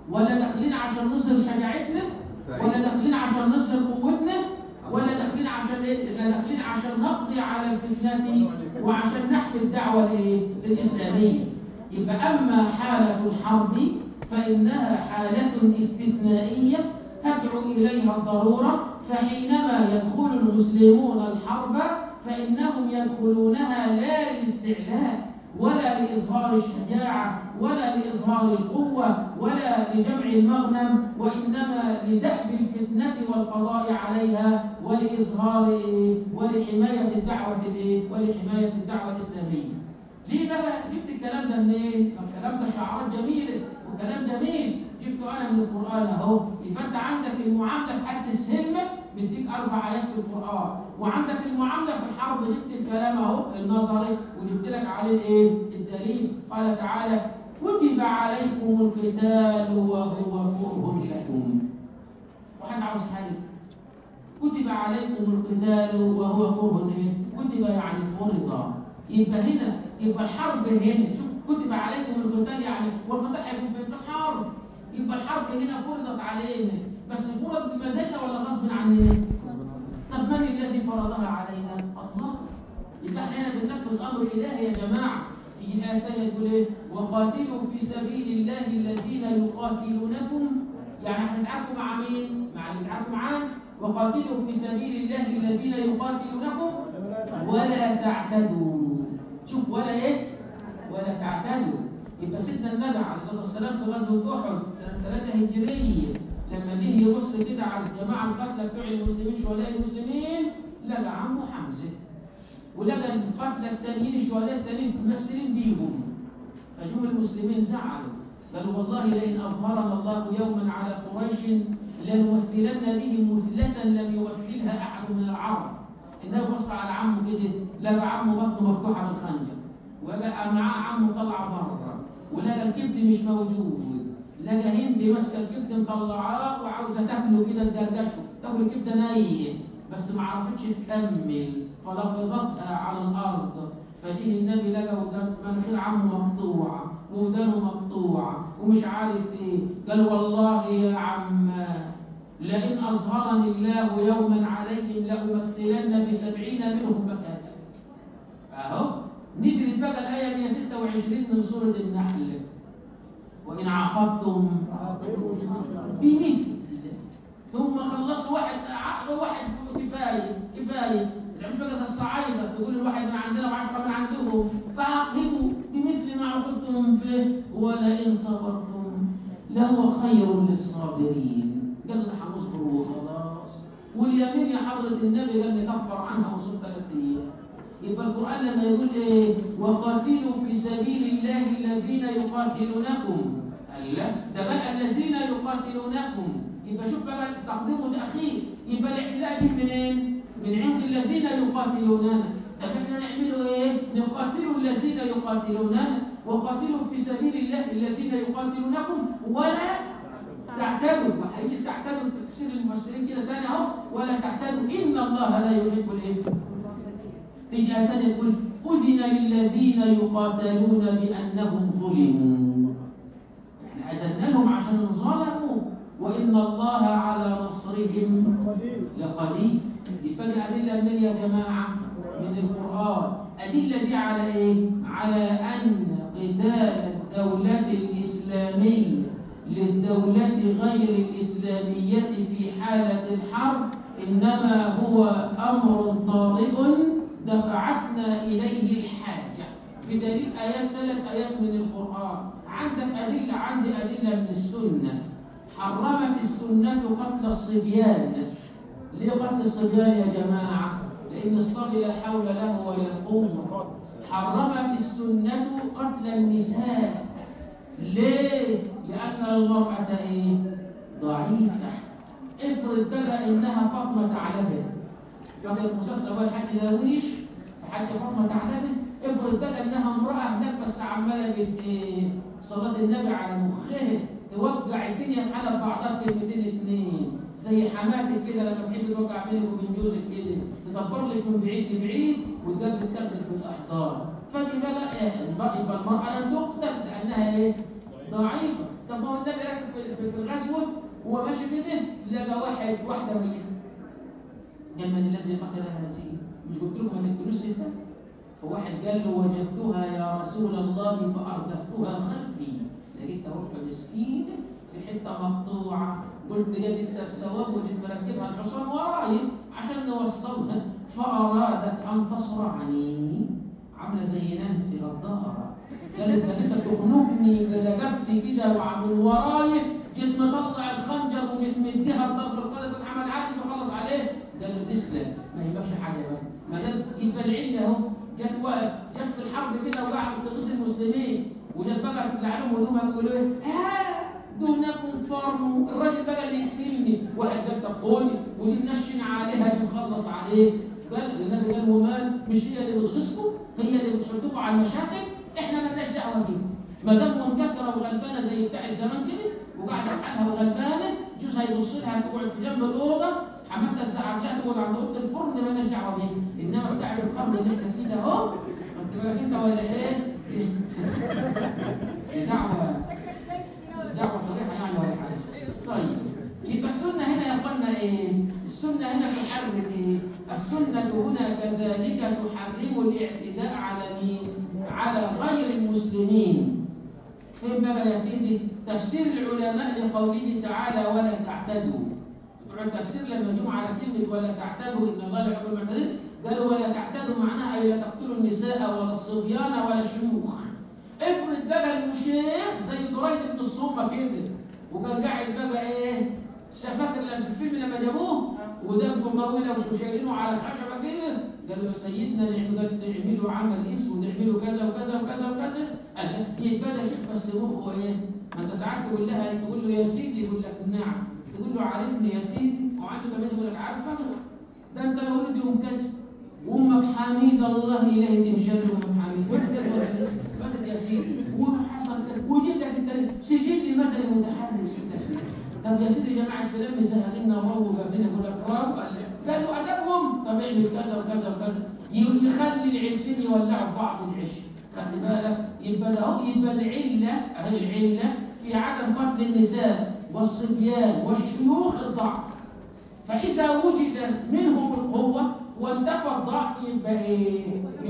ولا داخلين عشان نظهر شجاعتنا ولا داخلين عشان نظهر قوتنا ولا داخلين عشان ايه احنا داخلين عشان نقضي على الفتنه وعشان نحمي الدعوه الايه الاسلاميه يبقى اما حاله الحرب فانها حاله استثنائيه تدعو اليها الضروره فحينما يدخل المسلمون الحرب فانهم يدخلونها لا للاستعلاء ولا لإظهار الشجاعة ولا لإظهار القوة ولا لجمع المغنم وإنما لدأب الفتنة والقضاء عليها ولإظهار إيه؟ ولحماية الدعوة الإيه؟ ولحماية الدعوة الإسلامية. ليه بقى جبت الكلام ده منين؟ ما الكلام ده شعارات جميلة وكلام جميل جبته أنا من القرآن أهو يبقى أنت عندك المعاملة في حد السلم مديك أربع آيات في القرآن وعندك المعاملة في الحرب جبت الكلام أهو النظري وجبت لك عليه الإيه؟ الدليل قال تعالى كتب عليكم القتال وهو كره لكم واحد عاوز حاجة كتب عليكم القتال وهو كره ايه؟ كتب يعني فرض يبقى هنا يبقى الحرب هنا شوف كتب عليكم القتال يعني والقتال هيكون في الحرب يبقى الحرب هنا فرضت علينا بس فرض بمزاجنا ولا غصب عننا؟ طب من الذي فرضها علينا؟ الله يبقى احنا هنا بننفذ امر الهي يا جماعه تيجي الايه الثانيه تقول ايه؟ وقاتلوا في سبيل الله الذين يقاتلونكم يعني هتتعاركوا مع مين؟ مع اللي بيتعاركوا معاه وقاتلوا في سبيل الله الذين يقاتلونكم ولا تعتدوا شوف ولا ايه؟ ولا تعتدوا يبقى سيدنا النبي عليه الصلاه والسلام في غزوه احد سنه 3 هجريه لما جه يبص كده على الجماعه القتلى بتوع المسلمين شهداء المسلمين لقى عمه حمزه ولقى القتلى التانيين الشهداء التانيين ممثلين بيهم فجم المسلمين زعلوا قالوا والله لئن اظهرنا الله يوما على قريش لنمثلن بهم مثلة لم يمثلها احد من العرب النبي بص على عمه كده لقى عمه بطنه مفتوحه بالخنجر ولقى معاه عمه طلع بره ولقى الكبد مش موجود لقى هند ماسكه الكبد مطلعاه وعاوزه تاكله كده تجرجشه تاكل الكبده نيه بس ما عرفتش تكمل فلفظتها على الارض فجه النبي لقى ودان مناخير عمه مقطوعه ودانه مقطوعه ومش عارف ايه قال والله يا عم لئن اظهرني الله يوما عليهم لامثلن بسبعين منهم مكانك اهو نزلت بقى الايه 126 من سوره النحل وان عاقبتم بمثل ثم خلصوا واحد واحد كفايه كفايه مش بقى زي الصعايده تقول الواحد من عندنا وعشرة من عندهم فعاقبوا بمثل ما عوقبتم به ولئن صبرتم لهو خير للصابرين قال لنا هنصبر وخلاص واليمين يا حضرة النبي قال نكفر عنها وصوم ثلاث ايام يبقى القرآن لما يقول ايه وقاتلوا في سبيل الله الذين يقاتلونكم لا ده قال الذين يقاتلونكم يبقى شوف بقى تقديم وتأخير يبقى الاعتداء جه منين؟ من عند الذين يقاتلوننا طب احنا نعمله ايه؟ نقاتل الذين يقاتلوننا وقاتلوا في سبيل الله الذين يقاتلونكم ولا تعتدوا هيجي تعتدوا تفسير المفسرين كده تاني اهو ولا تعتدوا ان الله لا يحب الايه؟ تيجي آية تانية تقول أذن للذين يقاتلون بأنهم ظلموا احنا أذنا لهم عشان ظلموا وإن الله على نصرهم قدير لقدير يبقى دي أدلة من يا جماعة من القرآن أدلة دي على إيه؟ على أن قتال الدولة الإسلامية للدولة غير الإسلامية في حالة الحرب إنما هو أمر طارئ دفعتنا إليه الحاجة بدليل آيات ثلاث آيات من القرآن عندك أدلة عندي أدلة من السنة حرمت السنة قتل الصبيان ليه قتل الصبيان يا جماعة؟ لأن الصبي لا حول له ولا قوة حرمت السنة قتل النساء ليه؟ لأن المرأة إيه؟ ضعيفة افرض بقى إنها فاطمة ثعلبة فاكر المسلسل هو الحاج داويش حاج فاطمة ثعلبة افرض بقى إنها امرأة هناك بس عمالة بت- إيه؟ صلاة النبي على مخها توجع الدنيا في حالة بعضها كلمتين اتنين زي حماتك كده لما تحب توجع بينك وبين جوزك كده تدبر لك من بعيد لبعيد وتجاب تاخدك في الاحضان فدي بقى إيه؟ يبقى المرأة لن تقتل لأنها إيه؟ ضعيفة طب طب ما هو النبي راكب في, في, في الغزوه وهو ماشي كده لقى واحد واحده ميته قال من الذي قتل هذه مش قلت لكم ما تقتلوش سته فواحد قال له وجدتها يا رسول الله فاردفتها خلفي لقيتها واقفه مسكينه في حته مقطوعه قلت يا لسه بثواب وجيت مركبها الحصان وراي عشان نوصلها فارادت ان تصرعني عامله زي نانسي غداره قالت ده انت تخنقني برقبتي كده وعمل وراي جيت مطلع الخنجر وجيت مديها الضرب القدر بن محمد علي بخلص عليه قال له تسلم ما يبقاش حاجه بقى ما دام يبقى العله اهو جت واقف جت في الحرب كده وقعدت تغيظ المسلمين وجت بقى تطلع لهم هدومها تقول ايه ها دونكم فرموا الراجل بقى اللي يقتلني واحد قال طب خوني ودي منشن عليها دي مخلص عليه قال النبي قال ومال مش هي اللي بتغيظكم هي اللي بتحطكم على المشاكل احنا مالناش دعوه بيها ما دام منكسره وغلبانه زي بتاع زمان كده وقاعده في حالها وغلبانه جوزها يبص لها تقعد في جنب الاوضه حماتها تزعق لها تقعد عند اوضه الفرن مالناش دعوه بيها انما بتاع القرن اللي احنا فيه ده اهو خدت بالك انت ولا ايه؟ دي دعوه دعوه صريحه يعني ولا حاجه طيب يبقى السنه هنا يا اخوانا ايه؟ السنه هنا تحرم ايه؟ السنه هنا كذلك تحرم الاعتداء على مين؟ على غير المسلمين فين بقى يا سيدي تفسير العلماء لقوله تعالى ولا تعتدوا بتوع التفسير لما جم على كلمه ولا تعتدوا ان الله لا يحب المعتدين قالوا ولا تعتدوا معناها اي لا تقتلوا النساء ولا الصبيان ولا الشيوخ افرض بقى المشيخ زي دريد بن الصمه كده وكان قاعد بقى ايه فاكر لما في الفيلم لما جابوه ودمه طويله وشايلينه على خشبه كده قالوا يا سيدنا نعمل نعمله عمل اسم ونعمله كذا وكذا وكذا وكذا قال لا يبقى ده شيخ بس مخه ايه؟ ما انت ساعات تقول لها تقول له يا سيدي يقول لك نعم تقول له عارفني يا سيدي وعنده كمان يقول لك عارفه ده انت لو ولد يوم كذا وامك حميد الله اليه تنشر امك حميد وانت بدت يا سيدي وحصل كذا وجيب لك انت سجل مدني متحرك ستة طب يا سيدي جماعه فلان مزهقنا وهو جاب لنا يقول لك برافو قال لي قالوا ادبهم طب اعمل كذا وكذا وكذا يخلي العيلتين يولعوا في بعض العش خلي بالك يبقى ده اهو يبقى العله اهي العله في عدم قتل النساء والصبيان والشيوخ الضعف فاذا وجد منهم القوه وانتفى الضعف يبقى ايه؟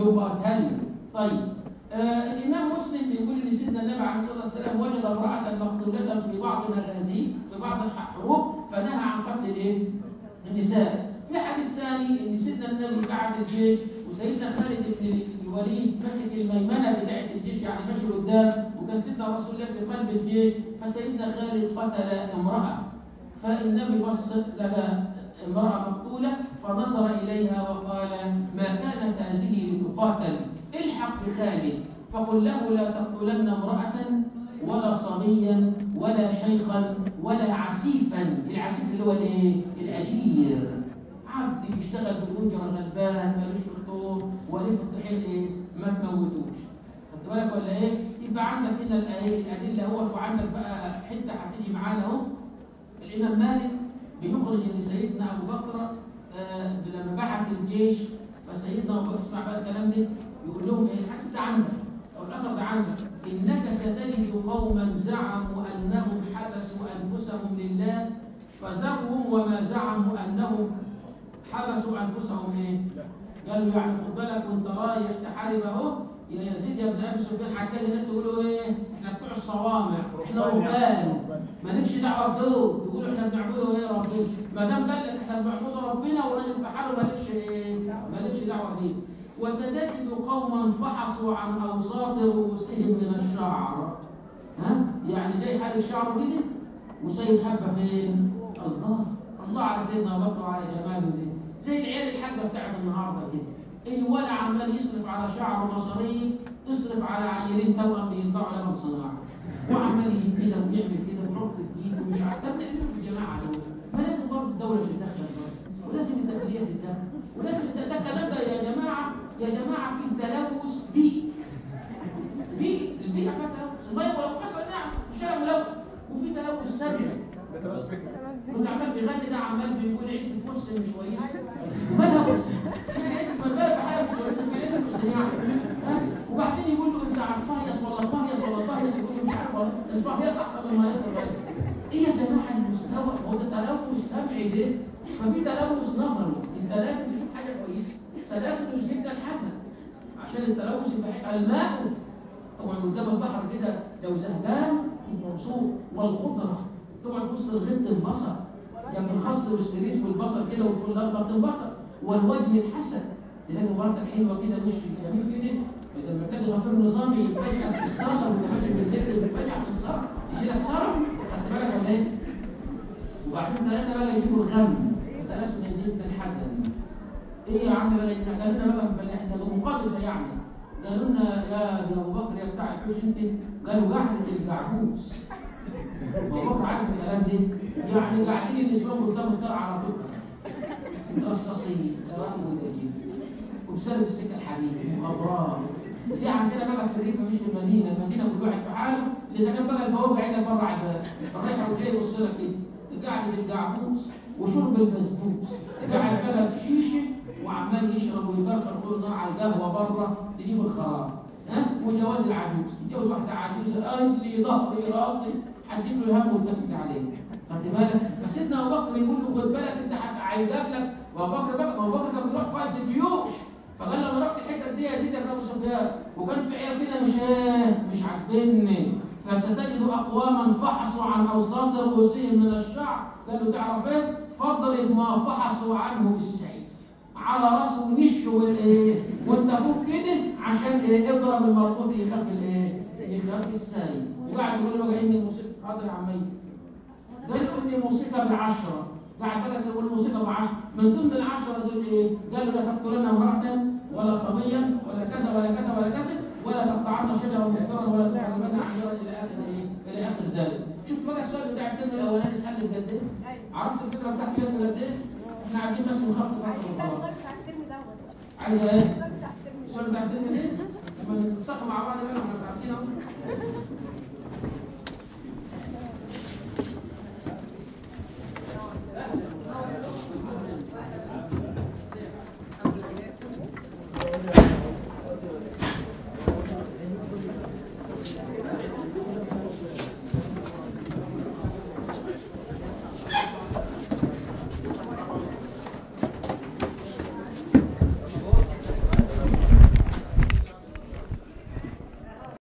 يقاتل طيب آه الامام مسلم بيقول ان سيدنا النبي عليه الصلاه والسلام وجد امراه مقتوله في بعض مغازيه في بعض الحروب فنهى عن قتل الايه؟ النساء. في حديث ثاني ان سيدنا النبي قعد الجيش وسيدنا خالد بن الوليد مسك الميمنه بتاعت الجيش يعني ماشي قدام وكان سيدنا رسول الله في قلب الجيش فسيدنا خالد قتل امراه فالنبي بص لقى امراه مقتوله فنظر اليها وقال ما كانت هذه لتقاتل الحق بخالد فقل له لا تقتلن امرأة ولا صبيا ولا شيخا ولا عسيفا العسيف اللي هو الايه؟ الأجير عبد بيشتغل بأجرة غلبان ملوش في الطور وليه في الطحين ايه؟ ما تموتوش خدت بالك ولا ايه؟ يبقى عندك هنا الآية الأدلة اهو وعندك بقى حتة هتيجي معانا اهو الإمام مالك بيخرج إن سيدنا أبو بكر آه لما بعت الجيش فسيدنا أبو بكر اسمع بقى الكلام ده يقول لهم ايه الحديث ده عندك او الاثر ده عندك انك ستجد قوما زعموا انهم حبسوا انفسهم لله فذرهم وما زعموا انهم حبسوا انفسهم ايه؟ قالوا يعني خد بالك وانت رايح تحارب اهو يا يزيد يا ابن ابي سفيان هتلاقي ناس يقولوا ايه؟ احنا بتوع الصوامع احنا رهبان مالكش دعوه بدول يقولوا احنا بنعبدوا ايه ربنا ما دام قال لك احنا بنعبد ربنا والراجل في حاله مالكش ايه؟ مالكش دعوه بيه وستجد قوما فحصوا عن اوساط رؤوسهم من الشعر ها يعني جاي حال الشعر كده وسيد حبه فين الله الله على سيدنا ابو بكر وعلى جماله دي زي العيال الحاجه بتاعت النهارده كده الولد عمال يصرف على شعره مصاريف تصرف على عيلين توأم بيطلعوا لبن صناعي وعمال يجيب كده ويعمل كده ويروح في الدين ومش عارف طب نعمله في الجماعه دول فلازم برضه الدوله تتدخل برضه ولازم الداخليه تتدخل ولازم ده الكلام ده يا جماعه يا جماعة في تلوث بيئي بيئي البيئة فيها تلوث المية ولو مثلا نعم الشارع ملوث وفي تلوث سمعي كنت عمال بيغني ده عمال بيقول عيش بتبص مش كويسة ومالها عيش بالك حاجة مش كويسة في عيش مش يعني وبعدين يقول له انت عم فهيص ولا فهيص ولا فهيص يقول له مش عارف والله الفهم يصح قبل ما يصل بس ايه يا جماعه المستوى هو ده تلوث سمعي ده ففي تلوث نظري انت لازم تشوف حاجه كويسه سلاسل مش جدا حسن عشان التلوث يبقى الماء طبعا قدام البحر كده لو زهقان تبقى مبسوط والخضره طبعا في وسط الغد البصر جنب الخس والسريس والبصل كده وفي الارض البصل والوجه الحسن تلاقي مراتك حلوه كده وش جميل كده لما تلاقي غفير نظامي يتفجع في الصاله وانت ماشي بالليل يتفجع في الصاله يجي لك صرف خدت بالك ولا ايه؟ وبعدين ثلاثه بقى يجيبوا الغم ثلاثه من جدا الحزن ايه يا عم بقى احنا قالوا لنا بقى في احنا بمقابل ده يعني قالوا لنا يا يا ابو بكر يا بتاع الحوش انت قالوا قعده الجعبوس ابو بكر عارف الكلام ده يعني قاعدين النسوان قدام الدار على طول مترصصين رقم وتجيب وبسبب السكه الحديد مخابرات دي عندنا بقى في الريف مش في المدينه، المدينه كل واحد في حاله، اذا كان بقى الفوق عندك بره على الباب، الرايحه والجاي يبص لك كده، قاعد الجعبوس وشرب البسبوس، قاعد بقى في شيشه وعمال يشرب ويبركر كل نار على القهوه بره تجيب الخراب، ها؟ وجواز العجوز، يتجوز واحده عجوزه قال لي ظهري راسي هتجيب له الهم وتبكي عليه. خدت بالك؟ فسيدنا ابو بكر يقول له خد بالك انت هيجاب لك وابو بكر بقى ما ابو بكر كان بيروح قائد الجيوش فقال لما رحت الحته دي يا سيدي بن ابو سفيان وكان في عيال كده مش ايه مش عاجبني فستجد اقواما فحصوا عن اوساط رؤوسهم من الشعر قالوا تعرف ايه؟ فاضرب ما فحصوا عنه بالسيف على راسه ونشه والايه وانت فوق كده عشان ايه اضرب المربوط يخاف الايه؟ يخاف السيف وقاعد يقول له بقى ان الموسيقى حاضر يا عمي قال له ان الموسيقى بعشره قاعد بقى يقول الموسيقى بعشره من ضمن العشره دول ايه؟ قالوا لا تقتلن امراه ولا صبيا ولا كذا ولا كذا ولا كذا ولا تقطعن شجرا مسكرا ولا تحرمن عن جرى الى اخر ايه؟ الى اخر ذلك. شوف بقى السؤال بتاع الترم الاولاني اتحل بجد ايه؟ عرفت الفكره بتاعتي ايه بجد ايه؟ احنا عايزين بس نخطط خطوه ده وخلاص. السؤال بتاع الترم دوت عايزه ايه؟ السؤال بتاع الترم السؤال بتاع الترم ايه؟ لما نتصحوا مع بعض بقى احنا عارفين اهو